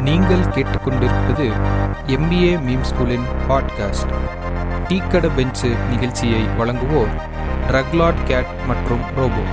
நீங்கள் கேட்டுக்கொண்டிருப்பது MBA meme ஸ்கூலின் பாட்காஸ்ட் டீக்கட பெஞ்சு நிகழ்ச்சியை வழங்குவோர் ட்ரக்லாட் கேட் மற்றும் ரோபோ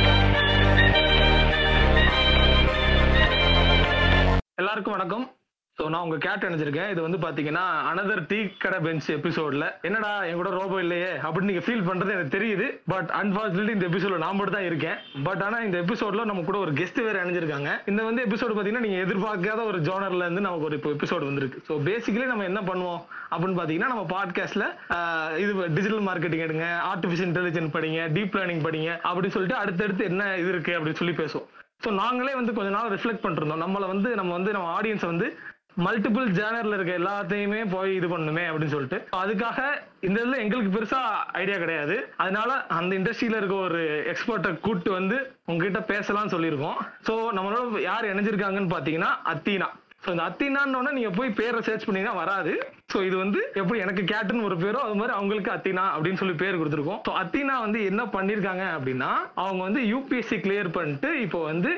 எல்லாருக்கும் வணக்கம் ஸோ நான் உங்க கேட் நினைச்சிருக்கேன் இது வந்து பாத்தீங்கன்னா அனதர் டீ கடை பெஞ்ச் எபிசோட்ல என்னடா என் கூட ரோபோ இல்லையே அப்படின்னு நீங்க ஃபீல் பண்றது எனக்கு தெரியுது பட் அன்பார்ச்சுனேட்லி இந்த எபிசோட்ல நான் மட்டும் தான் இருக்கேன் பட் ஆனா இந்த எபிசோட்ல நம்ம கூட ஒரு கெஸ்ட் வேற இணைஞ்சிருக்காங்க இந்த வந்து எபிசோடு பாத்தீங்கன்னா நீங்க எதிர்பார்க்காத ஒரு ஜோனர்ல இருந்து நமக்கு ஒரு இப்போ எபிசோடு வந்திருக்கு ஸோ பேசிக்கலி நம்ம என்ன பண்ணுவோம் அப்படின்னு பாத்தீங்கன்னா நம்ம பாட்காஸ்ட்ல இது டிஜிட்டல் மார்க்கெட்டிங் எடுங்க ஆர்டிஃபிஷியல் இன்டெலிஜென்ஸ் படிங்க டீப் லேர்னிங் படிங்க அப்படின்னு சொல்லிட்டு அடுத்தடுத்து என்ன இது இருக்கு அப்படின்னு சொல்லி பேசுவோம் ஸோ நாங்களே வந்து கொஞ்ச நாள் ரிஃப்ளெக்ட் பண்ணிருந்தோம் நம்மளை வந்து நம்ம வந்து நம்ம ஆடியன்ஸை வந்து மல்டிபிள் ஜேனர்ல இருக்க எல்லாத்தையுமே போய் இது பண்ணுமே அப்படின்னு சொல்லிட்டு அதுக்காக இந்த இதுல எங்களுக்கு பெருசா ஐடியா கிடையாது அதனால அந்த இண்டஸ்ட்ரியில இருக்க ஒரு எக்ஸ்பர்ட்டை கூட்டு வந்து உங்ககிட்ட பேசலாம்னு சொல்லியிருக்கோம் ஸோ நம்மளோட யார் இணைஞ்சிருக்காங்கன்னு பாத்தீங்கன்னா அத்தீனா ஸோ இந்த அத்தினான்னு நீங்க போய் பேரை சர்ச் பண்ணீங்கன்னா வராது ஸோ இது வந்து எப்படி எனக்கு கேட்டுன்னு ஒரு பேரோ அது மாதிரி அவங்களுக்கு அத்தினா அப்படின்னு சொல்லி பேர் கொடுத்துருக்கோம் ஸோ அத்தினா வந்து என்ன பண்ணிருக்காங்க அப்படின்னா அவங்க வந்து யூபிஎஸ்சி கிளியர் பண்ணிட்டு இப்போ வந்து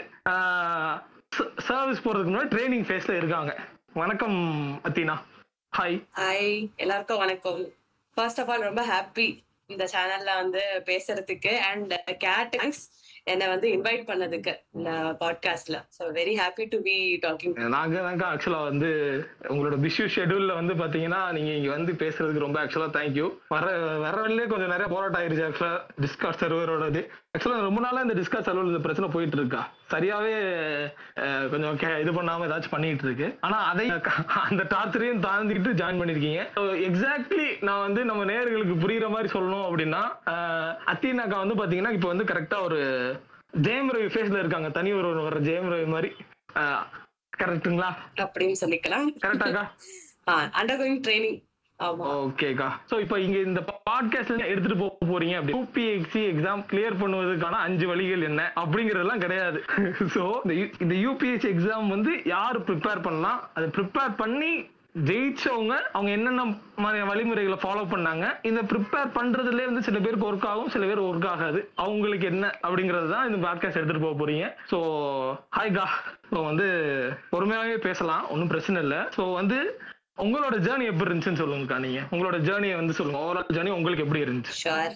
சர்வீஸ் போறதுக்கு முன்னாடி ட்ரைனிங் ஃபேஸ்ல இருக்காங்க வணக்கம் அத்தினா ஹாய் ஹாய் எல்லாருக்கும் வணக்கம் ஃபர்ஸ்ட் ஆஃப் ஆல் ரொம்ப ஹாப்பி இந்த சேனல்ல வந்து பேசுறதுக்கு அண்ட் கேட் தேங்க்ஸ் என்னை வந்து இன்வைட் பண்ணதுக்கு இந்த பாட்காஸ்ட்ல so very happy to be talking நாங்க தாங்க ஆக்சுவலா வந்து உங்களோட பிஸி ஷெட்யூல்ல வந்து பாத்தீங்கன்னா நீங்க இங்க வந்து பேசுறதுக்கு ரொம்ப ஆக்சுவலா தேங்க்யூ வர வர வழியிலே கொஞ்சம் நிறைய போராட்டம் ஆயிருச்சு ஆக்சுவலா டிஸ்காஸ் சர்வரோடது ஆக்சுவலா ரொம்ப நாளா இந்த டிஸ்காஸ் சர்வர் இந்த பிரச்சனை போயிட்டு இருக்கா சரியாவே அஹ், கொஞ்சம் கே- இது பண்ணாம ஏதாச்சும் பண்ணிட்டு இருக்கு ஆனா அதை அந்த டார்ச்சரையும் தாண்டிக்கிட்டு ஜாயின் பண்ணிருக்கீங்க எக்ஸாக்ட்லி நான் வந்து நம்ம நேயர்களுக்கு புரியுற மாதிரி சொல்லணும் அப்படின்னா அஹ், அத்தீனாக்கா வந்து பாத்தீங்கன்னா இப்போ வந்து கரெக்டா ஒரு ஜெயம் ரவி ஃபேஸ்ல இருக்காங்க தனி ஒரு வர்ற ஜெயம் ரவி மாதிரி கரெக்ட்டுங்களா அப்படின்னு சொல்லிக்கலாம் கரெக்டாக்கா அண்டர் கோயிங் ட்ரைனிங் ஆமா ஓகேக்கா சோ இப்போ இங்க இந்த பாட்காஸ்ட்ல எடுத்துட்டு போக போறீங்க அப்படி யூபிஎஸ்சி எக்ஸாம் கிளியர் பண்ணுவதற்கான அஞ்சு வழிகள் என்ன அப்படிங்கறதெல்லாம் கிடையாது சோ இந்த U- இந்த யூபிஎஸ்சி எக்ஸாம் வந்து யாரு ப்ரிப்பேர் பண்ணலாம் அதை ப்ரிப்பேர் பண்ணி ஜெயிச்சவங்க அவங்க என்னென்ன மாதிரியான வழிமுறைகளை ஃபாலோ பண்ணாங்க இந்த ப்ரிப்பேர் பண்றதுல வந்து சில பேருக்கு ஒர்க் ஆகும் சில பேர் ஒர்க் ஆகாது அவங்களுக்கு என்ன அப்படிங்கறது தான் இந்த பாட்காஸ்ட் எடுத்துட்டு போக போறீங்க ஸோ ஹாய்கா ஸோ வந்து பொறுமையாவே பேசலாம் ஒன்றும் பிரச்சனை இல்லை ஸோ வந்து உங்களோட ஜேர்னி எப்படி இருந்துச்சுன்னு சொல்லுங்கக்கா நீங்க உங்களோட ஜேர்னியை வந்து சொல்லுங்க ஓவரால் ஜேர்னி உங்களுக்கு எப்படி இருந்துச்சு ஷுவர்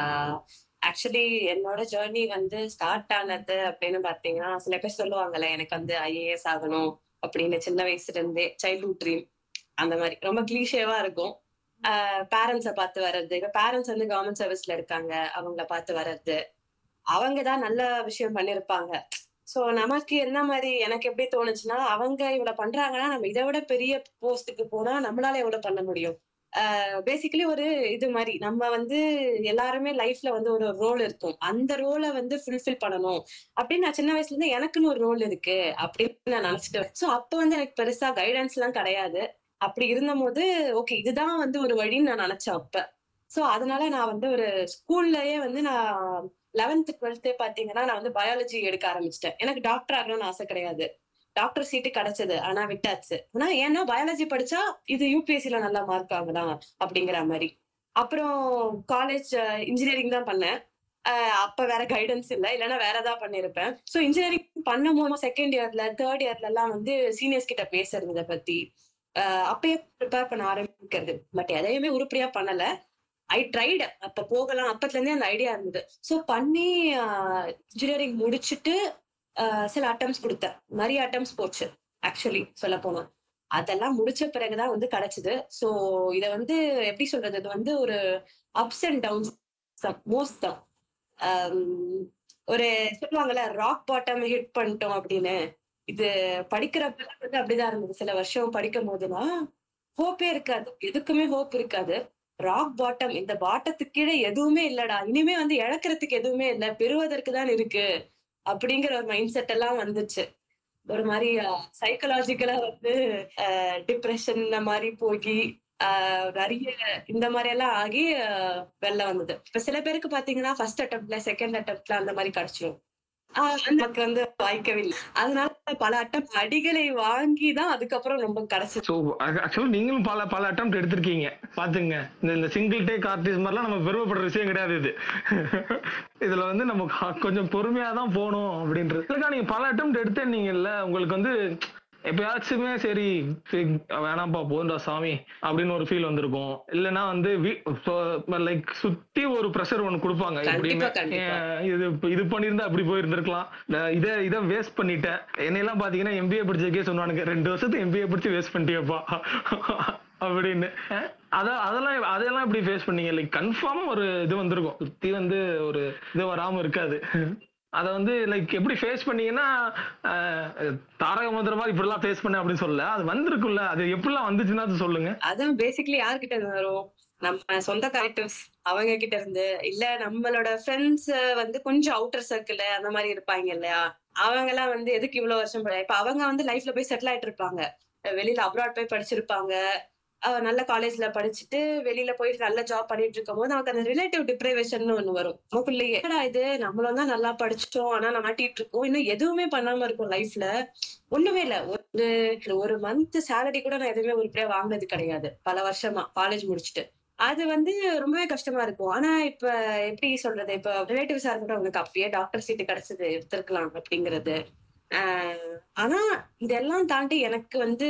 ஆக்சுவலி என்னோட ஜேர்னி வந்து ஸ்டார்ட் ஆனது அப்படின்னு பாத்தீங்கன்னா சில பேர் சொல்லுவாங்கல்ல எனக்கு வந்து ஐஏஎஸ் ஆகணும் அப்படின்னு சின்ன வயசுல இருந்தே சைல்ட்ஹுட் ட்ரீம் அந்த மாதிரி ரொம்ப கிளீஷேவா இருக்கும் பேரண்ட்ஸை பார்த்து வர்றது இப்ப பேரண்ட்ஸ் வந்து கவர்மெண்ட் சர்வீஸ்ல இருக்காங்க அவங்கள பார்த்து வர்றது அவங்க தான் நல்ல விஷயம் பண்ணிருப்பாங்க சோ நமக்கு என்ன மாதிரி எனக்கு எப்படி தோணுச்சுன்னா அவங்க இவ்வளவு பண்றாங்கன்னா நம்ம இதை விட பெரிய போஸ்ட்டுக்கு போனா நம்மளால எவ்வளவு பண்ண முடியும் பேசிக்கலி ஒரு இது மாதிரி நம்ம வந்து எல்லாருமே லைஃப்ல வந்து ஒரு ரோல் இருக்கும் அந்த ரோலை வந்து ஃபுல்ஃபில் பண்ணணும் அப்படின்னு நான் சின்ன வயசுல இருந்து எனக்குன்னு ஒரு ரோல் இருக்கு அப்படின்னு நான் நினைச்சிட்டு சோ அப்ப வந்து எனக்கு பெருசா கைடன்ஸ் எல்லாம் கிடையாது அப்படி இருந்த போது ஓகே இதுதான் வந்து ஒரு வழின்னு நான் நினைச்சேன் அப்ப சோ அதனால நான் வந்து ஒரு ஸ்கூல்லயே வந்து நான் லெவன்த் டுவெல்த்தே பாத்தீங்கன்னா நான் வந்து பயாலஜி எடுக்க ஆரம்பிச்சிட்டேன் எனக்கு டாக்டர் ஆகணும்னு ஆசை கிடையாது டாக்டர் சீட்டு கிடைச்சது ஆனா விட்டாச்சு ஆனா ஏன்னா பயாலஜி படிச்சா இது யூபிஎஸ்சில நல்லா மார்க் ஆகலாம் அப்படிங்கிற மாதிரி அப்புறம் காலேஜ் இன்ஜினியரிங் தான் பண்ணேன் அஹ் அப்ப வேற கைடன்ஸ் இல்ல இல்லைன்னா வேற ஏதாவது பண்ணிருப்பேன் சோ இன்ஜினியரிங் பண்ணும் போது செகண்ட் இயர்ல தேர்ட் இயர்ல எல்லாம் வந்து சீனியர்ஸ் கிட்ட பேசுறது இதை பத்தி அஹ் அப்பயே ப்ரிப்பேர் பண்ண ஆரம்பிக்கிறது பட் எதையுமே உருப்படியா பண்ணல ஐ ட்ரைடு அப்ப போகலாம் அப்பத்துல இருந்தே அந்த ஐடியா இருந்தது சோ பண்ணி இன்ஜினியரிங் முடிச்சுட்டு அஹ் சில அட்டம்ஸ் கொடுத்தேன் நிறைய அட்டம்ஸ் போச்சு ஆக்சுவலி சொல்ல போனா அதெல்லாம் முடிச்ச பிறகுதான் வந்து கிடைச்சது சோ இத வந்து எப்படி சொல்றது இது வந்து ஒரு அப்ஸ் அண்ட் டவுன்ஸ் மோஸ்ட் தான் ஆம், ஒரு சொல்லுவாங்கல்ல ராக் பாட்டம் ஹிட் பண்ணிட்டோம் அப்படின்னு இது படிக்கிறப்ப வந்து அப்படிதான் இருந்தது சில வருஷம் படிக்கும் போதுலாம் ஹோப்பே இருக்காது எதுக்குமே ஹோப் இருக்காது ராக் பாட்டம் இந்த பாட்டத்துக்கு கீழே எதுவுமே இல்லடா இனிமே வந்து இழக்கிறதுக்கு எதுவுமே இல்லை பெறுவதற்கு தான் இருக்கு அப்படிங்கிற ஒரு மைண்ட் செட் எல்லாம் வந்துச்சு ஒரு மாதிரி சைக்கலாஜிக்கலா வந்து டிப்ரெஷன் இந்த மாதிரி போகி ஆஹ் நிறைய இந்த மாதிரி எல்லாம் ஆகி ஆஹ் வெளில வந்தது இப்ப சில பேருக்கு பாத்தீங்கன்னா ஃபர்ஸ்ட் அட்டம்ப்ட்ல செகண்ட் அட்டம்ப்ட்ல அந்த மாதிரி கிடைச்சிரும் ஆஹ் நமக்கு வந்து வாய்க்கவே இல்லை அதனால பல அட்டம் அடிகளை வாங்கி தான் அதுக்கப்புறம் ரொம்ப கிடைச்சது ஸோ ஆக்சுவலா நீங்களும் பல பல அட்டம் எடுத்திருக்கீங்க பாத்துங்க இந்த இந்த சிங்கிள் டேக் ஆர்டிஸ்ட் மாதிரிலாம் நம்ம பெருமைப்படுற விஷயம் கிடையாது இது இதுல வந்து நம்ம க- கொஞ்சம் பொறுமையா தான் போகணும் அப்படின்றது இல்லக்கா நீங்க பல அட்டம் எடுத்தேன்னீங்கல்ல உங்களுக்கு வந்து எப்பயாச்சுமே சரி சரி, வேணாம்ப்பா போதும்டா சாமி அப்படின்னு ஒரு ஃபீல் வந்திருக்கும் இல்லைன்னா வந்து லைக் சுத்தி ஒரு ப்ரெஷர் ஒண்ணு கொடுப்பாங்க எப்படின்னு கண்டிப்பா, கண்டிப்பா. ஏன் இது இது பண்ணியிருந்தா அப்படி போயிருந்திருக்கலாம் நான் இதை இதை வேஸ்ட் பண்ணிட்டேன் என்னையெல்லாம் பாத்தீங்கன்னா எம்பிஏ படிச்சதுக்கே சொன்னானுங்க ரெண்டு வருஷத்துக்கு எம்பிஏ படிச்சு வேஸ்ட் பண்ணிட்டியப்பா அப்படின்னு அஹ் அதான் அதெல்லாம் அதெல்லாம் எப்படி ஃபேஸ் பண்ணீங்க லைக் கன்ஃபார்மா ஒரு இது வந்திருக்கும் சுத்தி வந்து ஒரு இது வராம இருக்காது அத வந்து லைக் எப்படி ஃபேஸ் பண்ணீங்கன்னா அஹ், தாரக மந்திர மாதிரி இப்படிலாம் ஃபேஸ் பண்ண அப்படின்னு சொல்லல அது வந்திருக்குல்ல அது எப்படிலாம் வந்துச்சுன்னா அது சொல்லுங்க அதான் பேசிக்கலி யார்கிட்ட இருந்து வரும் நம்ம சொந்த கரெக்டிவ்ஸ் அவங்க கிட்ட இருந்து இல்ல நம்மளோட ஃப்ரெண்ட்ஸ் வந்து கொஞ்சம் அவுட்டர் சர்க்கிள் அந்த மாதிரி இருப்பாங்க இல்லையா அவங்க எல்லாம் வந்து எதுக்கு இவ்வளவு வருஷம் படி- இப்ப அவங்க வந்து லைஃப்ல போய் செட்டில் ஆயிட்டு இருப்பாங்க வெளியில அப்ராட் போய் படிச்சிருப்பாங்க அஹ் நல்ல காலேஜ்ல படிச்சுட்டு வெளியில போயிட்டு நல்ல ஜாப் பண்ணிட்டு இருக்கும் போது நமக்கு அந்த ரிலேட்டிவ் டிப்ரைவேஷன் ஒண்ணு வரும் நமக்குள்ளேயே என்னடா இது நம்மளும் தான் நல்லா படிச்சிட்டோம் ஆனா நம்ம மாட்டிட்டு இருக்கோம் இன்னும் எதுவுமே பண்ணாம இருக்கும் லைஃப்ல ஒண்ணுமே இல்ல ஒரு ஒரு மந்த் சேலரி கூட நான் எதுவுமே உருப்படியா வாங்கினது கிடையாது பல வருஷமா காலேஜ் முடிச்சுட்டு அது வந்து ரொம்பவே கஷ்டமா இருக்கும் ஆனா இப்ப எப்படி சொல்றது இப்ப ரிலேட்டிவ்ஸா இருக்கட்டும் அவங்களுக்கு அப்பயே டாக்டர் சீட்டு கிடைச்சது எடுத்திருக்கலாம் அப்படிங்கிறது ஆஹ் ஆனா இதெல்லாம் தாண்டி எனக்கு வந்து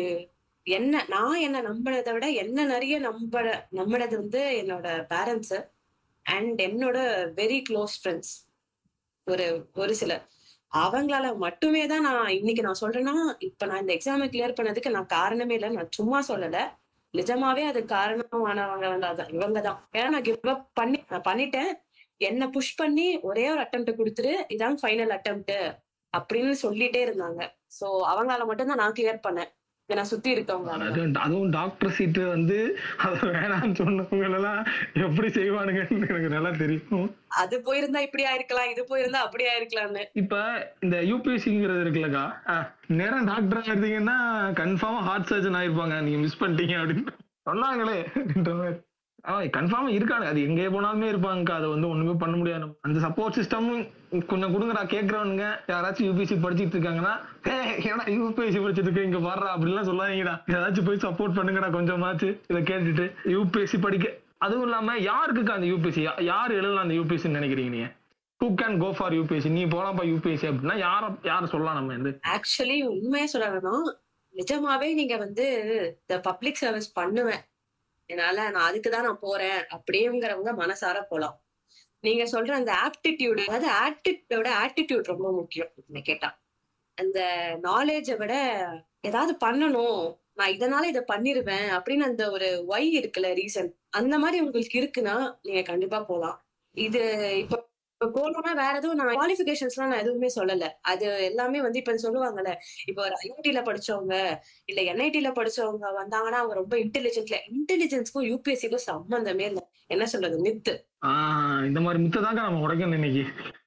என்ன நான் என்ன நம்பினதை விட என்ன நிறைய நம்ப நம்பினது வந்து என்னோட பேரண்ட்ஸ் அண்ட் என்னோட வெரி க்ளோஸ் ஃப்ரெண்ட்ஸ் ஒரு ஒரு சிலர் அவங்களால மட்டுமே தான் நான் இன்னைக்கு நான் சொல்றேன்னா இப்ப நான் இந்த எக்ஸாமை கிளியர் பண்ணதுக்கு நான் காரணமே இல்லை நான் சும்மா சொல்லல நிஜமாவே அது காரணமானவங்க வந்து அதான் இவங்க தான் ஏன்னா நான் கிவ் அப் பண்ணி நான் பண்ணிட்டேன் என்ன புஷ் பண்ணி ஒரே ஒரு அட்டம்ப்ட் கொடுத்துரு இதான் ஃபைனல் அட்டம்ப்ட் அப்படின்னு சொல்லிட்டே இருந்தாங்க சோ அவங்களால மட்டும் தான் நான் கிளியர் பண்ணேன் இதை நான் சுத்தி இருக்கவங்க அதுவும் அதுவும் டாக்டர் சீட்டு வந்து அது வேணாம்னு சொன்னவங்க எல்லாம் எப்படி செய்வானுங்கன்னு எனக்கு நல்லா தெரியும் அது போயிருந்தா இப்படி ஆயிருக்கலாம் இது போயிருந்தா அப்படி ஆயிருக்கலாம்னு இப்ப இந்த யூபிஎஸ்சிங்கிறது இருக்குல்லக்கா அஹ், நேரம் டாக்டர் எடுத்தீங்கன்னா கன்ஃபார்மா ஹார்ட் சர்ஜன் ஆயிருப்பாங்க நீங்க மிஸ் பண்ணிட்டீங்க அப்படின்னு சொன்னாங்களே அப்படின்ற மாதிரி ஆஹ் கன்ஃபார்மா இருக்காங்க அது எங்கே போனாலுமே இருப்பாங்கக்கா அதை வந்து ஒண்ணுமே பண்ண முடியாது நம்ம. அந்த சப்போர்ட் சிஸ்டமும் கொஞ்சம் கொடுங்கடா கேக்குறவனுங்க யாராச்சும் யூபிஎஸ்சி படிச்சிட்டு இருக்காங்கன்னா "ஏய், ஏன்னா யூபிஎஸ்சி படிச்சிட்டு இருக்க இங்க வர்றா அப்படிலாம் சொல்லாதீங்கடா ஏதாச்சும் போய் சப்போர்ட் பண்ணுங்கடா கொஞ்சமாச்சு இதை கேட்டுட்டு யூபிஎஸ்சி படிக்க அதுவும் இல்லாம யாருக்குக்கா அந்த யூபிஎஸ்சி யார் எழுதலாம் அந்த யூபிஎஸ்சி நினைக்கிறீங்க நீங்க who can go for UPSC நீ போலாம்ப்பா யூபிஎஸ்சி அப்படின்னா யார யார சொல்லலாம் நம்ம வந்து ஆக்சுவலி உண்மையா சொல்லணும்னா நிஜமாவே நீங்க வந்து இந்த பப்ளிக் சர்வீஸ் பண்ணுவேன் என்னால நான் அதுக்கு தான் நான் போறேன் அப்படிங்கிறவங்க மனசார போலாம் நீங்க சொல்ற அந்த ஆப்டிடியூட் அதாவது ஆட்டிடியூட ஆட்டிடியூட் ரொம்ப முக்கியம் என்ன கேட்டா அந்த நாலேஜை விட ஏதாவது பண்ணணும் நான் இதனால இதை பண்ணிருவேன் அப்படின்னு அந்த ஒரு ஒய் இருக்குல்ல ரீசன் அந்த மாதிரி உங்களுக்கு இருக்குன்னா நீங்க கண்டிப்பா போலாம் இது இப்ப இப்ப போனோம்னா வேற எதுவும் நான் குவாலிபிகேஷன்ஸ்லாம் நான் எதுவுமே சொல்லல அது எல்லாமே வந்து இப்ப சொல்லுவாங்கல்ல இப்ப ஒரு ஐஐடில படிச்சவங்க இல்ல என்ஐடில படிச்சவங்க வந்தாங்கன்னா அவங்க ரொம்ப இன்டெலிஜென்ட்ல இன்டெலிஜென்ஸ்க்கும் யூபிஎஸ்சிக்கும் சம்பந்தமே இல்லை என்ன சொல்றது மித்து ஆஹ் இந்த மாதிரி மித்த தாங்க நம்ம உடைக்கணும் இன்னைக்கு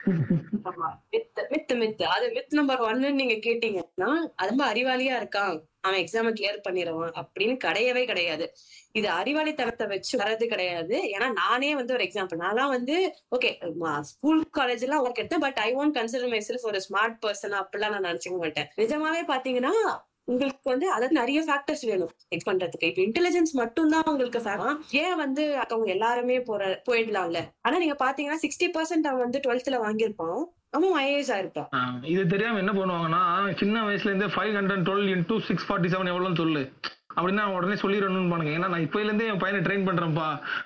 ஆமா மித்து மித்து மித்து அது மித் நம்பர் ஒன்னு நீங்க கேட்டீங்கன்னா அது ரொம்ப அறிவாளியா இருக்கான் அவன் எக்ஸாம கிளியர் பண்ணிடுவான் அப்படின்னு கிடையவே கிடையாது இது அறிவாளித்தனத்தை வச்சு வர்றது கிடையாது ஏன்னா நானே வந்து ஒரு எக்ஸாம்பிள் நான்லாம் வந்து ஓகே ஸ்கூல் காலேஜ் எல்லாம் ஒர்க் எடுத்தேன் but I won't consider myself ஒரு ஸ்மார்ட் பர்சன் அப்படிலாம் நான் நினைச்சுக்க மாட்டேன் நிஜமாவே பாத்தீங்கன்னா உங்களுக்கு வந்து அதாவது நிறைய ஃபேக்டர்ஸ் வேணும் எக்ஸ் பண்றதுக்கு இப்ப இன்டெலிஜென்ஸ் மட்டும் தான் உங்களுக்கு fact. ஏன் வந்து அவங்க எல்லாருமே போற போயிடலாம்ல ஆனா நீங்க பாத்தீங்கன்னா சிக்ஸ்டி பர்சன்ட் அவன் வந்து டுவெல்த்ல வாங்கியிருப்பான் அவன் ஐஏஎஸ் ஆயிருப்பான் ஆஹ் இது தெரியாம என்ன பண்ணுவாங்கன்னா சின்ன வயசுல இருந்தே five hundred twelve into six forty seven எவ்வளோன்னு சொல்லு அப்படின்னா அவன் உடனே சொல்லிடணும்னு பாருங்க ஏன்னா நான் இப்பையில இருந்தே என் பையனை ட்ரெயின் பண்றேன்ப்பா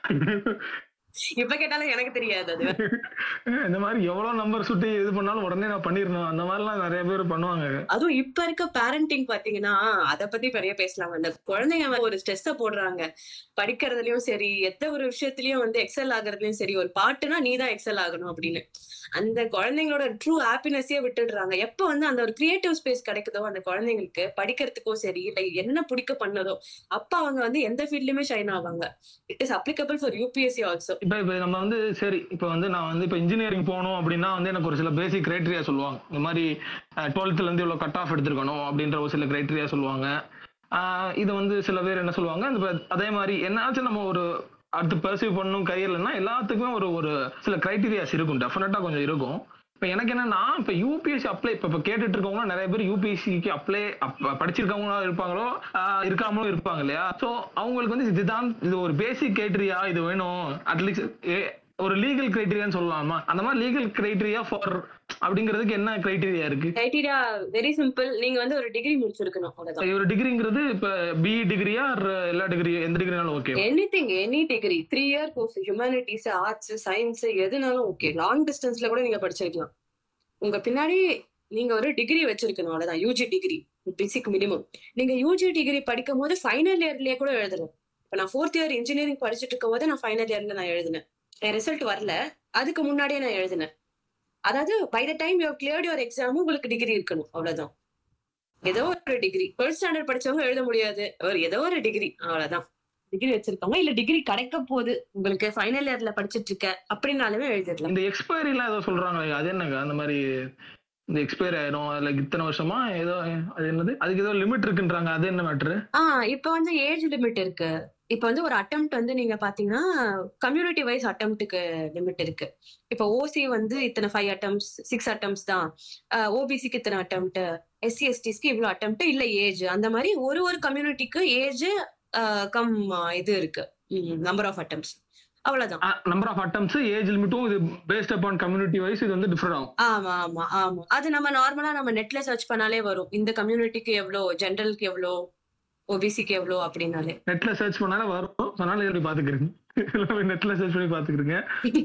இப்ப கேட்டாலும் எனக்கு தெரியாது அது இந்த மாதிரி எவ்வளவு நம்பர் சுட்டி இது பண்ணாலும் உடனே நான் பண்ணிடணும் அந்த மாதிரிலாம் நிறைய பேர் பண்ணுவாங்க அதுவும் இப்ப இருக்க பேரண்டிங் பாத்தீங்கன்னா அத பத்தி நிறைய பேசலாங்க அந்த குழந்தைங்க வந்து ஒரு ஸ்ட்ரெஸ்ஸ போடுறாங்க படிக்கிறதுலயும் சரி எந்த ஒரு விஷயத்திலயும் வந்து எக்ஸல் ஆகுறதுலயும் சரி ஒரு பாட்டுனா நீ தான் எக்ஸல் ஆகணும் அப்படின்னு அந்த குழந்தைங்களோட ட்ரூ ஹாப்பினஸே விட்டுடுறாங்க எப்ப வந்து அந்த ஒரு கிரியேட்டிவ் ஸ்பேஸ் கிடைக்குதோ அந்த குழந்தைங்களுக்கு படிக்கிறதுக்கோ சரி இல்ல என்ன பிடிக்க பண்ணதோ அப்ப அவங்க வந்து எந்த ஃபீல்ட்லயுமே ஷைன் ஆவாங்க it is applicable for UPSC also இப்ப இப்ப நம்ம வந்து சரி இப்ப வந்து நான் வந்து இப்ப இன்ஜினியரிங் போகணும் அப்படின்னா வந்து எனக்கு ஒரு சில பேசிக் கிரைட்டீரியா சொல்லுவாங்க இந்த மாதிரி டுவெல்த்ல இருந்து இவ்வளவு கட் ஆஃப் எடுத்திருக்கணும் அப்படின்ற ஒரு சில கிரைட்டீரியா சொல்லுவாங்க ஆஹ் இது வந்து சில பேர் என்ன சொல்லுவாங்க இந்த இப்ப அதே மாதிரி என்னாச்சும் நம்ம ஒரு அடுத்து பர்சீவ் பண்ணணும் கரியர்லன்னா எல்லாத்துக்குமே ஒரு ஒரு சில கிரைட்டீரியாஸ் இருக்கும் டெஃபினட்டா கொஞ்சம் இருக்கும் இப்ப எனக்கு என்னன்னா இப்ப யூபிஎஸ்சி அப்ளை இப்ப இப்ப கேட்டுட்டு இருக்கவங்க நிறைய பேர் யூபிஎஸ்சிக்கு அப்ளை படிச்சிருக்கவங்களும் இருப்பாங்களோ ஆஹ் இருக்காமலும் இருப்பாங்க இல்லையா சோ அவங்களுக்கு வந்து இதுதான் இது ஒரு பேசிக் கிரைட்டீரியா இது வேணும் அட்லீஸ்ட் ஒரு லீகல் கிரைட்டீரியான்னு சொல்லலாமா அந்த மாதிரி லீகல் கிரைட்டீரியா ஃபார் அப்படிங்கிறதுக்கு என்ன கிரைட்டீரியா இருக்கு கிரைட்டீரியா வெரி சிம்பிள் நீங்க வந்து ஒரு டிகிரி முடிச்சிருக்கணும் அவ்வளவுதான் ஒரு டிகிரிங்கிறது இப்ப பிஇ டிகிரியா எல்லா டிகிரி எந்த டிகிரினாலும் okay anything any degree three year course humanities arts science எதுனாலும் ஓகே லாங் டிஸ்டன்ஸ்ல கூட நீங்க படிச்சிருக்கலாம் உங்க பின்னாடி நீங்க ஒரு டிகிரி வச்சிருக்கணும் அவ்வளவுதான் யூஜி டிகிரி பேசிக் மினிமம் நீங்க யூஜி டிகிரி படிக்கும் போது ஃபைனல் இயர்லயே கூட எழுதணும் இப்ப நான் ஃபோர்த் இயர் இன்ஜினியரிங் படிச்சுட்டு இருக்கும் போது நான் ஃபைனல் இயர்ல நான் எழுதினேன் என் ரிசல்ட் வரல அதுக்கு முன்னாடியே நான் எழுதினேன் அதாவது by the time you cleared your exam உங்களுக்கு டிகிரி இருக்கணும் அவ்வளவுதான் ஏதோ ஒரு டிகிரி டுவெல்த் ஸ்டாண்டர்ட் படிச்சவங்க எழுத முடியாது ஒரு ஏதோ ஒரு டிகிரி அவ்வளவுதான் டிகிரி வச்சிருக்காங்க இல்ல டிகிரி கிடைக்க போகுது உங்களுக்கு ஃபைனல் இயர்ல படிச்சிட்டு இருக்க அப்படின்னாலுமே எழுதிடலாம் இந்த எக்ஸ்பைரி எல்லாம் ஏதோ சொல்றாங்க அது என்னங்க அந்த மாதிரி இந்த எக்ஸ்பைரி ஆயிரும் லைக் இத்தனை வருஷமா ஏதோ அது என்னது அதுக்கு ஏதோ லிமிட் இருக்குன்றாங்க அது என்ன மேட்ரு ஆஹ் இப்ப வந்து ஏஜ் லிமிட் இருக்கு இப்ப வந்து ஒரு அட்டெம்ப்ட் வந்து நீங்க பாத்தீங்கன்னா கம்யூனிட்டி வைஸ் அட்டெம்ப்ட்டுக்கு லிமிட் இருக்கு இப்ப ஓசி வந்து இத்தனை ஃபைவ் அட்டம்ஸ் சிக்ஸ் அட்டம்ஸ் தான் ஓபிசிக்கு இத்தனை அட்டெம்ப்ட் எஸ்சி எஸ்டிஸ்க்கு இவ்வளவு அட்டெம்ப்ட் இல்ல ஏஜ் அந்த மாதிரி ஒரு ஒரு கம்யூனிட்டிக்கு ஏஜ் கம் இது இருக்கு நம்பர் ஆஃப் அட்டம்ப்ட்ஸ் அவ்வளவுதான் நம்பர் ஆஃப் அட்டம்ஸ் ஏஜ் லிமிட்டும் இது பேஸ்ட் அப்பான் கம்யூனிட்டி வைஸ் இது வந்து டிஃபரெண்ட் ஆகும் ஆமா ஆமா ஆமா அது நம்ம நார்மலா நம்ம நெட்ல சர்ச் பண்ணாலே வரும் இந்த கம்யூனிட்டிக்கு எவ்வளோ ஜென்ரலுக்கு எவ்வளோ ஓபிசிக்கு எவ்வளோ அப்படின்னாலே நெட்ல சர்ச் பண்ணாலே வரும் அதனால எப்படி பாத்துக்கிறீங்க நெட்ல சர்ச் பண்ணி பாத்துக்கிறீங்க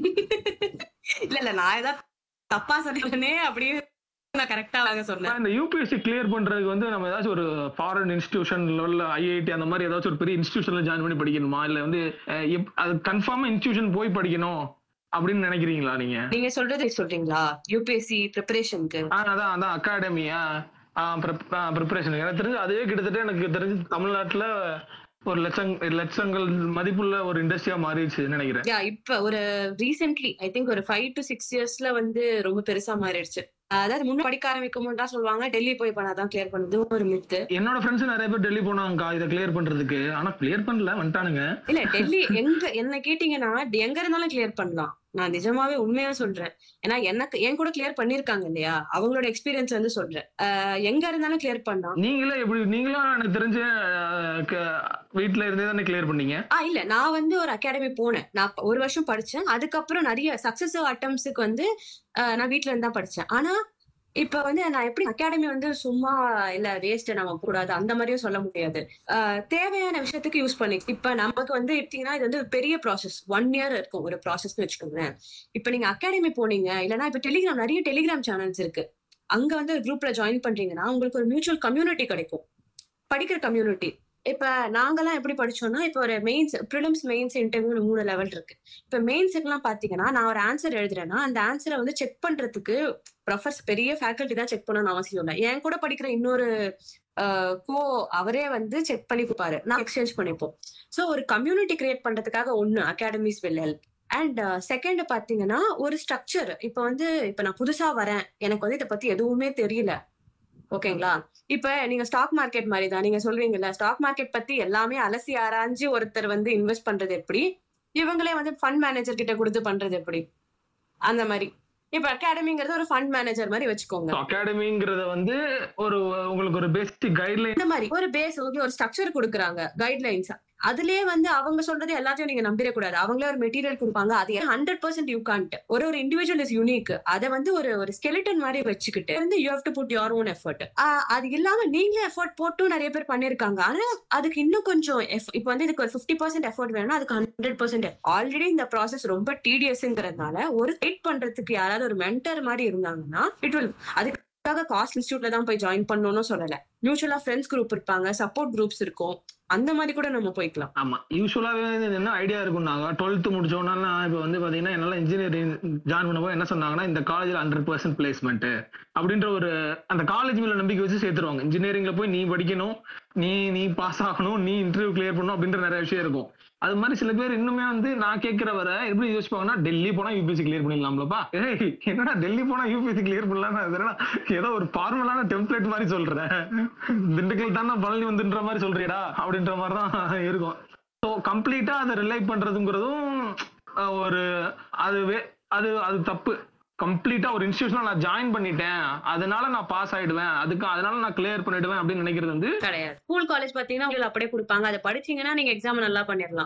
இல்ல இல்ல நான் ஏதாவது தப்பா சொன்னேனே அப்படியே நான் கரெக்டா சொன்னேன் இந்த யூபிஎஸ்சி கிளியர் பண்றதுக்கு வந்து நம்ம ஏதாச்சும் ஒரு ஃபாரின் இன்ஸ்டிடியூஷன் இல்ல ஐஐடி அந்த மாதிரி ஏதாச்சும் ஒரு பெரிய இன்ஸ்டிடியூஷன்ல ஜாயின் பண்ணி படிக்கணுமா இல்ல வந்து அஹ், எப்- அது கன்ஃபார்மா இன்ஸ்டிடியூஷன் போய் படிக்கணும் அப்படின்னு நினைக்கிறீங்களா நீங்க நீங்க சொல்றது சொல்றீங்களா யூபிஎஸ்சி ப்ரிப்பரேஷனுக்கு ஆ, அதான் அதான் அகாடமியா ப்ரிப்பரேஷன் எனக்கு தெரிஞ்சு அதே கிட்டத்தட்ட எனக்கு தெரிஞ்சு தமிழ்நாட்டுல ஒரு லட்சம் லட்சங்கள் மதிப்புள்ள ஒரு இண்டஸ்ட்ரியா மாறிடுச்சு நினைக்கிறேன் யா இப்ப ஒரு ரீசென்ட்லி ஐ திங்க் ஒரு ஃபைவ் டு சிக்ஸ் இயர்ஸ்ல வந்து ரொம்ப பெருசா மாறிடுச்சு அதாவது முன்ன படிக்க ஆரம்பிக்கும் போது தான் சொல்லுவாங்க டெல்லி போய் பண்ணாதான் கிளியர் பண்ணது ஒரு மித்து என்னோட ஃப்ரெண்ட்ஸ் நிறைய பேர் டெல்லி போனாங்கக்கா இதை கிளியர் பண்றதுக்கு ஆனா கிளியர் பண்ணல வந்துட்டானுங்க இல்ல டெல்லி எங்க என்ன கேட்டீங்கன்னா எங்க இருந்தாலும் கிளியர் பண்ணலாம் நான் நிஜமாவே உண்மையா சொல்றேன் ஏன்னா எனக்கு என் கூட கிளியர் பண்ணிருக்காங்க இல்லையா அவங்களோட எக்ஸ்பீரியன்ஸ் வந்து சொல்றேன் ஆஹ் எங்க இருந்தாலும் கிளியர் பண்ணலாம் நீங்களே எப்படி நீங்களும் எனக்கு தெரிஞ்சு அஹ், க- வீட்ல இருந்தே தானே கிளியர் பண்ணீங்க ஆ இல்ல நான் வந்து ஒரு அகாடமி போனேன் நான் ஒரு வருஷம் படிச்சேன் அதுக்கப்புறம் நிறைய சக்சஸிவ் அட்டம்ஸுக்கு வந்து ஆஹ் நான் வீட்ல இருந்தா படிச்சேன் ஆனா இப்ப வந்து நான் எப்படி அகாடமி வந்து சும்மா இல்ல வேஸ்ட் நம்ம கூடாது அந்த மாதிரியும் சொல்ல முடியாது ஆஹ் தேவையான விஷயத்துக்கு யூஸ் பண்ணி இப்ப நமக்கு வந்து எடுத்தீங்கன்னா இது வந்து ஒரு பெரிய ப்ராசஸ் ஒன் இயர் இருக்கும் ஒரு ப்ராசஸ்னு வச்சுக்கோங்களேன் இப்ப நீங்க அகாடமி போனீங்க இல்லைன்னா இப்ப டெலிகிராம் நிறைய டெலிகிராம் சேனல்ஸ் இருக்கு அங்க வந்து ஒரு குரூப்ல ஜாயின் பண்றீங்கன்னா உங்களுக்கு ஒரு மியூச்சுவல் கம்யூனிட்டி கிடைக்கும் படிக்கிற கம்யூனிட்டி இப்ப நாங்கெல்லாம் எப்படி படிச்சோம்னா இப்ப ஒரு மெயின்ஸ் ப்ரிலிம்ஸ் மெயின்ஸ் இன்டர்வியூ மூணு லெவல் இருக்கு இப்ப மெயின்ஸுக்குலாம் பாத்தீங்கன்னா நான் ஒரு ஆன்சர் எழுதுறேன்னா அந்த ஆன்சரை வந்து செக் பண்றதுக்கு ப்ரொஃபஸ் பெரிய ஃபேக்கல்ட்டி தான் செக் பண்ணணும்னு அவசியம் இல்லை என் கூட படிக்கிற இன்னொரு கோ அவரே வந்து செக் பண்ணி கொடுப்பாரு நான் எக்ஸ்சேஞ்ச் பண்ணிப்போம் ஸோ ஒரு கம்யூனிட்டி கிரியேட் பண்றதுக்காக ஒண்ணு academies will help and second பாத்தீங்கன்னா ஒரு ஸ்ட்ரக்சர் இப்ப வந்து இப்ப நான் புதுசா வரேன் எனக்கு வந்து இதை பத்தி எதுவுமே தெரியல ஓகேங்களா இப்ப நீங்க ஸ்டாக் மார்க்கெட் மாதிரி தான் நீங்க சொல்றீங்கல்ல ஸ்டாக் மார்க்கெட் பத்தி எல்லாமே அலசி ஆராய்ஞ்சு ஒருத்தர் வந்து இன்வெஸ்ட் பண்றது எப்படி இவங்களே வந்து ஃபண்ட் மேனேஜர் கிட்ட கொடுத்து பண்றது எப்படி அந்த மாதிரி இப்ப அகாடமிங்கிறது ஒரு ஃபண்ட் மேனேஜர் மாதிரி வச்சுக்கோங்க அகாடமிங்கிறத வந்து ஒரு உங்களுக்கு ஒரு பேசிக் கைட்லைன் இந்த மாதிரி ஒரு பேஸ் வந்து ஒரு ஸ்ட்ரக்சர் கொடுக்குறாங்க கைட்லைன்ஸ் அதுலயே வந்து அவங்க சொல்றது எல்லாத்தையும் நீங்க நம்பிடக்கூடாது அவங்களே ஒரு மெட்டீரியல் கொடுப்பாங்க அது ஹண்ட்ரட் பர்சன்ட் யூ கான்ட் ஒரு ஒரு இண்டிவிஜுவல் இஸ் யூனிக் அதை வந்து ஒரு ஒரு ஸ்கெலிட்டன் மாதிரி வச்சுக்கிட்டு வந்து you have to put your own effort அது இல்லாம நீங்களே எஃபர்ட் போட்டும் நிறைய பேர் பண்ணிருக்காங்க ஆனா அதுக்கு இன்னும் கொஞ்சம் eff- இப்போ வந்து இதுக்கு ஒரு ஃபிஃப்டி பர்சன்ட் எஃபர்ட் வேணும்னா அதுக்கு ஹண்ட்ரட் பர்சன்ட் ஆல்ரெடி இந்த ப்ராசஸ் ரொம்ப டீடியஸ்ங்கிறதுனால ஒரு கைட் பண்றதுக்கு யாராவது ஒரு மென்டர் மாதிரி இருந்தாங்கன்னா இட் வில் அதுக்காக காஸ்ட் இன்ஸ்டியூட்ல தான் போய் ஜாயின் பண்ணணும்னு சொல்லல மியூச்சுவலா ஃப்ரெண்ட்ஸ் குரூப் இருப்பாங்க சப்போர்ட் குரூப்ஸ் இருக்கும் அந்த மாதிரி கூட நம்ம போய்க்கலாம் ஆமா யூஸ்வலாவே என்ன ஐடியா இருக்கும்னாங்க டுவெல்த் முடிச்சோன்னா இப்போ வந்து பாத்தீங்கன்னா என்னால இன்ஜினியரிங் ஜாயின் பண்ணும்போது என்ன சொன்னாங்கன்னா இந்த காலேஜ்ல ஹண்ட்ரட் பர்சன்ட் பிளேஸ்மெண்ட் அப்படின்ற ஒரு அந்த காலேஜ் மேல நம்பிக்கை வச்சு சேர்த்துருவாங்க இன்ஜினியரிங்ல போய் நீ படிக்கணும் நீ நீ பாஸ் ஆகணும் நீ இன்டர்வியூ கிளியர் பண்ணணும் அப்படின்ற நிறைய விஷயம் இருக்கும் அது மாதிரி சில பேர் இன்னுமே வந்து நான் கேட்கிற வர எப்படி யோசிப்பாங்கன்னா டெல்லி போனா யூபிஎஸ்சி கிளியர் பண்ணிடலாம்லப்பா ஏய் என்னடா டெல்லி போனா யூபிஎஸ்சி கிளியர் பண்ணலாம் அதெல்லாம் ஏதோ ஒரு ஃபார்மலான டெம்ப்ளேட் மாதிரி சொல்றேன் திண்டுக்கல் தானே பழனி வந்துன்ற மாதிரி சொல்றியடா அப்படின்ற மாதிரி தான் இருக்கும் ஸோ கம்ப்ளீட்டா அதை ரிலை பண்றதுங்கிறதும் அஹ், ஒரு அது வே- அது அது தப்பு கம்ப்ளீட்டா ஒரு இன்ஸ்டியூஷன்ல நான் ஜாயின் பண்ணிட்டேன் அதனால நான் பாஸ் ஆயிடுவேன் அதுக்கு அதனால நான் கிளியர் பண்ணிடுவேன் அப்படின்னு நினைக்கிறது வந்து கிடையாது ஸ்கூல் காலேஜ் பாத்தீங்கன்னா உங்களுக்கு அப்படியே கொடுப்பாங்க அதை படிச்சீங்கன்னா நீங்க எக்ஸாம் நல்லா பண்ணிடலாம்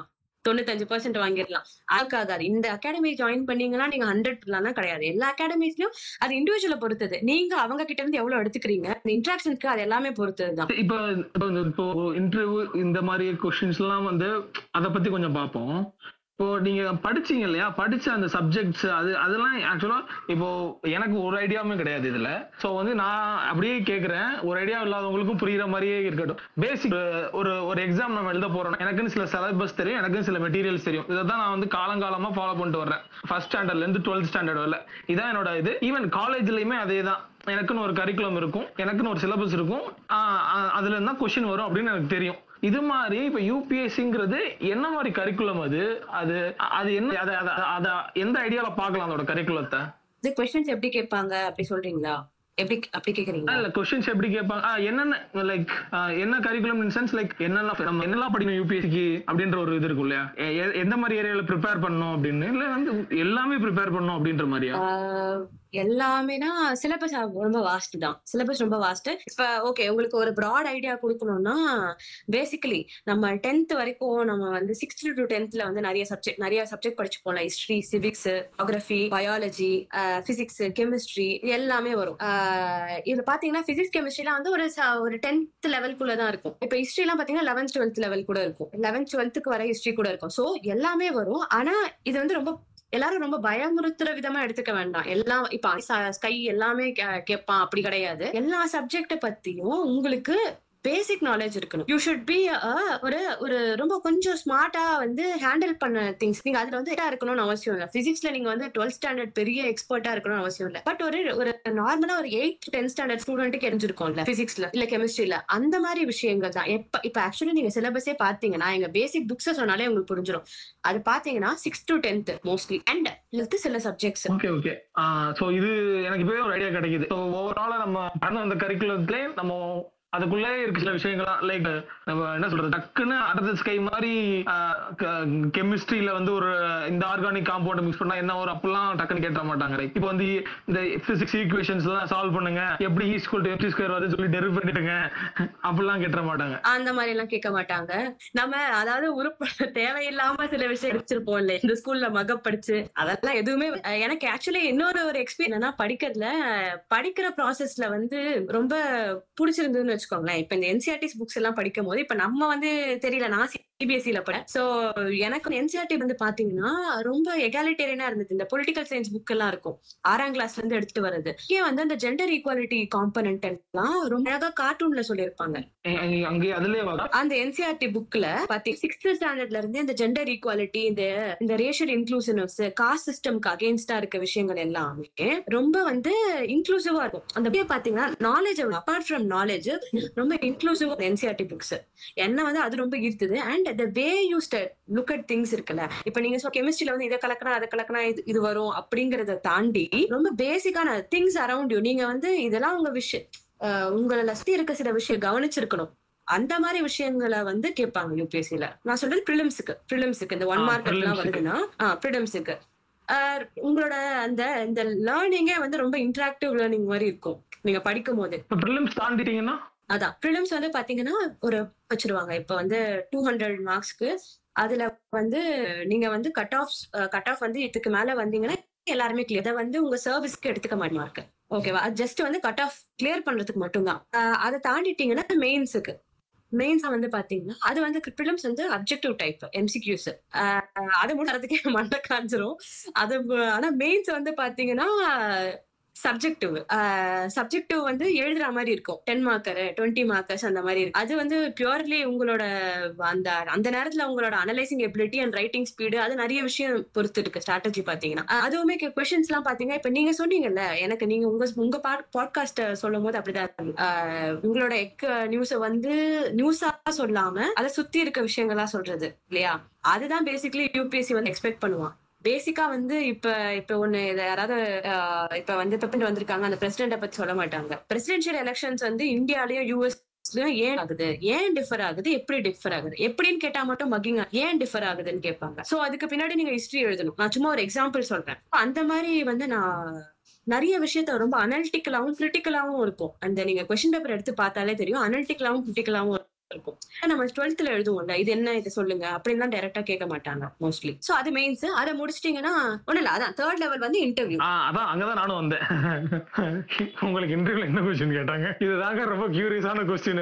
தொண்ணூத்தஞ்சு பர்சன்ட் வாங்கிடலாம் ஆகாது இந்த அகாடமி ஜாயின் பண்ணீங்கன்னா நீங்க ஹண்ட்ரட் கிடையாது எல்லா அகாடமிஸ்லயும் அது இண்டிவிஜுவலை பொறுத்தது நீங்க அவங்க கிட்ட இருந்து எவ்வளவு எடுத்துக்கிறீங்க இன்ட்ராக்ஷனுக்கு அது எல்லாமே பொறுத்ததுதான் இப்போ இப்போ இந்த- இப்போ இன்டர்வியூ இந்த மாதிரி கொஸ்டின்ஸ் எல்லாம் வந்து அதை பத்தி கொஞ்சம் பார்ப்போம் இப்போ நீங்க படிச்சீங்க இல்லையா படிச்ச அந்த சப்ஜெக்ட்ஸ் அது அதெல்லாம் ஆக்சுவலா இப்போ எனக்கு ஒரு ஐடியாவுமே கிடையாது இதுல சோ வந்து நான் அப்படியே கேக்குறேன் ஒரு ஐடியா இல்லாதவங்களுக்கும் புரியுற மாதிரியே இருக்கட்டும் பேசிக் ஒரு ஒரு எக்ஸாம் நம்ம எழுத போறோம் எனக்குன்னு சில சிலபஸ் தெரியும் எனக்குன்னு சில மெட்டீரியல்ஸ் தெரியும் இதை தான் நான் வந்து காலங்காலமா ஃபாலோ பண்ணிட்டு வர்றேன் ஃபர்ஸ்ட் ஸ்டாண்டர்ட்ல இருந்து டுவெல்த் ஸ்டாண்டர்ட் வரல இதான் என்னோட இது ஈவன் காலேஜ்லயுமே அதே தான் எனக்குன்னு ஒரு கரிக்குலம் இருக்கும் எனக்குன்னு ஒரு சிலபஸ் இருக்கும் ஆஹ் ஆஹ் அதுல இருந்தா கொஸ்டின் வரும் அப்படின்னு எனக்கு தெரியும் இது மாதிரி இப்ப யூபிஎஸ்சிங்கிறது என்ன மாதிரி கரிக்குலம் அது அது அது என்ன அத அத அத எந்த ஐடியால பார்க்கலாம் அதோட கரிக்குலத்தை இது கொஸ்டின்ஸ் எப்படி கேட்பாங்க அப்படி சொல்றீங்களா எப்படி அப்படி கேக்குறீங்களா இல்ல கொஸ்டின்ஸ் எப்படி கேட்பாங்க ஆஹ் என்னென்ன லைக் என்ன கரிக்குலம் இன் சென்ஸ் லைக் என்னெல்லாம் நம்ம என்னெல்லாம் படிக்கணும் யூபிஎஸ்சிக்கு அப்படின்ற ஒரு இது இருக்கும் இல்லையா எ- எ- எந்த மாதிரி ஏரியால ப்ரிப்பேர் பண்ணணும் அப்படின்னு இல்ல வந்து எல்லாமே ப்ரிப்பேர் பண்ணணும் அப்படின்ற மாதிரியா ஆஹ் எல்லாமேனா சிலபஸ் ரொம்ப வாஸ்ட் தான் சிலபஸ் ரொம்ப வாஸ்ட் இப்ப ஓகே உங்களுக்கு ஒரு ப்ராட் ஐடியா கொடுக்கணும்னா பேசிக்கலி நம்ம டென்த் வரைக்கும் நம்ம வந்து சிக்ஸ்த் டு டென்த்ல வந்து நிறைய சப்ஜெக்ட் நிறைய சப்ஜெக்ட் படிச்சு போகலாம் history civics geography biology physics chemistry எல்லாமே வரும் ஆஹ் இது பாத்தீங்கன்னா பிசிக்ஸ் கெமிஸ்ட்ரிலாம் வந்து ஒரு ச- ஒரு டென்த் லெவல்குள்ள தான் இருக்கும் இப்ப ஹிஸ்டரி எல்லாம் பாத்தீங்கன்னா லெவன்த் டுவெல்த் லெவல் கூட இருக்கும் லெவன்த் டுவெல்த்துக்கு வர ஹிஸ்டரி கூட இருக்கும் சோ எல்லாமே வரும் ஆனா இது வந்து ரொம்ப எல்லாரும் ரொம்ப பயமுறுத்துற விதமா எடுத்துக்க வேண்டாம் எல்லாம் இப்ப ஸ்கை எல்லாமே கே- கேட்பான் அப்படி கிடையாது எல்லா சப்ஜெக்ட பத்தியும் உங்களுக்கு பேசிக் நாலேஜ் இருக்கணும் யூ ஷுட் பி ஒரு ஒரு ரொம்ப கொஞ்சம் ஸ்மார்ட்டா வந்து ஹேண்டில் பண்ண திங்ஸ் நீங்க அதுல வந்து இதா இருக்கணும்னு அவசியம் இல்ல பிசிக்ஸ்ல நீங்க வந்து டுவெல்த் ஸ்டாண்டர்ட் பெரிய எக்ஸ்பர்ட்டா இருக்கணும்னு அவசியம் இல்ல பட் ஒரு ஒரு நார்மலா ஒரு எயிட் டென்த் ஸ்டாண்டர்ட் ஸ்டூடெண்ட்டுக்கு தெரிஞ்சிருக்கும்ல பிசிக்ஸ்ல இல்ல கெமிஸ்ட்ரியில அந்த மாதிரி விஷயங்கள் தான் எப்ப இப்ப ஆக்சுவலி நீங்க சிலபஸே பாத்தீங்கன்னா எங்க பேசிக் புக்ஸ் சொன்னாலே உங்களுக்கு புரிஞ்சிடும் அது பாத்தீங்கன்னா six to tenth mostly and இது சில சப்ஜெக்ட்ஸ் ஓகே ஓகே சோ இது எனக்கு இப்பவே ஒரு ஐடியா கிடைக்குது ஸோ ஓவராலா நம்ம கடந்த அந்த கரிக்குலத்திலே நம்ம அதுக்குள்ளே இருக்க சில விஷயங்கள்லாம் லைக் நம்ம என்ன சொல்றது டக்குன்னு அடுத்த ஸ்கை மாதிரி கெமிஸ்ட்ரியில வந்து ஒரு இந்த ஆர்கானிக் காம்பவுண்ட் மிக்ஸ் பண்ணா என்ன வரும் அப்படிலாம் டக்குன்னு கேட்ட மாட்டாங்க ரைட் இப்போ வந்து இந்த பிசிக்ஸ் ஈக்குவேஷன்ஸ் எல்லாம் சால்வ் பண்ணுங்க எப்படி ஈ ஸ்கூல் எஃப்டி ஸ்கொயர் வருது சொல்லி டெரிவ் பண்ணிட்டுங்க அப்படிலாம் கேட்ட மாட்டாங்க அந்த மாதிரி எல்லாம் கேட்க மாட்டாங்க நம்ம அதாவது உருப்ப தேவையில்லாம சில விஷயம் படிச்சிருப்போம் இல்ல இந்த ஸ்கூல்ல மகப் படிச்சு அதெல்லாம் எதுவுமே அஹ் எனக்கு ஆக்சுவலி இன்னொரு ஒரு எக்ஸ்பீரியன்ஸ் படிக்கிறதுல அஹ் படிக்கிற ப்ராசஸ்ல வந்து ரொம்ப பிடிச்சிருந்ததுன்னு வச்சுக்கோங்களேன் இப்ப இந்த என்சிஆர்டிஸ் புக்ஸ் எல்லாம் படிக்கும் போது இப்ப நம்ம வந்து தெரியல நான் சிபிஎஸ்சில பட சோ எனக்கு என்சிஆர்டி வந்து பாத்தீங்கன்னா ரொம்ப எகாலிட்டேரியனா இருந்தது இந்த பொலிட்டிக்கல் சயின்ஸ் புக் எல்லாம் இருக்கும் ஆறாம் கிளாஸ்ல இருந்து எடுத்துட்டு வர்றது ஏன் வந்து அந்த ஜெண்டர் ஈக்குவாலிட்டி காம்பனன்ட் எல்லாம் ரொம்ப அழகா கார்ட்டூன்ல சொல்லியிருப்பாங்க அங்க- அங்க- அங்கே அதுலயே வா அந்த என்சிஆர்டி புக்ல பாத்தி சிக்ஸ்த் ஸ்டாண்டர்ட்ல இருந்து இந்த ஜெண்டர் ஈக்குவாலிட்டி இந்த இந்த ரேஷியல் இன்க்ளூசிவ்னஸ் காஸ்ட் சிஸ்டம்க்கு அகேன்ஸ்டா இருக்க விஷயங்கள் எல்லாமே ரொம்ப வந்து இன்க்ளூசிவா இருக்கும் அந்த book பாத்தீங்கன்னா நாலேஜ் அப்பார்ட் ஃப்ரம் நாலேஜ் ரொம்ப இன்க்ளூசிவ் என்சிஆர்டி புக்ஸ் என்ன வந்து அது ரொம்ப ஈர்த்தது and the way you look at things இருக்குல்ல இப்ப நீங்க சொல் கெமிஸ்ட்ரியில வந்து இதை கலக்கினா அதை கலக்கினா இது இது வரும் அப்படிங்கறத தாண்டி ரொம்ப பேசிக்கான திங்ஸ் அரௌண்ட் யூ நீங்க வந்து இதெல்லாம் உங்க விஷயம் அஹ் உங்களை சுத்தி இருக்க சில விஷயம் கவனிச்சிருக்கணும் அந்த மாதிரி விஷயங்களை வந்து கேட்பாங்க யூபிஎஸ்சில நான் சொல்றது ப்ரிலிம்ஸுக்கு ப்ரிலிம்ஸுக்கு இந்த ஒன் ஆ, மார்க் எல்லாம் prelims க்கு. வருதுன்னா ப்ரிலிம்ஸுக்கு உங்களோட அந்த இந்த லேர்னிங்கே வந்து ரொம்ப இன்டராக்டிவ் லேர்னிங் மாதிரி இருக்கும் நீங்க படிக்கும் போது இப்போ ப்ரிலிம்ஸ் தாண்டிட்டீங்கன்னா அதான் ப்ரிலிம்ஸ் வந்து பாத்தீங்கன்னா ஒரு வச்சிருவாங்க இப்ப வந்து டூ ஹண்ட்ரட் மார்க்ஸ்க்கு அதுல வந்து நீங்க வந்து கட் ஆஃப் கட் ஆஃப் வந்து இதுக்கு மேல வந்தீங்கன்னா எல்லாருமே கிளியர் அதை வந்து உங்க சர்வீஸ்க்கு எடுத்துக்க மாட்டேன் மார்க் ஓகேவா அது ஜஸ்ட் வந்து கட் ஆஃப் கிளியர் பண்றதுக்கு மட்டும்தான் அஹ் அதை தாண்டிட்டீங்கன்னா மெயின்ஸுக்கு மெயின்ஸ் வந்து பாத்தீங்கன்னா அது வந்து ப்ரிலிம்ஸ் வந்து அப்ஜெக்டிவ் டைப் எம்சிக்யூஸ் அது முடிறதுக்கே மண்டை காஞ்சிரும் அது மு- ஆனா மெயின்ஸ் வந்து பாத்தீங்கன்னா சப்ஜெக்டிவ் சப்ஜெக்டிவ் வந்து எழுதுற மாதிரி இருக்கும் டென் மார்க்கர் டுவெண்ட்டி மார்க்கர்ஸ் அந்த மாதிரி இருக்கும் அது வந்து பியூர்லி உங்களோட அந்த அந்த நேரத்துல உங்களோட analysing ability and writing speed அது நிறைய விஷயம் பொறுத்து இருக்கு ஸ்ட்ராட்டஜி பாத்தீங்கன்னா அஹ் அதுவுமே கொஸ்டின்ஸ் எல்லாம் பாத்தீங்கன்னா இப்ப நீங்க சொன்னீங்கல்ல எனக்கு நீங்க உங்க உங்க பாட்காஸ்ட் சொல்லும் போது அப்படிதான் இருக்கும். அஹ் உங்களோட எக் நியூஸ வந்து நியூஸா சொல்லாம அதை சுத்தி இருக்க விஷயங்களா சொல்றது இல்லையா அதுதான் பேசிக்கலி யூபிஎஸ்சி வந்து எக்ஸ்பெக்ட் பண்ணுவான் பேசிக்கா வந்து இப்ப இப்ப ஒண்ணு இத யாராவது ஆஹ் இப்ப வந்து பெப்பன் வந்திருக்காங்க அந்த பிரசிடென்ட பத்தி சொல்ல மாட்டாங்க பிரசிடென்ஷியல் எலெக்ஷன்ஸ் வந்து இந்தியாலயும் யூஎஸ் ஏன் ஆகுது ஏன் டிஃபர் ஆகுது எப்படி டிஃபர் ஆகுது எப்படின்னு கேட்டா மட்டும் மக்கிங் ஏன் டிஃபர் ஆகுதுன்னு கேட்பாங்க சோ அதுக்கு பின்னாடி நீங்க ஹிஸ்டரி எழுதணும் நான் சும்மா ஒரு எக்ஸாம்பிள் சொல்றேன் அந்த மாதிரி வந்து நான் நிறைய விஷயத்த ரொம்ப அனலிட்டிக்கலாவும் கிரிட்டிக்கலாவும் இருக்கும் அந்த நீங்க கொஸ்டின் பேப்பர் எடுத்து பார்த்தாலே தெரியும் அனலிட்டிக்கலாவும் கிரிட்டிக்கலாவும் இருக்கும் நம்ம டுவெல்த்ல எழுதுவோம்ல இது என்ன இது சொல்லுங்க அப்படின்னு தான் டைரக்டா கேட்க மாட்டாங்க மோஸ்ட்லி சோ அது மெயின்ஸ் அதை முடிச்சிட்டீங்கன்னா ஒண்ணு இல்ல அதான் தேர்ட் லெவல் வந்து இன்டர்வியூ ஆ அதான் அங்கதான் நானும் வந்தேன் உங்களுக்கு இன்டர்வியூல என்ன கொஸ்டின் கேட்டாங்க இதுதாங்க ரொம்ப கியூரியஸான கொஸ்டின்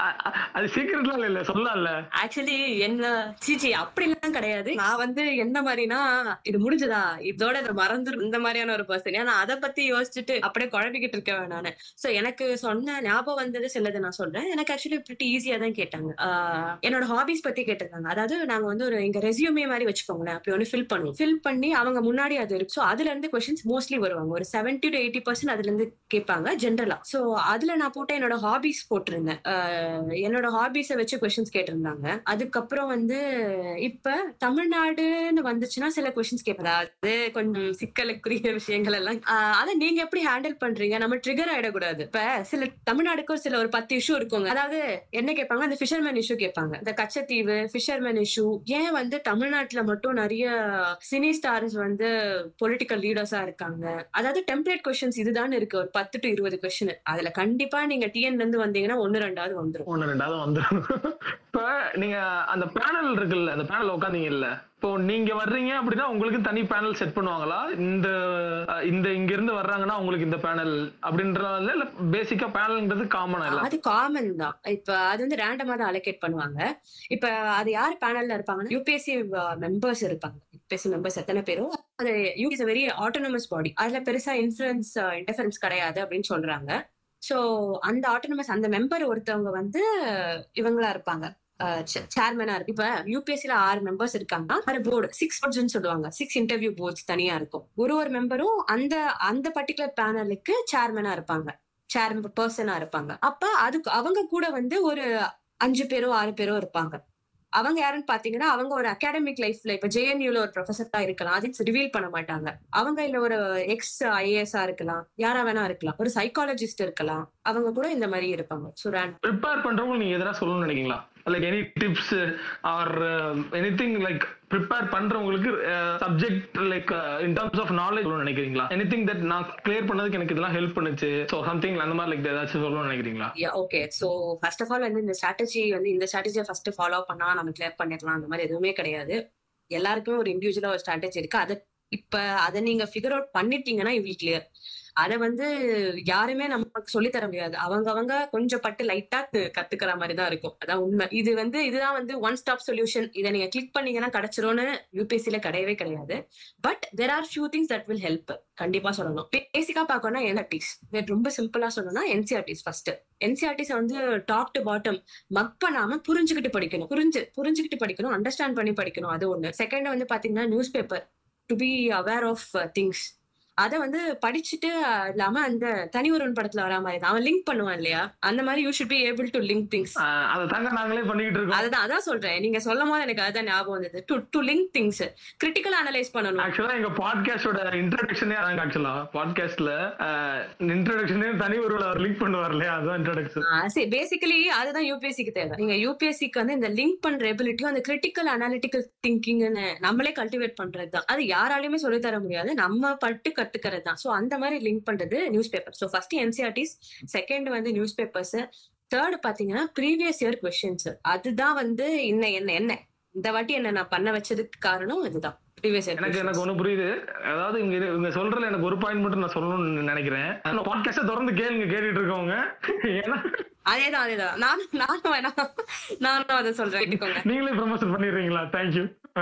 அது சீக்கிரட்லாம் இல்ல சொல்லல ஆக்சுவலி என்ன சீச்சி அப்படிலாம் கிடையாது நான் வந்து என்ன மாதிரினா இது முடிஞ்சதா இதோட இதை மறந்துரும் இந்த மாதிரியான ஒரு பர்சன் ஏன்னா அதை பத்தி யோசிச்சுட்டு அப்படியே குழப்பிக்கிட்டு இருக்கேன் நானு சோ எனக்கு சொன்ன ஞாபகம் வந்தது சிலது நான் சொல்றேன் எனக்கு ஆக்சுவலி பிரிட்டி ஈஸியா தான் கேட்டாங்க ஆஹ் என்னோட ஹாபிஸ் பத்தி கேட்டிருந்தாங்க அதாவது நாங்க வந்து ஒரு இங்க ரெசியூமே மாதிரி வச்சுக்கோங்களேன் அப்படி ஒன்று ஃபில் பண்ணுவோம் ஃபில் பண்ணி அவங்க முன்னாடி அது இருக்கு ஸோ அதுல இருந்து கொஸ்டின்ஸ் மோஸ்ட்லி வருவாங்க ஒரு செவன்டி டு எயிட்டி பர்சன்ட் அதுல இருந்து கேட்பாங்க ஜென்ரலா சோ அதுல நான் போட்ட என்னோட ஹாபிஸ் போட்டிருந்தேன் ஆஹ் என்னோட ஹாபிஸை வச்சு கொஸ்டின்ஸ் கேட்டிருந்தாங்க அதுக்கப்புறம் வந்து இப்ப தமிழ்நாடுன்னு வந்துச்சுன்னா சில கொஸ்டின்ஸ் கேட்பாங்க அது கொஞ்சம் சிக்கலுக்குரிய விஷயங்கள் எல்லாம் ஆஹ் அதை நீங்க எப்படி ஹேண்டில் பண்றீங்க நம்ம ட்ரிகர் ஆயிடக்கூடாது இப்ப சில தமிழ்நாடுக்கு ஒரு சில ஒரு பத்து இஷ்யூ இருக்குங்க அதாவது என்ன கேட்பாங்க அந்த ஃபிஷர்மேன் இஷ்யூ கேட்பாங்க இந்த கச்சத்தீவு ஃபிஷர்மேன் இஷ்யூ ஏன் வந்து தமிழ்நாட்டுல மட்டும் நிறைய சினி ஸ்டார்ஸ் வந்து பொலிட்டிக்கல் லீடர்ஸா இருக்காங்க அதாவது டெம்ப்ளேட் கொஸ்டின்ஸ் இதுதான் இருக்கு ஒரு பத்து டு இருபது கொஸ்டின் அதுல கண்டிப்பா நீங்க டிஎன்ல இருந்து வந்தீங்கன்னா ஒன்னு ரெண்டாவது வந்துரும் ஒண்ணு ரெண்டாவது வந்துடும் இப்ப நீங்க அந்த பேனல் இருக்குல்ல அந்த பேனல் உட்காந்தீங்க இல்ல இப்போ நீங்க வர்றீங்க அப்படின்னா உங்களுக்கு தனி பேனல் செட் பண்ணுவாங்களா இந்த அஹ், இந்த இங்க இருந்து வர்றாங்கன்னா உங்களுக்கு இந்த பேனல் அப்படின்றதுல இல்ல பேசிக்கா பேனல்ன்றது காமனா இல்ல அது காமன் தான் இப்ப அது வந்து ரேண்டமா தான் அலோகேட் பண்ணுவாங்க இப்ப அது யார் பேனல்ல இருப்பாங்கன்னா யூபிஎஸ்சி மெம்பர்ஸ் இருப்பாங்க யூபிஎஸ்சி மெம்பர்ஸ் எத்தனை பேரும் அது யூபிஎஸ் வெரி ஆட்டோனமஸ் பாடி அதுல பெருசா இன்ஃபுளுன்ஸ் இன்டர்ஃபரன்ஸ் கிடையாது அப்படின்னு சொல்றாங்க சோ அந்த ஆட்டோனமஸ் அந்த மெம்பர் ஒருத்தவங்க வந்து இவங்களா இருப்பாங்க சேர்மனா இருக்கு இப்ப யூபிஎஸ்சில ஆறு மெம்பர்ஸ் இருக்காங்கன்னா ஆறு போர்டு சிக்ஸ் போர்ட்ஸ்னு சொல்லுவாங்க சிக்ஸ் இன்டர்வியூ போர்ட்ஸ் தனியா இருக்கும் ஒரு ஒரு மெம்பரும் அந்த அந்த பர்டிகுலர் பேனலுக்கு சேர்மனா இருப்பாங்க சேர் பர்சனா இருப்பாங்க அப்ப அதுக்கு அவங்க கூட வந்து ஒரு அஞ்சு பேரோ ஆறு பேரோ இருப்பாங்க அவங்க யாருன்னு பாத்தீங்கன்னா அவங்க ஒரு அகாடமிக் லைஃப்ல இப்ப ஜேஎன்யூல ஒரு ப்ரொஃபஸரா இருக்கலாம் அது ரிவீல் பண்ண மாட்டாங்க அவங்க இல்ல ஒரு எக்ஸ் ஐஏஎஸ்ஆ இருக்கலாம் யாரா வேணா இருக்கலாம் ஒரு சைக்காலஜிஸ்ட் இருக்கலாம் அவங்க கூட இந்த மாதிரி இருப்பாங்க ஸோ ப்ரிப்பேர் பண்றவங்க நீங்க எதனா சொல்லணும்னு நினைக்கிறீங்களா like any tips or anything like prepare பண்றவங்களுக்கு subject like in terms of knowledge நினைக்கிறீங்களா எனி திங் தட் நான் கிளியர் பண்ணதுக்கு எனக்கு இதெல்லாம் ஹெல்ப் பண்ணுச்சு ஸோ சம்திங் அந்த மாதிரி லைக் ஏதாச்சும் சொல்லணும்னு நினைக்கிறீங்களா okay so first of all வந்து இந்த ஸ்ட்ராட்டஜி வந்து இந்த ஸ்ட்ராட்டஜியை ஃபர்ஸ்ட் ஃபாலோ பண்ணா நம்ம கிளியர் பண்ணிடலாம் அந்த மாதிரி எதுவுமே கிடையாது எல்லாருக்குமே ஒரு இண்டிவிஜுவலா ஒரு ஸ்ட்ராட்டஜி இருக்கு அதை இப்ப அதை நீங்க ஃபிகர் அவுட் பண்ணிட்டீங்கன்னா யூ வில் கிளியர் அதை வந்து யாருமே நமக்கு சொல்லி தர முடியாது அவங்க அவங்க கொஞ்சம் பட்டு லைட்டா கத்துக்கிற மாதிரி தான் இருக்கும் அதான் உண்மை இது வந்து இதுதான் வந்து ஒன் ஸ்டாப் சொல்யூஷன் இதை நீங்க கிளிக் பண்ணீங்கன்னா கிடைச்சிரும்னு யூபிஎஸ்சில கிடையவே கிடையாது but there are few things that will help கண்டிப்பா சொல்லணும் பேசிக்கா பார்க்கணும்னா என்ஆர்டிஸ் ரொம்ப சிம்பிளா சொல்லணும்னா என்சிஆர்டிஸ் ஃபர்ஸ்ட் என்சிஆர்டிஸ் வந்து டாப் டு பாட்டம் மக் பண்ணாம புரிஞ்சுக்கிட்டு படிக்கணும் புரிஞ்சு புரிஞ்சுக்கிட்டு படிக்கணும் அண்டர்ஸ்டாண்ட் பண்ணி படிக்கணும் அது ஒண்ணு செகண்ட் வந்து பாத்தீங்கன்னா newspaper to be aware of things அதை வந்து படிச்சுட்டு இல்லாம அந்த தனி ஒருவன் படத்துல வரா மாதிரி தான் அவன் லிங்க் பண்ணுவான் இல்லையா அந்த மாதிரி you should be able to link things அதை தாங்க நாங்களே பண்ணிக்கிட்டு இருக்கோம் அதுதான் அதான் சொல்றேன் நீங்க சொல்லும் போது எனக்கு அதான் ஞாபகம் வந்தது to to link things critical analyse பண்ணணும் ஆக்சுவலா எங்க பாட்காஸ்டோட இன்ட்ரடக்ஷனே அதாங்க ஆக்சுவலா பாட்காஸ்ட்ல இன்ட்ரடக்ஷனே தனி ஒரு அவர் லிங்க் பண்ணுவார் இல்லையா அதுதான் இன்ட்ரடக்ஷன் பேசிக்கலி அதுதான் யூபிஎஸ்சிக்கு தேவை நீங்க யூபிஎஸ்சிக்கு வந்து இந்த லிங்க் பண்ற எபிலிட்டியும் அந்த கிரிட்டிக்கல் அனாலிட்டிக்கல் திங்கிங்னு நம்மளே கல்டிவேட் பண்றது தான் அது யாராலையுமே சொல்லி தர முடியாது நம்ம பட்டு கத்துக்கிறது தான் ஸோ அந்த மாதிரி லிங்க் பண்றது newspaper so first NCERTs second வந்து நியூஸ் பேப்பர்ஸ் தேர்ட் பாத்தீங்கன்னா ப்ரீவியஸ் இயர் கொஸ்டின்ஸ் அதுதான் வந்து என்ன என்ன என்ன இந்த வாட்டி என்ன நான் பண்ண வச்சதுக்கு காரணம் இதுதான் ப்ரீவியஸ் இயர் எனக்கு எனக்கு ஒண்ணு புரியுது அதாவது இங்க இரு- இவங்க சொல்றதுல எனக்கு ஒரு பாயிண்ட் மட்டும் நான் சொல்லணும்னு நினைக்கிறேன் பாட்காஸ்ட தொடர்ந்து கேளுங்க கேட்டுட்டு இருக்கவங்க ஏன்னா அதேதான் அதேதான் நானும் நானும் வேணா நானும் அதை சொல்றேன் கேட்டுக்கோங்க நீங்களே ப்ரமோஷன் பண்ணிடுறீங்களா தேங்க்யூ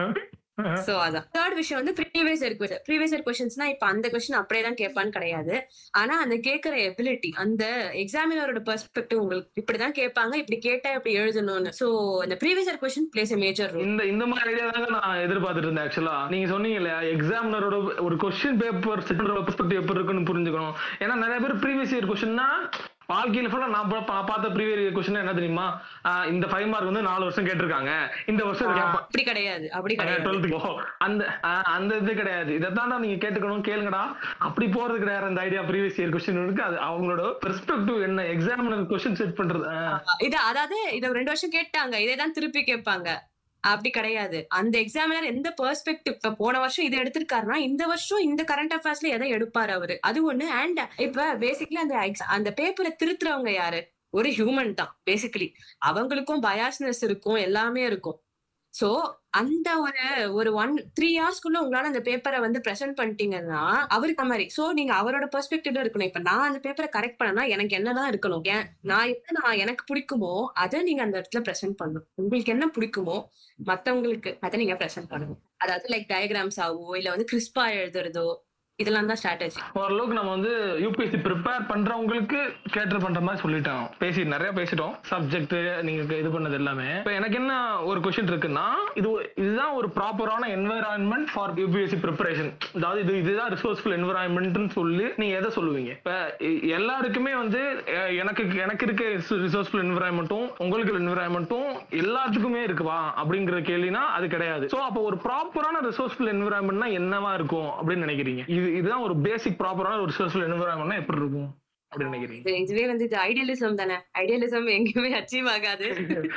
சோ அதான் தேர்ட் விஷயம் வந்து previous year question previous year கொஸ்டின்ஸ்னா இப்ப அந்த கொஸ்டின் அப்படியே தான் கேட்பான்னு கிடையாது ஆனா அந்த கேட்கிற எபிலிட்டி அந்த எக்ஸாமினரோட பெர்ஸ்பெக்டிவ் உங்களுக்கு இப்படிதான் கேட்பாங்க இப்படி கேட்டா இப்படி எழுதணும்னு சோ இந்த previous year question plays a major role இந்த இந்த மாதிரி ஐடியா தாங்க நான் எதிர்பார்த்துட்டு இருந்தேன் ஆக்சுவலா நீங்க சொன்னீங்க இல்லையா எக்ஸாமினரோட ஒரு கொஸ்டின் பேப்பர் பெர்ஸ்பெக்டிவ் எப்படி இருக்குன்னு புரிஞ்சுக்கணும் ஏன்னா நிறைய பேர் ப்ரீவியஸ் இயர் கொஸ்டின்னா வாழ்க்கையில ஃபுல்லா நான் பா- பா- பார்த்த ப்ரீவியஸ் இயர் கொஸ்டின் என்ன தெரியுமா ஆஹ் இந்த ஃபைவ் மார்க் வந்து நாலு வருஷம் கேட்டிருக்காங்க இந்த வருஷம் இது கேட்பான் அப்படி கிடையாது அப்படி கிடையாது டுவெல்த்துக்கு அந்த ஆஹ் அந்த இது கிடையாது இதைத்தாண்டா நீங்க கேட்டுக்கணும் கேளுங்கடா அப்படி போறது கிடையாது அந்த ஐடியா ப்ரீவியஸ் இயர் கொஸ்டின் இருக்கு அது அவங்களோட பெர்ஸ்பெக்டிவ் என்ன எக்ஸாமினர் கொஸ்டின் செட் பண்றது ஆஹ் இது அதாவது இத ரெண்டு வருஷம் கேட்டாங்க இதே தான் திருப்பி கேட்பாங்க அப்படி கிடையாது அந்த எக்ஸாமினர் எந்த பெர்ஸ்பெக்டிவ் இப்ப போன வருஷம் இதை எடுத்திருக்காருன்னா இந்த வருஷம் இந்த கரண்ட் அஃபேர்ஸ்ல எதை எடுப்பாரு அவரு அது ஒண்ணு அண்ட் இப்ப பேசிக்கலி அந்த ex- அந்த பேப்பரை திருத்துறவங்க யாரு ஒரு ஹியூமன் தான் பேசிக்கலி அவங்களுக்கும் பயாஸ்னஸ் இருக்கும் எல்லாமே இருக்கும் சோ அந்த ஒரு ஒரு ஒன் த்ரீ ஹவர்ஸ்க்குள்ள உங்களால அந்த பேப்பரை வந்து பிரசென்ட் பண்ணிட்டீங்கன்னா அவருக்கு அந்த மாதிரி சோ நீங்க அவரோட பெர்ஸ்பெக்டிவ்ல இருக்கணும் இப்ப நான் அந்த பேப்பரை கரெக்ட் பண்ணனா எனக்கு என்னதான் இருக்கணும் ஏன் நான் என்ன நான் எனக்கு பிடிக்குமோ அதை நீங்க அந்த இடத்துல பிரசென்ட் பண்ணணும் உங்களுக்கு என்ன பிடிக்குமோ மத்தவங்களுக்கு அதை நீங்க பிரசென்ட் பண்ணணும் அதாவது லைக் டயக்ராம்ஸ் ஆவோ இல்ல வந்து கிறிஸ்பா எழுதுறதோ இதெல்லாம் தான் ஸ்ட்ராட்டஜி ஓரளவுக்கு நம்ம வந்து யூபிஎஸ்சி ப்ரிப்பேர் பண்றவங்களுக்கு கேட்டர் பண்ற மாதிரி சொல்லிட்டோம் பேசி நிறைய பேசிட்டோம் சப்ஜெக்ட் நீங்க இது பண்ணது எல்லாமே இப்போ எனக்கு என்ன ஒரு கொஸ்டின் இருக்குன்னா இது இதுதான் ஒரு ப்ராப்பரான என்வரான்மெண்ட் ஃபார் யூபிஎஸ்சி ப்ரிப்பரேஷன் அதாவது இது இதுதான் ரிசோர்ஸ்ஃபுல் என்வரான்மெண்ட்னு சொல்லி நீங்க எதை சொல்லுவீங்க இப்போ எல்லாருக்குமே வந்து அஹ், எனக்கு எனக்கு இருக்க ரிசோர்ஸ்ஃபுல் என்வரான்மெண்ட்டும் உங்களுக்கு என்வரான்மெண்ட்டும் எல்லாத்துக்குமே இருக்குவா அப்படிங்கிற கேள்வினா அது கிடையாது ஸோ அப்போ ஒரு ப்ராப்பரான ரிசோர்ஸ்ஃபுல் என்வரான்மெண்ட்னா என்னவா இருக்கும் அப்படின்னு நினைக்கிறீங்க இது இதுதான் ஒரு பேசிக் ப்ராப்பரான ஒரு ரிசோர்ஸ்ஃபுல் என்வரான்மெண்ட்னா எப்படி இருக்கும் அப்படின்னு நினைக்கிறீங்க இது இதுவே வந்து இது ஐடியலிசம் தானே ஐடியலிசம் எங்கேயுமே அச்சீவ் ஆகாது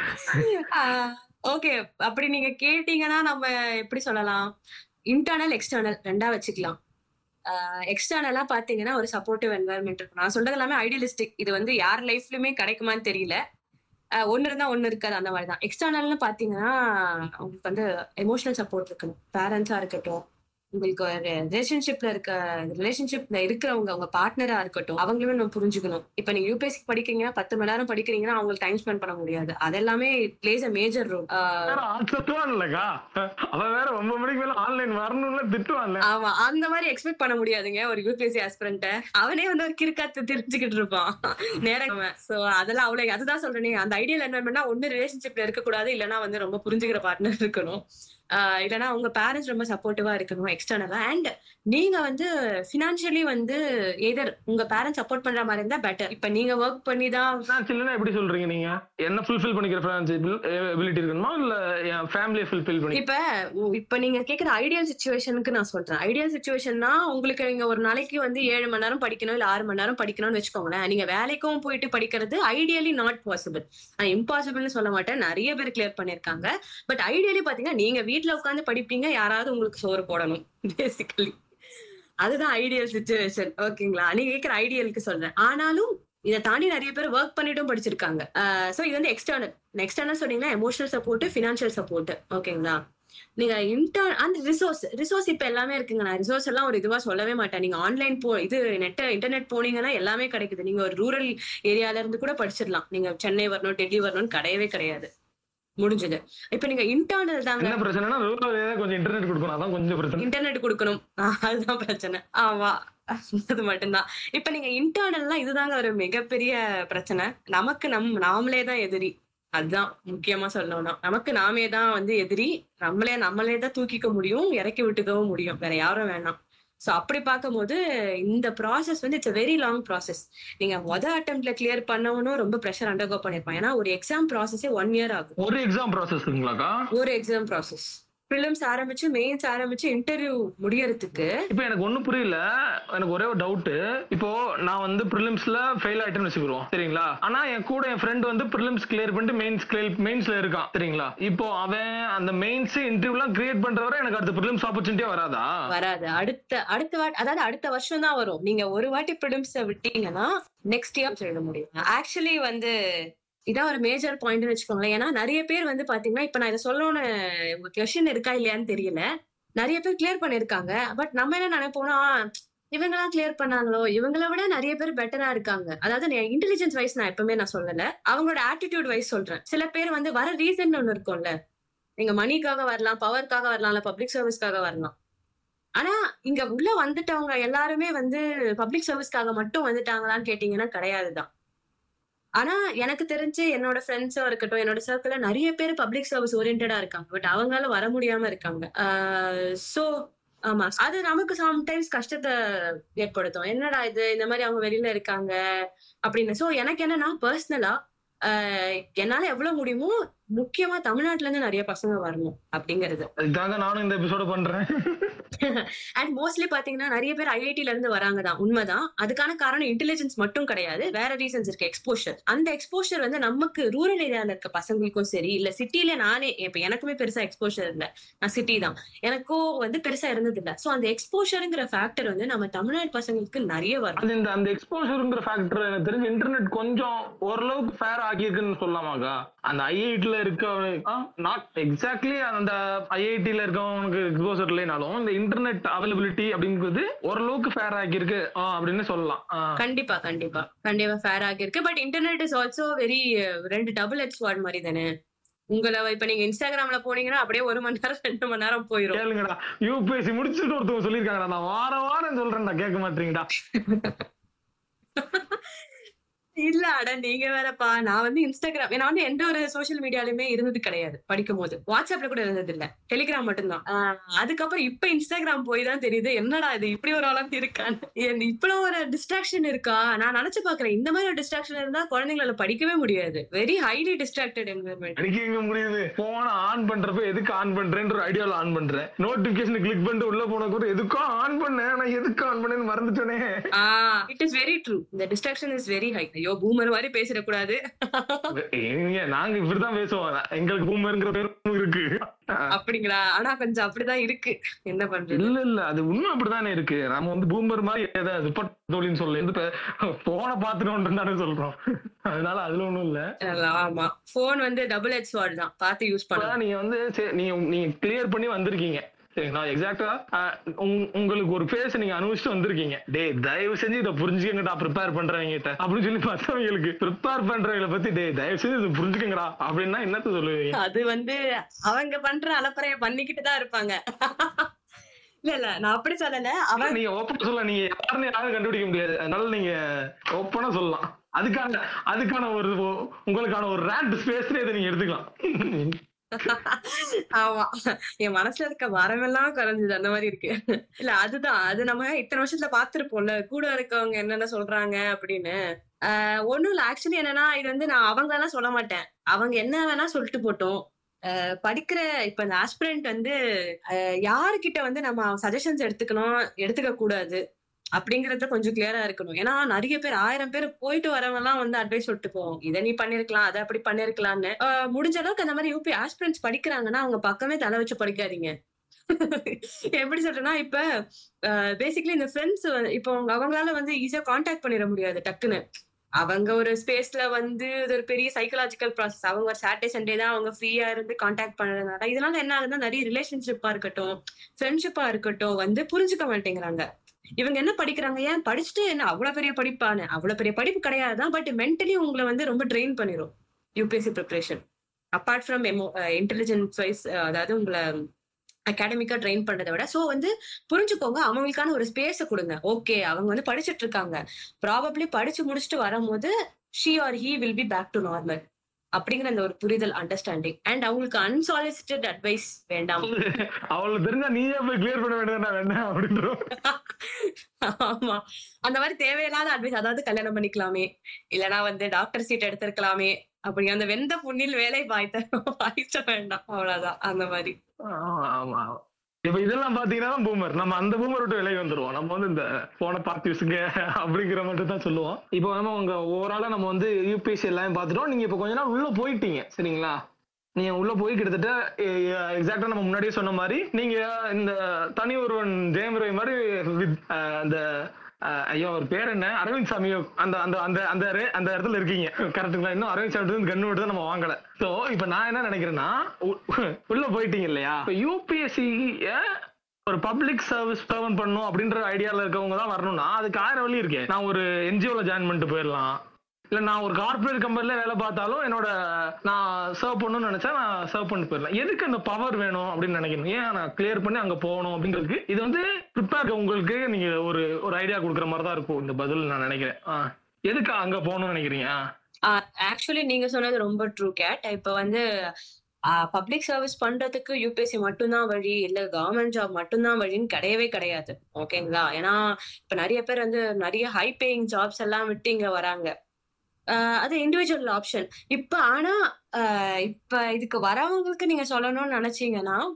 ஓகே அப்படி நீங்க கேட்டீங்கன்னா நம்ம எப்படி சொல்லலாம் இன்டர்னல் எக்ஸ்டர்னல் ரெண்டா வச்சுக்கலாம் எக்ஸ்டர்னலா பாத்தீங்கன்னா ஒரு சப்போர்ட்டிவ் என்வாயர்மெண்ட் இருக்கும் நான் சொல்றது எல்லாமே ஐடியலிஸ்டிக் இது வந்து யார் லைஃப்லயுமே கிடைக்குமான்னு தெரியல ஆஹ் ஒண்ணு இருந்தா ஒண்ணு இருக்காது அந்த மாதிரி தான் எக்ஸ்டர்னல்னு பாத்தீங்கன்னா உங்களுக்கு வந்து எமோஷனல் சப்போர்ட் இருக்கணும் பேரண்ட்ஸா இருக்கட்டும் உங்களுக்கு ஒரு ரிலேஷன்ஷிப்ல இருக்க ரிலேஷன்ஷிப்ல இருக்கிறவங்க உங்க பார்ட்னரா இருக்கட்டும் அவங்களுமே நம்ம புரிஞ்சுக்கணும் இப்ப நீங்க யூபிஎஸ்சி படிக்கிறீங்கன்னா பத்து மணி நேரம் படிக்கிறீங்கன்னா அவங்களுக்கு டைம் ஸ்பெண்ட் பண்ண முடியாது அதெல்லாமே பிளேஸ் அ மேஜர் ரோல் வேற ஆச்சத்துவான் இல்லக்கா அவன் வேற ஒன்பது மணிக்கு மேல ஆன்லைன் வரணும்ல திட்டுவான்ல ஆமா அந்த மாதிரி எக்ஸ்பெக்ட் பண்ண முடியாதுங்க ஒரு யூபிஎஸ்சி ஆஸ்பிரண்ட அவனே வந்து ஒரு கிறுக்காத்து தெரிஞ்சுக்கிட்டு இருப்பான் நேரம் சோ அதெல்லாம் அவ்வளவு அதுதான் சொல்றேனே அந்த ஐடியல் என்வரன்மெண்ட்னா ஒண்ணு ரிலேஷன்ஷிப்ல இருக்கக்கூடாது இல்லைன்னா வந்து ரொம்ப புரிஞ்சுக்கிற பார்ட்னர் இருக்கணும் ஆஹ் இல்லைன்னா உங்க பேரண்ட்ஸ் ரொம்ப சப்போர்ட்டிவா இருக்கணும் எக்ஸ்டர்னலா அண்ட் நீங்க வந்து பினான்சியலி வந்து எதர் உங்க பேரண்ட்ஸ் சப்போர்ட் பண்ற மாதிரி இருந்தா பெட்டர் இப்ப நீங்க ஒர்க் பண்ணி தான் ஃபினான்ஷியல்னா எப்படி சொல்றீங்க நீங்க என்ன ஃபுல்ஃபில் பண்ணிக்கிற ஃபினான்சியல் எபிலிட்டி இருக்கணுமா இல்ல என் ஃபேமிலியை ஃபுல்ஃபில் பண்ணி இப்ப உ- இப்ப நீங்க கேக்குற ஐடியல் சுச்சுவேஷனுக்கு நான் சொல்றேன் ஐடியல் சுச்சுவேஷன்னா உங்களுக்கு நீங்க ஒரு நாளைக்கு வந்து ஏழு மணி நேரம் படிக்கணும் இல்ல ஆறு மணி நேரம் படிக்கணும்னு வச்சுக்கோங்களேன் நீங்க வேலைக்கும் போயிட்டு படிக்கிறது ஐடியலி நாட் பாசிபிள் நான் இம்பாசிபிள்னு சொல்ல மாட்டேன் நிறைய பேர் கிளியர் பண்ணிருக்காங்க பட் ஐடியலி பாத்தீங்கன்னா நீங்க வீட்ல உட்காந்து படிப்பீங்க யாராவது உங்களுக்கு சோறு போடணும் பேசிக்கலி அதுதான் ஐடியல் சுச்சுவேஷன் ஓகேங்களா நீங்க கேக்குற ஐடியலுக்கு சொல்றேன் ஆனாலும் இதை தாண்டி நிறைய பேர் ஒர்க் பண்ணிட்டும் படிச்சிருக்காங்க சோ இது வந்து எக்ஸ்டர்னல் எக்ஸ்டர்னல் சொன்னீங்கன்னா எமோஷனல் சப்போர்ட் ஃபினான்ஷியல் சப்போர்ட் ஓகேங்களா நீங்க இன்டர் அந்த ரிசோர்ஸ் ரிசோர்ஸ் இப்ப எல்லாமே இருக்குங்க நான் ரிசோர்ஸ் எல்லாம் ஒரு இதுவா சொல்லவே மாட்டேன் நீங்க ஆன்லைன் போ இது நெட் இன்டர்நெட் போனீங்கன்னா எல்லாமே கிடைக்குது நீங்க ஒரு ரூரல் ஏரியால இருந்து கூட படிச்சிடலாம் நீங்க சென்னை வரணும் டெல்லி வரணும்னு கிடையவே கிடையாது முடிஞ்சது இப்ப நீங்க இன்டர்னல் தாங்க என்ன பிரச்சனைனா ரூரல் ஏரியா கொஞ்சம் இன்டர்நெட் கொடுக்கணும் அதான் கொஞ்சம் பிரச்சனை இன்டர்நெட் கொடுக்கணும் ஆஹ் அதுதான் பிரச்சனை ஆமா அது மட்டும்தான் இப்ப நீங்க இன்டர்னல்லாம் இதுதாங்க ஒரு மிகப்பெரிய பிரச்சனை நமக்கு நம் நாமளே தான் எதிரி அதுதான் முக்கியமா சொல்லணும்னா நமக்கு நாமே தான் வந்து எதிரி நம்மளே நம்மளே தான் தூக்கிக்க முடியும் இறக்கி விட்டுக்கவும் முடியும் வேற யாரும் வேணாம் சோ அப்படி பார்க்கும்போது இந்த ப்ராசஸ் வந்து இட்ஸ் வெரி லாங் ப்ராசஸ் நீங்க மொத அட்டம்ப்ட்ல கிளியர் பண்ணவனும் ரொம்ப ப்ரெஷர் அண்டர்கோ பண்ணிருப்பான் ஏன்னா ஒரு எக்ஸாம் ப்ராசஸே ஒன் இயர் ஆகும் ஒரு எக்ஸாம் ப்ராசஸ்ங்களாக்கா ஒரு எக்ஸாம் ப்ராசஸ் ப்ரிலிம்ஸ் ஆரம்பிச்சு மெயின்ஸ் ஆரம்பிச்சு இன்டர்வியூ முடியறதுக்கு இப்போ எனக்கு ஒண்ணும் புரியல எனக்கு ஒரே ஒரு டவுட் இப்போ நான் வந்து ப்ரிலிம்ஸ்ல ஃபெயில் ஆயிட்டேன்னு வச்சுக்கிறோம் சரிங்களா ஆனா என் கூட என் ஃப்ரெண்ட் வந்து ப்ரிலிம்ஸ் கிளியர் பண்ணிட்டு மெயின்ஸ் கிளியர் மெயின்ஸ்ல இருக்கான் சரிங்களா இப்போ அவன் அந்த மெயின்ஸ் இன்டர்வியூலாம் கிரியேட் பண்றவரை எனக்கு அடுத்த ப்ரிலிம்ஸ் ஆப்பர்ச்சுனிட்டியே வராதா வராது அடுத்த அடுத்த வாட்டி அதாவது அடுத்த வருஷம் தான் வரும் நீங்க ஒரு வாட்டி ப்ரிலிம்ஸ் விட்டீங்கன்னா நெக்ஸ்ட் இயர் எழுத முடியும் ஆக்சுவலி வந்து இதான் ஒரு மேஜர் பாயிண்ட்னு வச்சுக்கோங்களேன் ஏன்னா நிறைய பேர் வந்து பாத்தீங்கன்னா இப்ப நான் இதை சொல்லணும்னு உங்க கொஸ்டின் இருக்கா இல்லையான்னு தெரியல நிறைய பேர் கிளியர் பண்ணிருக்காங்க பட் நம்ம என்ன நினைப்போம்னா இவங்கெல்லாம் கிளியர் பண்ணாங்களோ இவங்கள விட நிறைய பேர் பெட்டரா இருக்காங்க அதாவது இன்டெலிஜென்ஸ் வைஸ் நான் எப்பவுமே நான் சொல்லல அவங்களோட ஆட்டிடியூட் வைஸ் சொல்றேன் சில பேர் வந்து வர ரீசன் ஒண்ணு இருக்கும்ல நீங்க மணிக்காக வரலாம் பவர்க்காக வரலாம் இல்ல பப்ளிக் சர்வீஸ்க்காக வரலாம் ஆனா இங்க உள்ள வந்துட்டவங்க எல்லாருமே வந்து பப்ளிக் சர்வீஸ்க்காக மட்டும் வந்துட்டாங்களான்னு கேட்டீங்கன்னா கிடையாதுதான் ஆனா எனக்கு தெரிஞ்சு என்னோட ஃப்ரெண்ட்ஸோ இருக்கட்டும் என்னோட சர்க்கிள்ல நிறைய பேர் பப்ளிக் சர்வீஸ் ஓரியன்டா இருக்காங்க பட் அவங்களால வர முடியாம இருக்காங்க சோ ஆமா அது நமக்கு சம்டைம்ஸ் கஷ்டத்தை ஏற்படுத்தும் என்னடா இது இந்த மாதிரி அவங்க வெளியில இருக்காங்க அப்படின்னு சோ எனக்கு என்னன்னா பர்சனலா என்னால எவ்வளவு முடியுமோ முக்கியமா தமிழ்நாட்டுல இருந்து நிறைய பசங்க வரணும் அப்படிங்கிறது அதுக்காக நானும் இந்த எபிசோட பண்றேன் அண்ட் மோஸ்ட்லி பாத்தீங்கன்னா நிறைய பேர் ஐஐடில இருந்து வராங்க தான் உண்மைதான் அதுக்கான காரணம் இன்டெலிஜென்ஸ் மட்டும் கிடையாது வேற ரீசன்ஸ் இருக்கு எக்ஸ்போஷர் அந்த எக்ஸ்போஷர் வந்து நமக்கு ரூரல் ஏரியால இருக்க பசங்களுக்கும் சரி இல்ல சிட்டில நானே இப்ப எனக்குமே பெருசா எக்ஸ்போஷர் இல்ல நான் சிட்டி தான் எனக்கும் வந்து பெருசா இருந்தது இல்ல சோ அந்த எக்ஸ்போஷருங்கிற ஃபேக்டர் வந்து நம்ம தமிழ்நாடு பசங்களுக்கு நிறைய வரும் அது இந்த அந்த எக்ஸ்போஷருங்கிற ஃபேக்டர் எனக்கு தெரிஞ்சு இன்டர்நெட் கொஞ்சம் ஓரளவுக்கு ஃபேர் ஆக்கியிருக்குன்னு சொல்லலாமாக்கா அந்த ஐஐடில இருக்க நாட் எக்ஸாக்ட்லி அந்த ஐஐடில இருக்கவனுக்கு எக்ஸ்போசர் இல்லைனாலும் இந்த இன்டர்நெட் அவைலபிலிட்டி அப்படிங்கிறது ஓரளவுக்கு ஃபேர் ஆக்கியிருக்கு ஆ, அப்படின்னு சொல்லலாம் ஆ. கண்டிப்பா கண்டிப்பா கண்டிப்பா ஃபேர் ஆகிருக்கு but internet is also very ரெண்டு டபுள் ஹெச் வார்ட் மாதிரி தானே உங்களை இப்ப நீங்க இன்ஸ்டாகிராம்ல போனீங்கன்னா அப்படியே ஒரு மணி நேரம் ரெண்டு மணி நேரம் போயிரும் கேளுங்கடா யூபிஎஸ்சி முடிச்சுட்டு ஒருத்தவங்க சொல்லியிருக்காங்கடா நான் வாரம் வாரம் சொல்றேன்டா கேட்க மாட்டீங்கடா இல்ல அட நீங்க வேறப்பா நான் வந்து இன்ஸ்டாகிராம் நான் வந்து எந்த ஒரு சோஷியல் மீடியாலுமே இருந்தது கிடையாது படிக்கும் போது வாட்ஸ்அப்ல கூட இருந்தது இல்ல டெலிகிராம் மட்டும்தான் ஆஹ் அதுக்கப்புறம் இப்ப இன்ஸ்டாகிராம் போய் தான் தெரியுது என்னடா இது இப்படி ஒரு அளவுக்கு இருக்கான்னு என் இவ்வளவு ஒரு டிஸ்ட்ராக்ஷன் இருக்கா நான் நினைச்சு பாக்குறேன் இந்த மாதிரி ஒரு டிஸ்ட்ராக்ஷன் இருந்தா குழந்தைங்களால படிக்கவே முடியாது வெரி ஹைலி டிஸ்ட்ராக்டட் என்வரன்மெண்ட் எனக்கு எங்க முடியுது போன ஆன் பண்றப்ப எதுக்கு ஆன் பண்றேன்ற ஒரு ஐடியால ஆன் பண்றேன் நோட்டிபிகேஷன் கிளிக் பண்ணிட்டு உள்ள போன கூட எதுக்கோ ஆன் பண்ணேன் நான் எதுக்கு ஆன் பண்ணேன்னு மறந்துட்டேனே ஆஹ் இட் இஸ் வெரி ட்ரூ இந்த டிஸ்ட்ராக்ஷன் இஸ் வெரி ஹை ஐயோ பூமர் மாதிரி பேசிடக்கூடாது ஏங்க நாங்க இப்படிதான் பேசுவோம் எங்களுக்கு பூமருங்கிற பேரும் இருக்கு அப்படிங்களா ஆனா கொஞ்சம் அப்படிதான் இருக்கு என்ன பண்றது இல்ல இல்ல அது உண்மை அப்படிதானே இருக்கு நம்ம வந்து பூமர் மாதிரி ஏதாவது தோழின்னு சொல்ல வந்து போன பாத்துட்டோம் தானே சொல்றோம் அதனால அதுல ஒண்ணும் இல்ல ஆமா போன் வந்து டபுள் ஹெச் வார்டு தான் பார்த்து யூஸ் இப்பதான் பண்ணலாம் நீங்க வந்து சரி, நீங்க நீங்க கிளியர் பண்ணி வந்திருக்கீங்க சரிங்களா எக்ஸாக்டா உங்களுக்கு ஒரு ஃபேஸ் நீங்க அனுபவிச்சுட்டு வந்திருக்கீங்க டேய் தயவு செஞ்சு இதை புரிஞ்சுக்கங்கடா ப்ரிப்பேர் பண்றவங்க கிட்ட அப்படின்னு சொல்லி மத்தவங்களுக்கு ப்ரிப்பேர் பண்றவங்களை பத்தி டேய் தயவு செஞ்சு இதை புரிஞ்சுக்கங்கடா அப்படின்னா என்னத்த சொல்லுவீங்க அது வந்து அவங்க பண்ற அலப்பறைய பண்ணிக்கிட்டு தான் இருப்பாங்க இல்ல இல்ல நான் அப்படி சொல்லல அவங்க நீங்க ஓப்பன் சொல்ல நீங்க யாருன்னு யாரும் கண்டுபிடிக்க முடியாது அதனால நீங்க ஓப்பனா சொல்லலாம் அதுக்கான அதுக்கான ஒரு உங்களுக்கான ஒரு ரேண்ட் ஸ்பேஸ்ல இதை நீங்க எடுத்துக்கலாம் ஆமா என் மனசுல இருக்க மரமெல்லாம் குறைஞ்சது அந்த மாதிரி இருக்கு இல்ல அதுதான் அது நம்ம இத்தனை வருஷத்துல பாத்துருப்போம்ல கூட இருக்கவங்க என்னென்ன சொல்றாங்க அப்படின்னு ஆஹ் ஒண்ணும் இல்ல ஆக்சுவலி என்னன்னா இது வந்து நான் அவங்க எல்லாம் சொல்ல மாட்டேன் அவங்க என்ன வேணா சொல்லிட்டு போட்டோம் ஆஹ் படிக்கிற இப்ப இந்த ஆஸ்பிரண்ட் வந்து ஆஹ் யாருக்கிட்ட வந்து நம்ம சஜஷன்ஸ் எடுத்துக்கணும் எடுத்துக்க கூடாது அப்படிங்கறத கொஞ்சம் கிளியரா இருக்கணும் ஏன்னா நிறைய பேர் ஆயிரம் பேர் போயிட்டு வரவங்க எல்லாம் வந்து அட்வைஸ் சொல்லிட்டு போவோம் இதை நீ பண்ணிருக்கலாம் அதை அப்படி பண்ணிருக்கலாம்னு ஆஹ் முடிஞ்ச அளவுக்கு அந்த மாதிரி யூபி ஆஸ்பிரன்ஸ் படிக்கிறாங்கன்னா அவங்க பக்கமே தலை வச்சு படிக்காதீங்க எப்படி சொல்றேன்னா இப்ப பேசிக்கலி இந்த ஃப்ரெண்ட்ஸ் இப்போ அவங்க- அவங்களால வந்து ஈஸியா காண்டாக்ட் பண்ணிட முடியாது டக்குன்னு அவங்க ஒரு ஸ்பேஸ்ல வந்து இது ஒரு பெரிய சைக்கலாஜிக்கல் ப்ராசஸ் அவங்க ஒரு சாட்டர்டே சண்டே தான் அவங்க ஃப்ரீயா இருந்து காண்டாக்ட் பண்ணதுனால இதனால என்ன ஆகுதுன்னா நிறைய ரிலேஷன்ஷிப்பா இருக்கட்டும் ஃப்ரெண்ட்ஷிப்பா இருக்கட்டும் வந்து புரிஞ்சுக்க மாட்டேங்கிறாங்க இவங்க என்ன படிக்கிறாங்க ஏன் படிச்சுட்டு என்ன அவ்வளவு பெரிய படிப்பான்னு அவ்வளவு பெரிய படிப்பு கிடையாதுதான் பட் மென்டலி உங்களை வந்து ரொம்ப ட்ரெயின் பண்ணிரும் UPSC preparation apart from emo intelligence wise அதாவது உங்களை அகாடமிக்கா ட்ரெயின் பண்றதை விட சோ வந்து புரிஞ்சுக்கோங்க அவங்களுக்கான ஒரு ஸ்பேஸ கொடுங்க ஓகே அவங்க வந்து படிச்சிட்டு இருக்காங்க ப்ராபப்ளி படிச்சு முடிச்சுட்டு வரும்போது she or he will be back to normal அப்படிங்கிற அந்த ஒரு புரிதல் அண்டர்ஸ்டாண்டிங் அண்ட் அவங்களுக்கு அன்சாலிசிட்டட் அட்வைஸ் வேண்டாம் அவளுக்கு தெரிஞ்சா நீயே போய் கிளியர் பண்ண வேண்டியதுனா வேண்டாம் அப்படின்ற ஆமா அந்த மாதிரி தேவையில்லாத அட்வைஸ் அதாவது கல்யாணம் பண்ணிக்கலாமே இல்லனா வந்து டாக்டர் சீட் எடுத்திருக்கலாமே அப்படி அந்த வெந்த புண்ணில் வேலை பாய்த்த பாய்ச்ச வேண்டாம் அவ்வளவுதான் அந்த மாதிரி ஆமா ஆமா இப்ப இதெல்லாம் பாத்தீங்கன்னா பூமர் நம்ம அந்த பூமர் விட்டு விலகி வந்துருவோம் நம்ம வந்து இந்த போன பார்த்து யூஸுங்க அப்படிங்கிற மட்டும் தான் சொல்லுவோம் இப்போ நம்ம உங்க ஓவராலா நம்ம வந்து யூபிஎஸ்சி எல்லாம் பார்த்துட்டோம் நீங்க இப்போ கொஞ்ச நாள் உள்ள போயிட்டீங்க சரிங்களா நீங்க உள்ள போய் கிட்டத்தட்ட எக்ஸாக்டா நம்ம முன்னாடியே சொன்ன மாதிரி நீங்க இந்த தனி ஒருவன் ஜெயம் ரவி மாதிரி with, அஹ், அந்த அஹ், ஐயோ அவர் பேர் என்ன அரவிந்த் சாமி அந்த அந்த அந்த அந்த ரே- அந்த இடத்துல இருக்கீங்க கரெக்டுங்களா இன்னும் அரவிந்த் சாமி கண்ணு விட்டு தான் நம்ம வாங்கல சோ இப்போ நான் என்ன நினைக்கிறேன்னா உ- உள்ள போயிட்டீங்க இல்லையா இப்போ யூபிஎஸ்சி ஒரு பப்ளிக் சர்வீஸ் சர்வன் பண்ணும் அப்படின்ற ஐடியால இருக்கவங்க தான் வரணும்னா அதுக்கு ஆயிரம் வழி இருக்கு நான் ஒரு என்ஜிஓல ஜாயின் பண்ணிட்டு போயிடலாம் இல்ல நான் ஒரு கார்ப்பரேட் கம்பெனில வேலை பார்த்தாலும் என்னோட நான் சர்வ் பண்ணணும்னு நினைச்சா நான் சர்வ் பண்ணிட்டு போயிடலாம் எதுக்கு அந்த பவர் வேணும் அப்படின்னு நினைக்கணும் ஏன் நான் கிளியர் பண்ணி அங்க போகணும் அப்படிங்கிறதுக்கு இது வந்து ப்ரிப்பேர் உங்களுக்கு நீங்க ஒரு ஒரு ஐடியா கொடுக்குற மாதிரி தான் இருக்கும் இந்த பதில் நான் நினைக்கிறேன் ஆ. எதுக்கு அங்க போகணும்னு நினைக்கிறீங்க ஆ. ஆக்சுவலி நீங்க சொன்னது ரொம்ப ட்ரூ கேட் இப்ப வந்து பப்ளிக் சர்வீஸ் பண்றதுக்கு யூபிஎஸ்சி மட்டும்தான் வழி இல்ல கவர்மெண்ட் ஜாப் மட்டும்தான் வழின்னு கிடையவே கிடையாது ஓகேங்களா ஏன்னா இப்ப நிறைய பேர் வந்து நிறைய ஹை பேயிங் ஜாப்ஸ் எல்லாம் விட்டு இங்க வராங்க ஆஹ் அது இண்டிவிஜுவல் ஆப்ஷன் இப்ப ஆனா ஆஹ் இப்ப இதுக்கு வரவங்களுக்கு நீங்க சொல்லணும்னு நினைச்சீங்கன்னா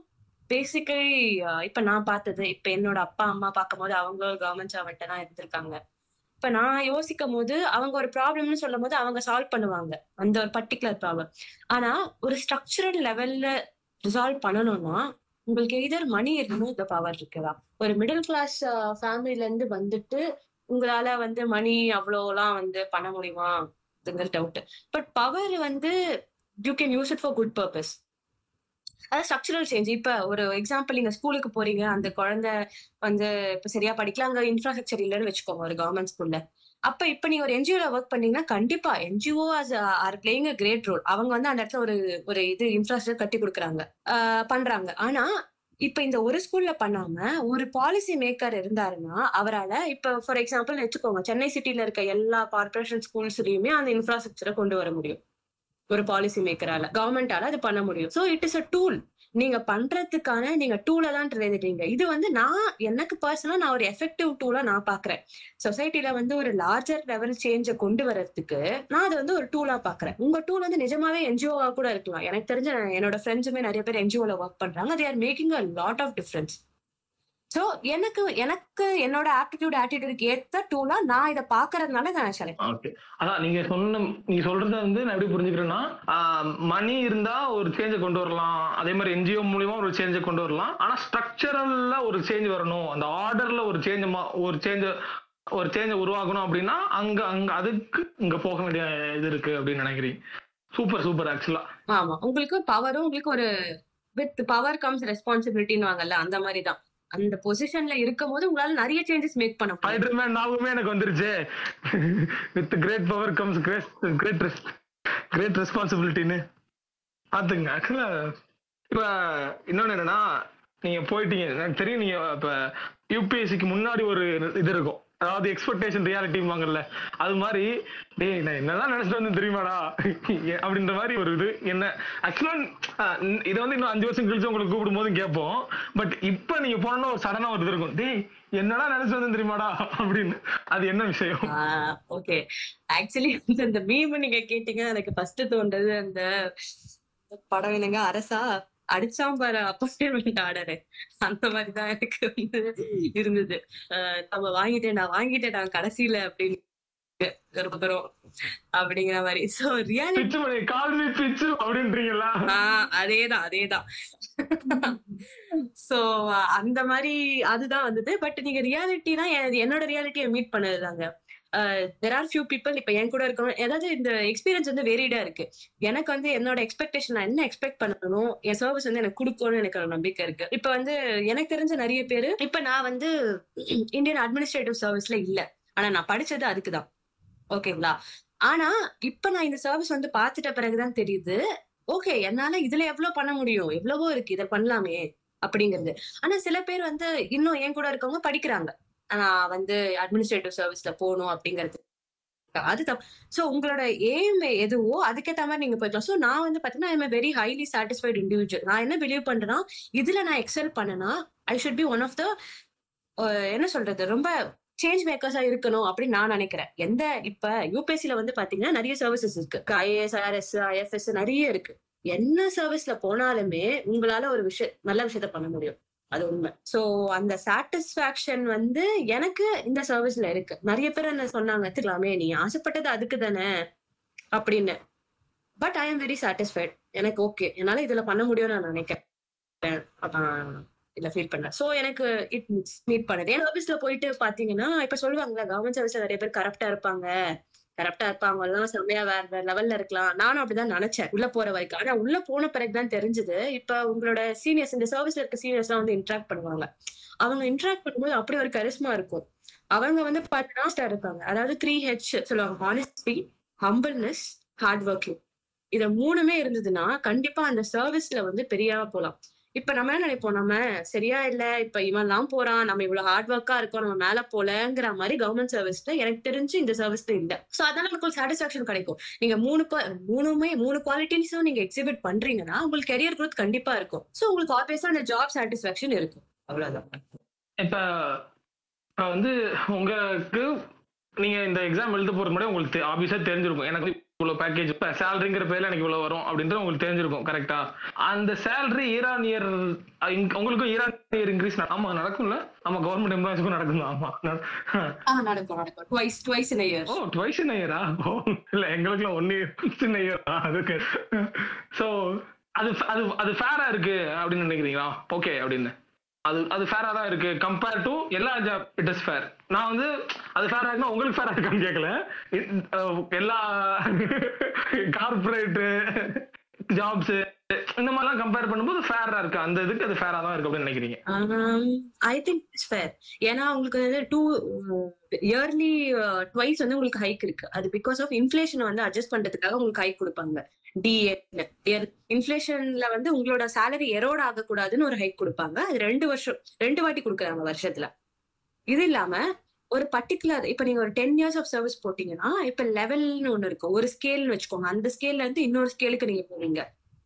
பேசிக்கலி இப்ப நான் பார்த்தது இப்ப என்னோட அப்பா அம்மா பார்க்கும்போது அவங்க கவர்மெண்ட் சர்வெண்ட்டை தான் இருந்திருக்காங்க இப்ப நான் யோசிக்கும் போது அவங்க ஒரு ப்ராப்ளம்னு சொல்லும் போது அவங்க சால்வ் பண்ணுவாங்க அந்த ஒரு பர்டிகுலர் ப்ராப்ளம் ஆனா ஒரு ஸ்ட்ரக்சரல் லெவல்ல ரிசால்வ் பண்ணணும்னா உங்களுக்கு எதர் மணி இருக்கணும் இந்த பவர் இருக்குதா ஒரு மிடில் கிளாஸ் ஃபேமிலில இருந்து வந்துட்டு உங்களால வந்து மணி அவ்வளோலாம் வந்து பண்ண முடியுமா டவுட் பட் பவர் வந்து you can use it for good purpose அதாவது ஸ்ட்ரக்சரல் சேஞ்ச் இப்ப ஒரு எக்ஸாம்பிள் நீங்க ஸ்கூலுக்கு போறீங்க அந்த குழந்தை வந்து இப்ப சரியா படிக்கல அங்க இன்ஃப்ராஸ்ட்ரக்சர் இல்லைன்னு வச்சுக்கோங்க ஒரு கவர்மெண்ட் ஸ்கூல்ல அப்ப இப்ப நீங்க ஒரு என்ஜிஓல ஒர்க் பண்ணீங்கன்னா கண்டிப்பா NGO are playing a great role அவங்க வந்து அந்த இடத்துல ஒரு ஒரு இது இன்ஃப்ராஸ்ட்ரக்சர் கட்டி கொடுக்குறாங்க ஆஹ் பண்றாங்க ஆனா இப்ப இந்த ஒரு ஸ்கூல்ல பண்ணாம ஒரு பாலிசி மேக்கர் இருந்தாருன்னா அவரால இப்ப ஃபார் எக்ஸாம்பிள் வச்சுக்கோங்க சென்னை சிட்டில இருக்க எல்லா கார்பரேஷன் ஸ்கூல்ஸ்லயுமே அந்த இன்ஃப்ராஸ்ட்ரக்சரை கொண்டு வர முடியும் ஒரு பாலிசி மேக்கரால கவர்மெண்டால அது பண்ண முடியும் so it is a tool நீங்க பண்றதுக்கான நீங்க டூலை தான் எழுதிட்டீங்க இது வந்து நான் எனக்கு பர்சனலா நான் ஒரு எஃபெக்டிவ் டூலா நான் பாக்குறேன் சொசைட்டில வந்து ஒரு லார்ஜர் லெவல் சேஞ்ச கொண்டு வர்றதுக்கு நான் அதை வந்து ஒரு டூலா பாக்குறேன் உங்க டூல் வந்து நிஜமாவே என்ஜிஓவா கூட இருக்கலாம் எனக்கு தெரிஞ்ச என்னோட ஃப்ரெண்ட்ஸுமே நிறைய பேர் என்ஜிஓல ஒர்க் பண்றாங்க they are making a lot of difference so எனக்கு எனக்கு என்னோட ஆப்டிடியூட் ஆட்டிடியூடுக்கு ஏத்த டூலா நான் இதை பாக்குறதுனால நான் செலக்ட் ஓகே அதான் நீங்க சொன்ன நீங்க சொல்றத வந்து நான் எப்படி புரிஞ்சுக்கிறேன்னா மணி இருந்தா ஒரு சேஞ்சை கொண்டு வரலாம் அதே மாதிரி என்ஜிஓ மூலியமா ஒரு சேஞ்சை கொண்டு வரலாம் ஆனா ஸ்ட்ரக்சரல்ல ஒரு சேஞ்ச் வரணும் அந்த ஆர்டர்ல ஒரு சேஞ்ச் ஒரு சேஞ்ச் ஒரு சேஞ்சை உருவாக்கணும் அப்படின்னா அங்க அங்க அதுக்கு இங்க போக வேண்டிய இது இருக்கு அப்படின்னு நினைக்கிறீங்க சூப்பர் சூப்பர் ஆக்சுவலா ஆமா உங்களுக்கு பவரும் உங்களுக்கு ஒரு வித் பவர் கம்ஸ் ரெஸ்பான்சிபிலிட்டின்னு வாங்கல்ல அந்த மாதிரி தான் அந்த பொசிஷன்ல இருக்கும் போது உங்களால நிறைய சேஞ்சஸ் மேக் பண்ண முடியும் ஸ்பைடர்மேன் ஞாபகமே எனக்கு வந்துருச்சு with great power comes great great great ரெஸ்பான்சிபிலிட்டின்னு பாத்துங்க ஆக்சுவலா இப்ப இன்னொன்னு என்னன்னா நீங்க போயிட்டீங்க எனக்கு தெரியும் நீங்க இப்ப யூபிஎஸ்சிக்கு முன்னாடி ஒரு இது இருக்கும் அதாவது எக்ஸ்பெக்டேஷன் ரியாலிட்டிம்பாங்கல்ல அது மாதிரி டேய் நான் என்னதான் நினைச்சிட்டு வந்து தெரியுமாடா அப்படின்ற மாதிரி ஒரு இது என்ன ஆக்சுவலா இதை வந்து இன்னும் அஞ்சு வருஷம் கழிச்சு உங்களுக்கு கூப்பிடும் போது கேட்போம் பட் இப்ப நீங்க போனோம்னா ஒரு சடனா ஒரு இது இருக்கும் டேய் என்னடா நினைச்சு வந்து தெரியுமாடா அப்படின்னு அது என்ன விஷயம் ஓகே ஆக்சுவலி இந்த மீம் நீங்க கேட்டீங்க எனக்கு ஃபர்ஸ்ட் தோன்றது அந்த படம் என்னங்க அரசா அடிச்சாம் பாரு அப்பாயின்மெண்ட் ஆர்டரு அந்த மாதிரிதான் எனக்கு வந்து இருந்தது அஹ் நம்ம வாங்கிட்டேன் நான் வாங்கிட்டேன் நான் கடைசியில அப்படின்னு இருக்கிறோம் அப்படிங்கிற மாதிரி சோ ரியாலிட்டி பிச்சு பண்ணி கால் மீ பிச்சு அப்படின்றீங்களா ஆஹ் அதேதான் அதேதான் சோ அந்த மாதிரி அதுதான் வந்தது பட் நீங்க ரியாலிட்டினா என்னோட ரியாலிட்டியை மீட் பண்ணதுதாங்க தெர் ஆர் ஃபியூ பீப்புள் இப்ப என் கூட இருக்கணும் ஏதாவது இந்த எக்ஸ்பீரியன்ஸ் வந்து வேரிடா இருக்கு எனக்கு வந்து என்னோட எக்ஸ்பெக்டேஷன் நான் என்ன எக்ஸ்பெக்ட் பண்ணணும் என் சர்வீஸ் வந்து எனக்கு கொடுக்கணும்னு எனக்கு ஒரு நம்பிக்கை இருக்கு இப்ப வந்து எனக்கு தெரிஞ்ச நிறைய பேரு இப்ப நான் வந்து இந்தியன் அட்மினிஸ்ட்ரேட்டிவ் சர்வீஸ்ல இல்ல ஆனா நான் படிச்சது அதுக்குதான் ஓகேங்களா ஆனா இப்ப நான் இந்த சர்வீஸ் வந்து பாத்துட்ட பிறகுதான் தெரியுது ஓகே என்னால இதுல எவ்வளவு பண்ண முடியும் எவ்வளவோ இருக்கு இதை பண்ணலாமே அப்படிங்கிறது ஆனா சில பேர் வந்து இன்னும் என் கூட இருக்கவங்க படிக்கிறாங்க நான் வந்து அட்மினிஸ்ட்ரேட்டிவ் சர்வீஸ்ல போகணும் அப்படிங்கிறது அது தப்பு ஸோ உங்களோட எய்ம் எதுவோ அதுக்கேற்ற மாதிரி நீங்க போய்க்கலாம் ஸோ நான் வந்து பார்த்தீங்கன்னா I'm very highly satisfied individual நான் என்ன பிலீவ் பண்றேன்னா இதுல நான் எக்ஸல் பண்ணனா I should be one of the என்ன சொல்றது ரொம்ப சேஞ்ச் மேக்கர்ஸா இருக்கணும் அப்படின்னு நான் நினைக்கிறேன் எந்த இப்ப யூபிஎஸ்சில வந்து பாத்தீங்கன்னா நிறைய சர்வீசஸ் இருக்கு ஐஏஎஸ் ஐஆர்எஸ் ஐஎஃப்எஸ் நிறைய இருக்கு என்ன சர்வீஸ்ல போனாலுமே உங்களால ஒரு விஷயம் நல்ல விஷயத்த பண்ண முடியும் அது உண்மை சோ அந்த சாட்டிஸ்பாக்சன் வந்து எனக்கு இந்த சர்வீஸ்ல இருக்கு நிறைய பேர் என்ன சொன்னாங்க எடுத்துக்கலாமே நீ ஆசைப்பட்டது அதுக்கு தானே அப்படின்னு but I am very satisfied எனக்கு ஓகே என்னால இதுல பண்ண முடியும்னு நான் நினைக்கிறேன் அதான் இல்ல ஃபீல் பண்றேன் சோ எனக்கு இட் மீட் பண்ணுது என் ஆபீஸ்ல போயிட்டு பாத்தீங்கன்னா இப்ப சொல்லுவாங்கல்ல கவர்மெண்ட் சர்வீஸ்ல நிறைய பேர் கரப்டா இருப்பாங்க கரெக்டா இருப்பாங்க எல்லாம் செம்மையா வேற வேற லெவல்ல இருக்கலாம் நானும் அப்படிதான் நினைச்சேன் உள்ள போற வரைக்கும் ஆனா உள்ள போன பிறகுதான் தெரிஞ்சது இப்ப உங்களோட சீனியர்ஸ் இந்த சர்வீஸ்ல இருக்க சீனியர்ஸ் எல்லாம் வந்து இன்ட்ராக்ட் பண்ணுவாங்க அவங்க இன்ட்ராக்ட் பண்ணும்போது அப்படி ஒரு கரிஸ்மா இருக்கும் அவங்க வந்து பாத்தீங்கன்னா ஸ்டார் இருப்பாங்க அதாவது த்ரீ ஹெச் சொல்லுவாங்க ஹானஸ்டி ஹம்பிள்னஸ் ஹார்ட் ஒர்க்கிங் இத மூணுமே இருந்ததுன்னா கண்டிப்பா அந்த சர்வீஸ்ல வந்து பெரியாவா போலாம் இப்ப நம்ம என்ன நினைப்போம் நம்ம சரியா இல்ல இப்ப இவன் எல்லாம் போறான் நம்ம இவ்வளவு ஹார்ட் ஒர்க்கா இருக்கோம் நம்ம மேல போலங்கிற மாதிரி கவர்மெண்ட் சர்வீஸ்ல எனக்கு தெரிஞ்சு இந்த சர்வீஸ்ல இல்ல சோ அதனால நமக்கு ஒரு சாட்டிஸ்பாக்சன் கிடைக்கும் நீங்க மூணு மூணுமே மூணு குவாலிட்டிஸும் நீங்க எக்ஸிபிட் பண்றீங்கன்னா உங்களுக்கு கெரியர் growth கண்டிப்பா இருக்கும் சோ உங்களுக்கு ஆப்வியஸா அந்த ஜாப் சாட்டிஸ்பாக்சன் இருக்கும் அவ்வளவுதான் இப்ப இப்ப வந்து உங்களுக்கு நீங்க இந்த எக்ஸாம் எழுத போறது முன்னாடி உங்களுக்கு ஆபீஸா தெரிஞ்சிருக்கும் எனக்கு இவ்வளவு பேக்கேஜ் சேலரிங்கிற பேர்ல எனக்கு இவ்வளவு வரும் அப்படின்றது உங்களுக்கு தெரிஞ்சிருக்கும் கரெக்டா அந்த சேலரி இயர் ஆன் இயர் உங்களுக்கும் இயர் ஆன் இயர் இன்க்ரீஸ் ஆமா நடக்கும்ல ஆமா கவர்மெண்ட் எம்ப்ளாயிஸ்க்கும் நடக்கும் ஆமா ஆ நடக்கும் நடக்கும் ட்வைஸ் ட்வைஸ் இன் இயர் ஓ ட்வைஸ் இன் இயரா ஓ இல்ல எங்களுக்குலாம் ஒன் இயர் இன் இயர் அதுக்கு சோ அது அது அது ஃபேரா இருக்கு அப்படின்னு நினைக்கிறீங்களா ஓகே அப்படின்னு அது அது ஃபேரா தான் இருக்கு கம்பேர் டு எல்லா ஜாப் இட் இஸ் ஃபேர் நான் வந்து அது ஃபேரா இருக்குன்னா உங்களுக்கு ஃபேரா இருக்கான்னு கேட்கல it- அஹ் எல்லா கார்பரேட் ஜாப்ஸ் இந்த மாதிரிலாம் கம்பேர் பண்ணும்போது ஃபேரா இருக்கு அந்த இதுக்கு அது ஃபேரா தான் இருக்கு அப்படின்னு நினைக்கிறீங்க ஐ திங்க் இட்ஸ் ஃபேர் ஏன்னா உங்களுக்கு வந்து டூ இயர்லி ட்வைஸ் வந்து உங்களுக்கு ஹைக் இருக்கு அது பிகாஸ் ஆஃப் இன்ஃபிளேஷனை வந்து அட்ஜஸ்ட் பண்றதுக்காக உங்களுக்கு ஹைக் கொடுப்பாங்க டிஏ இன்ஃபிளேஷன்ல வந்து உங்களோட சேலரி எரோட் ஆகக்கூடாதுன்னு ஒரு ஹைக் கொடுப்பாங்க அது ரெண்டு வருஷம் ரெண்டு வாட்டி கொடுக்குறாங்க வருஷத்துல இது இல்லாம ஒரு பர்டிகுலர் இப்ப நீங்க ஒரு டென் இயர்ஸ் ஆஃப் சர்வீஸ் போட்டீங்கன்னா இப்ப லெவல்னு ஒண்ணு இருக்கும் ஒரு ஸ்கேல்னு வச்சுக்கோங்க அந்த ஸ்கேல்ல இருந்து இன்னொரு ஸ்கேலுக்கு நீங்க போவீங்க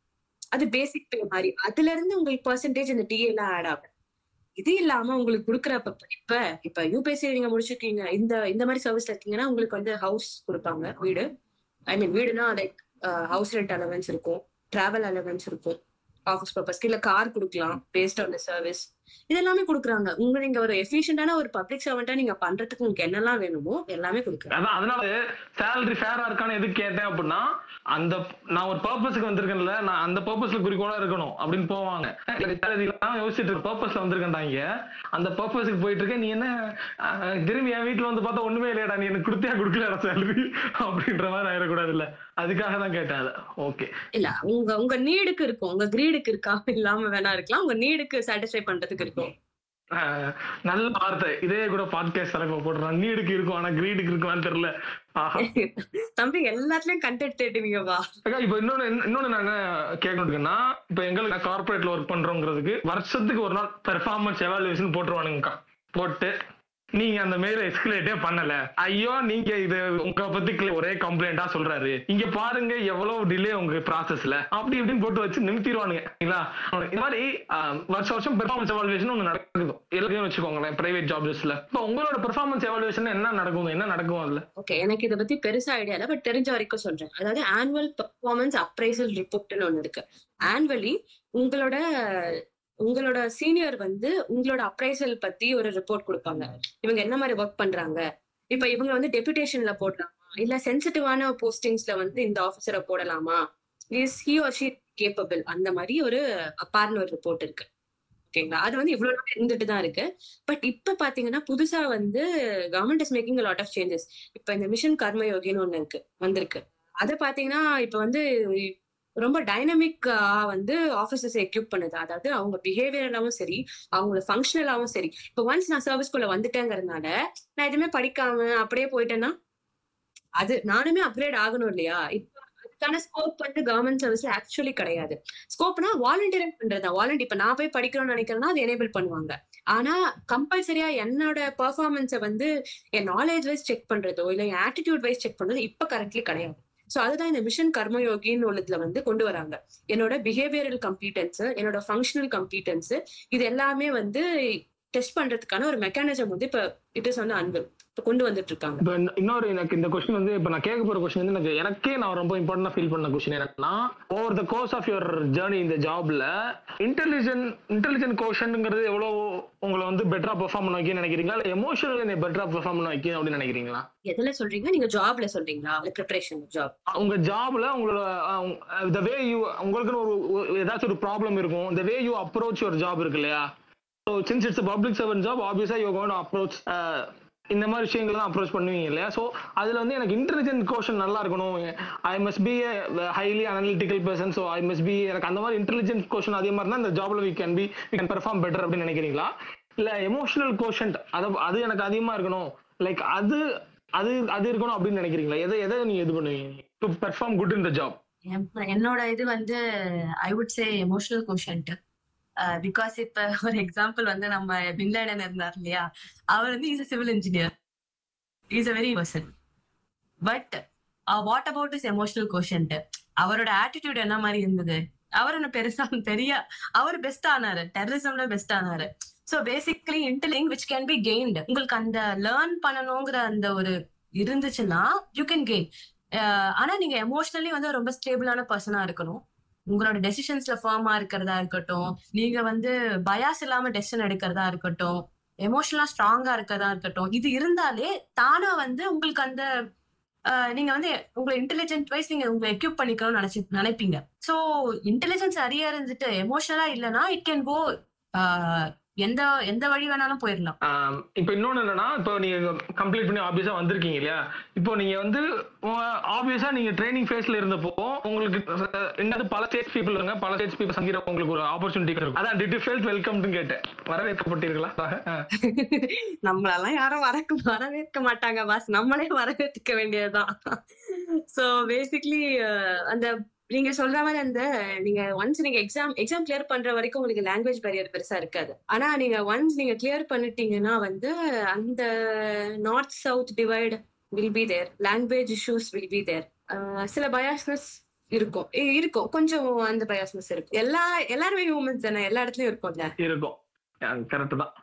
அது பேசிக் பே மாதிரி அதுல இருந்து உங்களுக்கு பர்சன்டேஜ் இந்த டிஏ எல்லாம் ஆட் ஆகும் இது இல்லாம உங்களுக்கு கொடுக்குற இப்ப இப்ப இப்ப யூபிஎஸ்சி நீங்க முடிச்சிருக்கீங்க இந்த இந்த மாதிரி சர்வீஸ்ல இருக்கீங்கன்னா உங்களுக்கு வந்து ஹவுஸ் கொடுப்பாங்க வீடு ஐ மீன் வீடுனா லைக் ஹவுஸ் ரெண்ட் அலவன்ஸ் இருக்கும் டிராவல் அலவன்ஸ் இருக்கும் ஆஃபீஸ் பர்பஸ்க்கு இல்ல கார் கொடுக்கலாம் பேஸ்ட் ஆன் த சர்வீஸ் இதெல்லாமே கொடுக்குறாங்க உங்க நீங்க ஒரு எஃபிஷியன்டான ஒரு பப்ளிக் சர்வெண்டா நீங்க பண்றதுக்கு உங்களுக்கு என்னெல்லாம் வேணுமோ எல்லாமே கொடுக்குறாங்க அதான் அதனால சேலரி ஃபேரா இருக்கான்னு எதுக்கு கேட்டேன் அப்படின்னா அந்த நான் ஒரு பர்பஸ்க்கு வந்திருக்கேன்ல நான் அந்த பர்பஸ்ல குறிக்கோளா இருக்கணும் அப்படின்னு போவாங்க சேலரி யோசிச்சுட்டு இருக்க பர்பஸ்ல வந்திருக்கேன்டாங்க அந்த பர்பஸ்க்கு போயிட்டு இருக்கேன் நீ என்ன அஹ், திரும்பி என் வீட்டுல வந்து பார்த்தா ஒண்ணுமே இல்லையடா நீ எனக்கு கொடுத்தியா கொடுக்கலடா சேலரி அப்படின்ற மாதிரி ஆயிடக்கூடாது இல்ல அதுக்காக தான் கேட்டேன் அதை ஓகே இல்ல உங்க உங்க நீடுக்கு இருக்கும் உங்க கிரீடுக்கு இருக்காம இல்லாம வேணா இருக்கலாம் உங்க நீடுக்கு சாட்டிஸ்ஃபை பண்றதுக்கு இருக்கும் அஹ், நல்ல வார்த்தை இதே கூட பாட்காஸ்ட் தலைப்பை போடுறான் நீடுக்கு இருக்கும் ஆனா கிரீடுக்கு இருக்குமான்னு தெரியல ஆஹா தம்பி எல்லாத்துலயும் கண்டென்ட் தேடுவீங்கப்பா அக்கா இப்ப இன்னொன்னு இன்னொன்னு நான் என்ன கேட்கணும் இருக்குன்னா இப்ப எங்களுக்கு கார்பரேட்ல ஒர்க் பண்றோங்கிறதுக்கு வருஷத்துக்கு ஒரு நாள் பெர்ஃபார்மன்ஸ் எவாலுவேஷன் போட்டுருவானுங்கக்கா போட்டு நீங்க அந்த மெயில எஸ்கலேட்டே பண்ணல ஐயோ நீங்க இது உங்க பத்தி clear- ஒரே கம்ப்ளைண்டா சொல்றாரு இங்க பாருங்க எவ்வளவு டிலே உங்க ப்ராசஸ்ல அப்படி இப்படின்னு போட்டு வச்சு நிறுத்திடுவானுங்க சரிங்களா இந்த மாதிரி ஆஹ், வருஷம் வருஷம் பெர்ஃபார்மன்ஸ் எவாலுவேஷன் ஒன்று நடக்குது எல்லாத்தையும் வச்சுக்கோங்களேன் பிரைவேட் ஜாப்ஸ்ல இப்போ உங்களோட பெர்ஃபார்மன்ஸ் எவாலுவேஷன் என்ன நடக்கும் என்ன நடக்கும் அதுல ஓகே எனக்கு இதை பத்தி பெருசா ஐடியா இல்ல பட் தெரிஞ்ச வரைக்கும் சொல்றேன் அதாவது ஆனுவல் பெர்ஃபார்மன்ஸ் அப்ரைசல் ரிப்போர்ட்னு ஒண்ணு இருக்கு ஆனுவலி உங்களோட உங்களோட சீனியர் வந்து உங்களோட அப்ரைசல் பத்தி ஒரு ரிப்போர்ட் கொடுப்பாங்க இவங்க என்ன மாதிரி ஒர்க் பண்றாங்க இப்ப இவங்க வந்து டெபுடேஷன்ல போடலாமா இல்ல சென்சிட்டிவான போஸ்டிங்ஸ்ல வந்து இந்த ஆபீசரை போடலாமா is he or she capable அந்த மாதிரி ஒரு அப்பார்னு ஒரு ரிப்போர்ட் இருக்கு ஓகேங்களா அது வந்து இவ்வளவு நாள் இருந்துட்டு தான் இருக்கு பட் இப்ப பாத்தீங்கன்னா புதுசா வந்து government is making lot of changes இப்ப இந்த மிஷன் கர்மயோகின்னு ஒண்ணு இருக்கு வந்திருக்கு அது பாத்தீங்கன்னா இப்ப வந்து ரொம்ப டைனமிக்கா வந்து ஆஃபீஸர்ஸ் எக்யூப் பண்ணுது அதாவது அவங்க பிஹேவியரலாவும் சரி அவங்களோட ஃபங்க்ஷனலாவும் சரி இப்போ ஒன்ஸ் நான் சர்வீஸ்குள்ள வந்துட்டேங்கிறதுனால நான் எதுவுமே படிக்காம அப்படியே போயிட்டேன்னா அது நானுமே அப்கிரேட் ஆகணும் இல்லையா இப்போ அதுக்கான ஸ்கோப் வந்து கவர்மெண்ட் சர்வீஸ்ல ஆக்சுவலி கிடையாது ஸ்கோப்னா வாலண்டியர் பண்றதா வாலண்டி இப்ப நான் போய் படிக்கணும்னு நினைக்கிறேன்னா அது எனேபிள் பண்ணுவாங்க ஆனா கம்பல்சரியா என்னோட பெர்ஃபார்மன்ஸை வந்து என் நாலேஜ் வைஸ் செக் பண்றதோ இல்ல என் ஆட்டிடியூட் வைஸ் செக் பண்றதோ இப்ப கரெக்ட்லி கிடையாது சோ அதுதான் இந்த மிஷன் கர்மயோகின்னு உள்ளதுல வந்து கொண்டு வராங்க என்னோட பிஹேவியரல் கம்பீட்டன்ஸ் என்னோட ஃபங்க்ஷனல் கம்பீட்டன்ஸ் இது எல்லாமே வந்து டெஸ்ட் பண்றதுக்கான ஒரு மெக்கானிசம் வந்து இப்ப இட் இஸ் வந்து அன்பு இப்ப கொண்டு வந்துட்டு இருக்காங்க இப்ப இன்ன- இன்னொரு எனக்கு இந்த கொஸ்டின் வந்து இப்ப நான் கேட்க போற கொஸ்டின் வந்து எனக்கு எனக்கே நான் ரொம்ப இம்பார்ட்டன்டா ஃபீல் பண்ண கொஸ்டின் என்னன்னா over the course of your journey இந்த ஜாப்ல இன்டெலிஜென்ட் இன்டெலிஜென்ட் கோஷன்ங்கிறது எவ்வளவு உங்களை வந்து பெட்டரா பெர்ஃபார்ம் பண்ண வைக்கணும்னு நினைக்கிறீங்களா இல்ல எமோஷனல் என்னை பெட்டரா பெர்ஃபார்ம் பண்ண வைக்கணும் அப்படின்னு நினைக்கிறீங்களா எதுல சொல்றீங்க நீங்க ஜாப்ல சொல்றீங்களா ப்ரிப்பரேஷன் ஜாப் உங்க ஜாப்ல உங்களோட த வே யூ உங்களுக்குன்னு ஒரு ஒரு- ஏதாச்சும் ஒரு ப்ராப்ளம் இருக்கும் the way you approach your job இருக்கு இல்லையா so since it's public servant job ஆப்வியஸா யூ கோன் அப்ரோச் இந்த மாதிரி விஷயங்கள் தான் அப்ரோச் பண்ணுவீங்க இல்லையா ஸோ அதுல வந்து எனக்கு இன்டெலிஜென்ட் கோஷன் நல்லா இருக்கணும் I must be highly analytical person so I must be எனக்கு அந்த மாதிரி இன்டெலிஜென்ட் கோஷன் அதே மாதிரி தான் இந்த ஜாப்ல we can be we can perform better அப்படின்னு நினைக்கிறீங்களா இல்ல எமோஷனல் கோஷன்ட் அது அது எனக்கு அதிகமா இருக்கணும் லைக் அது அது அது இருக்கணும் அப்படின்னு நினைக்கிறீங்களா எதை எதை நீங்க இது பண்ணுவீங்க to perform good in the job எம்- என்னோட இது வந்து I would say emotional quotient because இப்ப ஒரு எக்ஸாம்பிள் வந்து நம்ம பின்லேடன் இருந்தார் இல்லையா அவர் வந்து is civil engineer is a very person but what about is emotional quotient அவரோட ஆட்டிடியூட் என்ன மாதிரி இருந்தது அவர் என்ன பெருசா பெரிய அவர் பெஸ்ட் ஆனாரு டெரரிசம்ல பெஸ்ட் ஆனாரு so basically intelligence which can be gained உங்களுக்கு அந்த லேர்ன் பண்ணணுங்கிற அந்த ஒரு இருந்துச்சுன்னா யூ கேன் கெயின் ஆனா நீங்க எமோஷனலி வந்து ரொம்ப ஸ்டேபிளான பர்சனா இருக்கணும் உங்களோட டெசிஷன்ஸ்ல ஃபார்மா இருக்கிறதா இருக்கட்டும் நீங்க வந்து பயாஸ் இல்லாம டெசிஷன் எடுக்கிறதா இருக்கட்டும் எமோஷனலா ஸ்ட்ராங்கா இருக்கிறதா இருக்கட்டும் இது இருந்தாலே தானா வந்து உங்களுக்கு அந்த ஆஹ், நீங்க வந்து உங்களை இன்டெலிஜென்ட் வைஸ் நீங்க உங்களை எக்யூப் பண்ணிக்கணும்னு நினைச்சு நினைப்பீங்க சோ இன்டெலிஜென்ஸ் நிறைய இருந்துட்டு எமோஷனலா இல்லைன்னா இட் கேன் கோ எந்த எந்த வழி வேணாலும் போயிடலாம் ஆம், இப்போ இன்னொன்னு என்னன்னா இப்போ நீங்க கம்ப்ளீட் பண்ணி ஆப்வியஸா வந்திருக்கீங்க இல்லையா இப்போ நீங்க வந்து ஆப்வியஸா நீங்க ட்ரைனிங் ஃபேஸ்ல இருந்தப்போ உங்களுக்கு அஹ், என்னது பல ஸ்டேஜ் பீப்புள் இருங்க பல ஸ்டேஜ் பீப்புள் சங்கிற உங்களுக்கு ஒரு ஆப்பர்ச்சுனிட்டி இருக்கும் அதான் டிட் யூ ஃபெல்ட் வெல்கம்னு கேட்டேன் வரவேற்கப்பட்டீர்களா ஆ. நம்மளெல்லாம் யாரும் வரக்க வரவேற்க மாட்டாங்க பாஸ் நம்மளே வரவேற்க வேண்டியதுதான் சோ பேசிக்லி அந்த நீங்க சொல்ற மாதிரி அந்த நீங்க ஒன்ஸ் நீங்க எக்ஸாம் எக்ஸாம் கிளியர் பண்ற வரைக்கும் உங்களுக்கு லாங்குவேஜ் பேரியர் பெருசா இருக்காது ஆனா நீங்க ஒன்ஸ் நீங்க கிளியர் பண்ணிட்டீங்கன்னா வந்து அந்த north south divide will be there language issues will be there சில பயாஸ்னஸ் இருக்கும் இ- இருக்கும் கொஞ்சம் அந்த பயாஸ்னஸ் இருக்கும் எல்லா எல்லாருமே ஹியூமன்ஸ் தானே எல்லா இடத்துலயும் இருக்கும்ல இருக்கும் கரெக்ட் தான்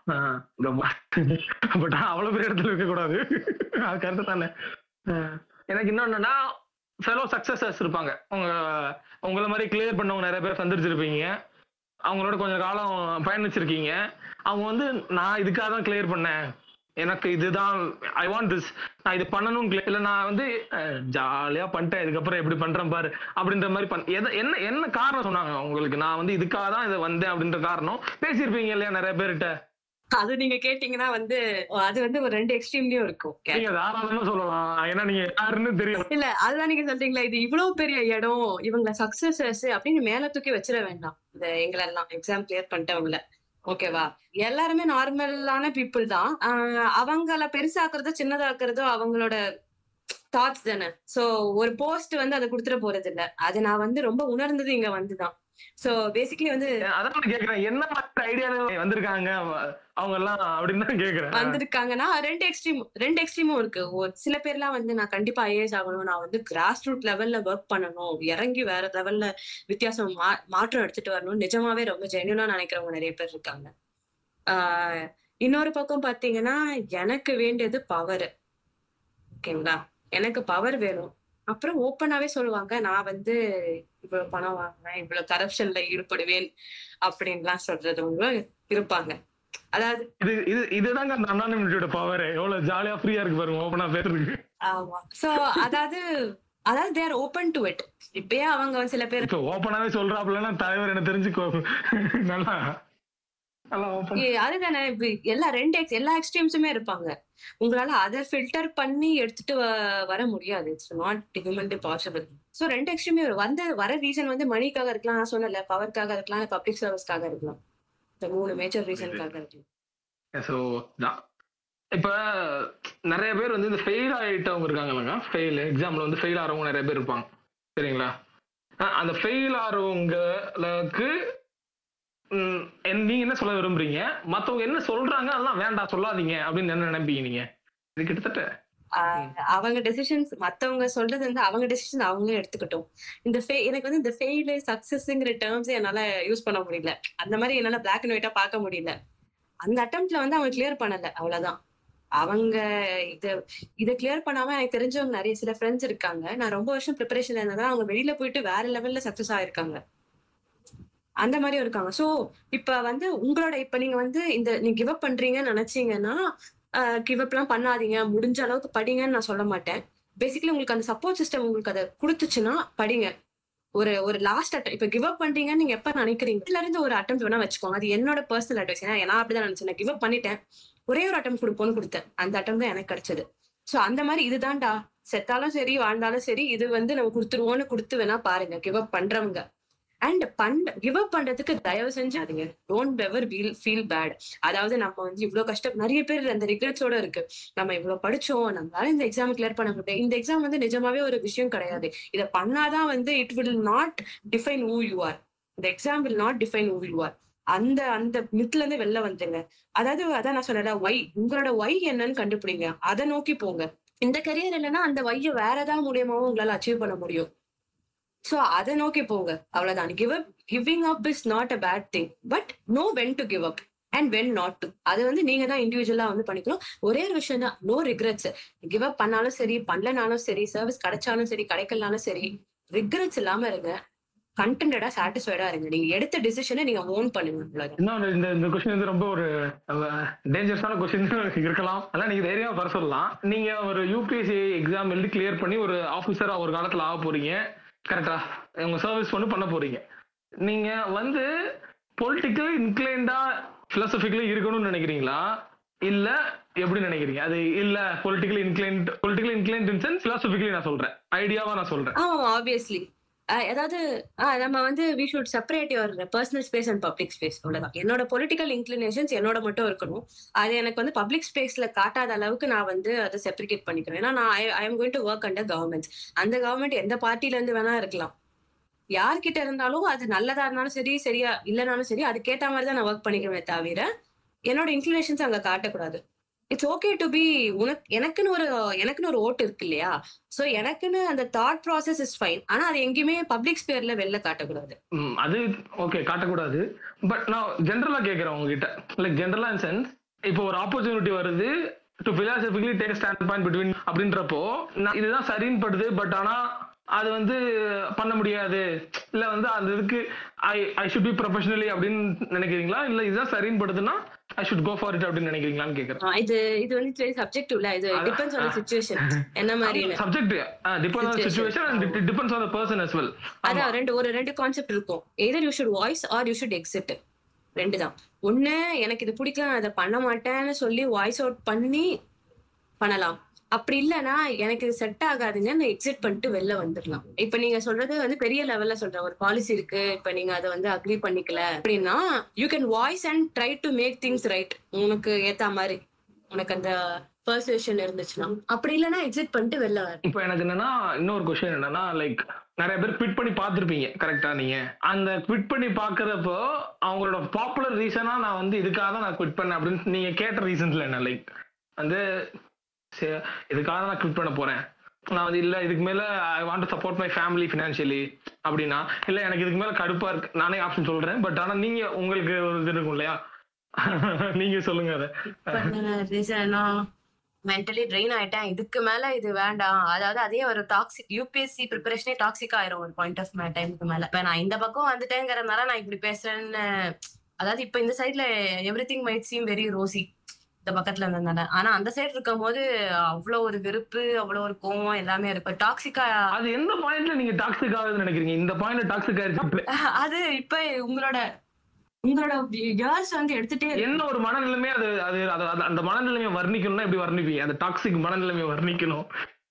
பட் அவ்வளவு பெரிய இடத்துல இருக்க கூடாது அது கரெக்ட் தானே ஆஹ் எனக்கு இன்னொன்னுன்னா ஃபெலோ சக்சஸர்ஸ் இருப்பாங்க உங்க உங்களை மாதிரி கிளியர் பண்ணவங்க நிறைய பேர் சந்திச்சிருப்பீங்க அவங்களோட கொஞ்சம் காலம் பயணிச்சிருக்கீங்க அவங்க வந்து நான் இதுக்காக தான் கிளியர் பண்ணேன் எனக்கு இதுதான் ஐ வாண்ட் திஸ் நான் இது பண்ணணும் இல்லை நான் வந்து ஜாலியா பண்ணிட்டேன் இதுக்கப்புறம் எப்படி பண்றேன் பாரு அப்படின்ற மாதிரி பண்ண எத- என்ன என்ன காரணம் சொன்னாங்க உங்களுக்கு நான் வந்து இதுக்காக தான் இதை வந்தேன் அப்படின்ற காரணம் பேசியிருப்பீங்க இல்லையா நிறைய பேர்கிட்ட அது நீங்க கேட்டீங்கன்னா வந்து அது வந்து ஒரு ரெண்டு எக்ஸ்ட்ரீம்லயும் இருக்கும் நீங்க தாராளமா சொல்லலாம் ஏன்னா நீங்க யாருன்னு தெரியும் இல்ல அதுதான் நீங்க சொல்றீங்களா இது இவ்வளவு பெரிய இடம் இவங்கள சக்சஸஸ் அப்படின்னு மேல தூக்கி வச்சிட வேண்டாம் இந்த எங்களெல்லாம் எக்ஸாம் கிளியர் பண்ணிட்டவங்கள ஓகேவா எல்லாருமே நார்மலான பீப்புள் தான் ஆஹ் அவங்கள பெருசாக்குறதோ சின்னதாக்குறதோ அவங்களோட தாட்ஸ் தானே சோ ஒரு போஸ்ட் வந்து அதை கொடுத்துட போறது இல்ல அது நான் வந்து ரொம்ப உணர்ந்தது இங்க வந்துதான் சோ பேசிக்கலி வந்து அதான் நான் கேக்குறேன் என்ன மாதிரி ஐடியால வந்திருக்காங்க அவங்க எல்லாம் அப்படின்னு தான் கேக்குறேன் வந்திருக்காங்கன்னா ரெண்டு எக்ஸ்ட்ரீம் ரெண்டு எக்ஸ்ட்ரீமும் இருக்கு ஒரு சில பேர்லாம் வந்து நான் கண்டிப்பா ஐஏஎஸ் ஆகணும் நான் வந்து கிராஸ் ரூட் லெவல்ல ஒர்க் பண்ணணும் இறங்கி வேற லெவல்ல வித்தியாசம் மா- மாற்றம் எடுத்துட்டு வரணும் நிஜமாவே ரொம்ப ஜென்யூனா நினைக்கிறவங்க நிறைய பேர் இருக்காங்க ஆஹ் இன்னொரு பக்கம் பாத்தீங்கன்னா எனக்கு வேண்டியது பவர் ஓகேங்களா எனக்கு பவர் வேணும் அப்புறம் ஓப்பனாவே சொல்லுவாங்க நான் வந்து இவ்வளவு பணம் வாங்குவேன் இவ்வளவு கரப்ஷன்ல ஈடுபடுவேன் அப்படின்லாம் சொல்றவங்க இருப்பாங்க அதாவது இது இது இதுதாங்க அந்த அண்ணாநிமிட்டியோட பவர் எவ்வளவு ஜாலியா ஃப்ரீயா இருக்கு பாருங்க ஓப்பனா பேசுறதுக்கு ஆமா சோ அதாவது அதாவது தேர் ஓபன் டு இட் இப்பயே அவங்க வந்து சில பேர் இப்ப ஓப்பனாவே சொல்றாப்புலன்னா தலைவர் என்ன தெரிஞ்சுக்கோ நல்லா நல்லா ஓப்பன் ஏ, அதுதானே இப்ப எல்லா ரெண்டு ex- எல்லா எக்ஸ்ட்ரீம்ஸுமே இருப்பாங்க உங்களால அதை ஃபில்டர் பண்ணி எடுத்துட்டு வ- வர முடியாது it's not humanly possible so ரெண்டு எக்ஸ்ட்ரீமே வந்த வர ரீசன் வந்து மணிக்காக இருக்கலாம் நான் சொன்னல பவர்க்காக இருக்கலாம் பப்ளிக் சர்வீஸ்க்காக இருக்கலாம் இந்த மூணு மேஜர் ரீசனுக்காக இருக்கலாம் ஸோ இப்ப நிறைய பேர் வந்து இந்த ஃபெயில் ஆயிட்டவங்க இருக்காங்க ஃபெயில் எக்ஸாம்ல வந்து ஃபெயில் ஆறவங்க நிறைய பேர் இருப்பாங்க சரிங்களா அஹ் அந்த ஃபெயில் ஆறவங்களுக்கு ம், என்- நீங்க என்ன சொல்ல விரும்புறீங்க மத்தவங்க என்ன சொல்றாங்க அதெல்லாம் வேண்டாம் சொல்லாதீங்க அப்படின்னு என்ன நினைப்பீங்க நீங்க இது கிட்டத்தட்ட ஆஹ் அவங்க டெசிஷன்ஸ் மத்தவங்க சொல்றது வந்து அவங்க டெசிஷன் அவங்களே எடுத்துக்கிட்டோம் இந்த ஃபே எனக்கு வந்து இந்த ஃபெயிலு சக்சஸ்ங்கிற டேர்ம்ஸ் என்னால யூஸ் பண்ண முடியல அந்த மாதிரி என்னால பிளாக் அண்ட் ஒயிட்டா பார்க்க முடியல அந்த அட்டம்ப்ட்ல வந்து அவங்க கிளியர் பண்ணல அவ்வளவுதான் அவங்க இத இத கிளியர் பண்ணாம எனக்கு தெரிஞ்சவங்க நிறைய சில ஃப்ரெண்ட்ஸ் இருக்காங்க நான் ரொம்ப வருஷம் ப்ரிப்பரேஷன் இருந்ததா அவங்க வெளியில போயிட்டு வேற லெவல்ல சக்சஸ் ஆயிருக்காங்க அந்த மாதிரியும் இருக்காங்க சோ இப்ப வந்து உங்களோட இப்ப நீங்க வந்து இந்த நீங்க கிவ் அப் பண்றீங்கன்னு நினைச்சீங்கன்னா கிவ் அப்லாம் பண்ணாதீங்க முடிஞ்ச அளவுக்கு படிங்கன்னு நான் சொல்ல மாட்டேன் பேசிக்கலி உங்களுக்கு அந்த சப்போர்ட் சிஸ்டம் உங்களுக்கு அதை கொடுத்துச்சுன்னா படிங்க ஒரு ஒரு லாஸ்ட் அட்டம் இப்ப கிவ் அப் பண்றீங்கன்னு நீங்க எப்ப நினைக்கிறீங்க இதுல இருந்து ஒரு அட்டம் வேணா வச்சுக்கோங்க அது என்னோட பர்சனல் அட்வைஸ் ஏன்னா நான் அப்படிதான் நினைச்சேன் கிவ் அப் பண்ணிட்டேன் ஒரே ஒரு அட்டம் கொடுப்போம்னு கொடுத்தேன் அந்த அட்டம் தான் எனக்கு கிடைச்சது சோ அந்த மாதிரி இதுதான்டா செத்தாலும் சரி வாழ்ந்தாலும் சரி இது வந்து நம்ம கொடுத்துருவோம்னு கொடுத்து வேணா பாருங்க கிவ் அப் பண்றவங்க அண்ட் பண்ற கிவ் அப் பண்றதுக்கு தயவு செஞ்சு அதுங்க don't ever feel feel bad அதாவது நம்ம வந்து இவ்வளவு கஷ்டம் நிறைய பேர் அந்த ரிக்ரெட்ஸோட இருக்கு நம்ம இவ்வளவு படிச்சோம் நம்மளால இந்த எக்ஸாம் கிளியர் பண்ண முடியும் இந்த எக்ஸாம் வந்து நிஜமாவே ஒரு விஷயம் கிடையாது இதை பண்ணாதான் வந்து it will not define who you are இந்த exam will not define who you are அந்த அந்த மித்ல இருந்து வெளில வந்துருங்க அதாவது அதான் நான் சொன்னேன் ஒய் உங்களோட ஒய் என்னன்னு கண்டுபிடிங்க அதை நோக்கி போங்க இந்த கரியர் இல்லைன்னா அந்த ஒய்ய வேற ஏதாவது மூலியமாவும் உங்களால அச்சீவ் பண்ண முடியும் சோ அதை நோக்கி போங்க அவ்வளவுதான் give up giving up is not a bad thing but know when to give up and when not to அது வந்து நீங்க தான் இண்டிவிஜுவலா வந்து பண்ணிக்கணும் ஒரே ஒரு விஷயம் தான் நோ ரிக்ரெட்ஸ் கிவ் அப் பண்ணாலும் சரி பண்ணலனாலும் சரி சர்வீஸ் கிடைச்சாலும் சரி கிடைக்கலனாலும் சரி ரிக்ரெட்ஸ் இல்லாம இருங்க கண்டென்டா சாட்டிஸ்ஃபைடா இருங்க நீங்க எடுத்த டிசிஷனை நீங்க ஓன் பண்ணுங்க அவ்வளவுதான். இன்னொன்று இந்த இந்த கொஸ்டின் வந்து ரொம்ப ஒரு டேஞ்சரஸான கொஸ்டின் இருக்கலாம் அதெல்லாம் நீங்க தைரியமா வர சொல்லலாம் நீங்க ஒரு யூபிஎஸ்சி எக்ஸாம் எழுதி கிளியர் பண்ணி ஒரு ஆஃபீஸரா ஒரு காலத்துல ஆக போறீங்க கரெக்டா உங்க சர்வீஸ் ஒன்று பண்ண போறீங்க நீங்க வந்து பொலிட்டிக்கல் இன்க்ளைண்டா பிலசபிக்கலி இருக்கணும்னு நினைக்கிறீங்களா இல்ல எப்படி நினைக்கிறீங்க அது இல்ல political inclined political inclined in sense philosophically நான் சொல்றேன் ஐடியாவா நான் சொல்றேன் ஆமா ஆப்வியஸ்லி அதாவது ஆஹ் நம்ம வந்து we should separate your personal space and public space அவ்வளவுதான் என்னோட பொலிட்டிக்கல் இன்க்ளினேஷன்ஸ் என்னோட மட்டும் இருக்கணும் அது எனக்கு வந்து பப்ளிக் ஸ்பேஸ்ல காட்டாத அளவுக்கு நான் வந்து அதை செப்பரேட் பண்ணிக்கிறேன் ஏன்னா நான் I am going to work under government அந்த கவர்மெண்ட் எந்த பார்ட்டில இருந்து வேணா இருக்கலாம் யார்கிட்ட இருந்தாலும் அது நல்லதா இருந்தாலும் சரி சரியா இல்லைனாலும் சரி அதுக்கேத்த மாதிரி தான் நான் ஒர்க் பண்ணிக்கிறேன் தவிர என்னோட இன்க்ளினேஷன்ஸ் அங்க காட்டக்கூடாது இட்ஸ் ஓகே டு பி உனக்கு எனக்குன்னு ஒரு எனக்குன்னு ஒரு ஓட்டு இருக்கு இல்லையா சோ எனக்குன்னு அந்த தாட் ப்ராசஸ் இஸ் ஃபைன் ஆனா அது எங்கேயுமே பப்ளிக் ஸ்பேர்ல வெளில காட்டக்கூடாது ம், அது ஓகே காட்டக்கூடாது பட் நான் ஜென்ரலா கேட்கறேன் உங்ககிட்ட லைக் ஜென்ரலா இன் சென்ஸ் இப்போ ஒரு ஆப்பர்ச்சுனிட்டி வருது to philosophically take stand point between அப்படின்றப்போ நான் இதுதான் சரின்னு படுது பட் ஆனா அது வந்து பண்ண முடியாது இல்ல வந்து அந்த இதுக்கு I I should be professionally அப்படின்னு நினைக்கிறீங்களா இல்ல இதுதான் சரின்னு படுதுன்னா I should go for it அப்படின்னு நினைக்கிறீங்களான்னு கேட்கறேன் ஆ, இது இது வந்து சப்ஜெக்டிவ்ல இது டிபெண்ட்ஸ் ஆன் சுச்சுவேஷன் என்ன மாதிரின்னு subject depend on Situation. Situation and depends on the person as well அதான் ரெண்டு ஒரு ரெண்டு கான்செப்ட் இருக்கும் either you should voice or you should exit ரெண்டு தான் ஒண்ணு எனக்கு இது பிடிக்கல நான் அதை பண்ண மாட்டேன்னு சொல்லி வாய்ஸ் அவுட் பண்ணி பண்ணலாம் அப்படி இல்லைன்னா எனக்கு இது செட் ஆகாதுங்க நான் எக்ஸிட் பண்ணிட்டு வெளில வந்துடலாம் இப்ப நீங்க சொல்றது வந்து பெரிய லெவல்ல சொல்றேன் ஒரு பாலிசி இருக்கு இப்ப நீங்க அதை வந்து அக்ரி பண்ணிக்கல அப்படின்னா you can voice and try to make things right உனக்கு ஏத்த மாதிரி உனக்கு அந்த பர்சுவேஷன் இருந்துச்சுன்னா அப்படி இல்லைன்னா எக்ஸிட் பண்ணிட்டு வெளில வர இப்போ எனக்கு என்னன்னா இன்னொரு கொஸ்டின் என்னன்னா லைக் நிறைய பேர் குவிட் பண்ணி பார்த்துருப்பீங்க கரெக்டா நீங்க அந்த குவிட் பண்ணி பார்க்கறப்போ அவங்களோட பாப்புலர் ரீசனா நான் வந்து இதுக்காக தான் நான் குவிட் பண்ணேன் அப்படின்னு நீங்க கேட்ட ரீசன்ஸ்ல என்ன லைக் வந்து சரி, இதுக்காக தான் நான் குவிட் பண்ண போறேன் நான் வந்து இல்ல இதுக்கு மேல I want support my family financially அப்படின்னா இல்ல எனக்கு இதுக்கு மேல கடுப்பா இருக்கு நானே ஆப்ஷன் சொல்றேன் பட் ஆனா நீங்க உங்களுக்கு ஒரு இது இருக்கும் இல்லையா நீங்க சொல்லுங்க அதை ரீசனும் மென்டலி ட்ரெயின் ஆயிட்டேன் இதுக்கு மேல இது வேண்டாம் அதாவது அதே ஒரு டாக்ஸிக் யூபிஎஸ்சி ப்ரிப்பரேஷனே டாக்ஸிக் ஆயிரும் ஒரு பாயிண்ட் ஆஃப் டைமுக்கு மேல இப்ப நான் இந்த பக்கம் வந்துட்டேங்கிறதுனால நான் இப்படி பேசுறேன்னு அதாவது இப்ப இந்த சைட்ல everything might seem very rosy இந்த பக்கத்துல இருந்ததுனால ஆனா அந்த சைடு இருக்கும் போது அவ்வளவு ஒரு வெறுப்பு அவ்வளவு ஒரு கோவம் எல்லாமே இருக்கும் டாக்ஸிக்கா அது எந்த பாயிண்ட்ல நீங்க டாக்ஸிக் ஆகுதுன்னு நினைக்கிறீங்க இந்த பாயிண்ட்ல டாக்ஸிக் ஆயிருச்சு அது இப்ப உங்களோட உங்களோட இயர்ஸ் வந்து எடுத்துட்டே இருக்கு. என்ன ஒரு மனநிலைமை அது அது அது- அது- அந்த மனநிலைமையை வர்ணிக்கணும்னா எப்படி வர்ணிப்பீங்க அந்த டாக்ஸிக் மனநிலைமையை வர்ணிக்கணும்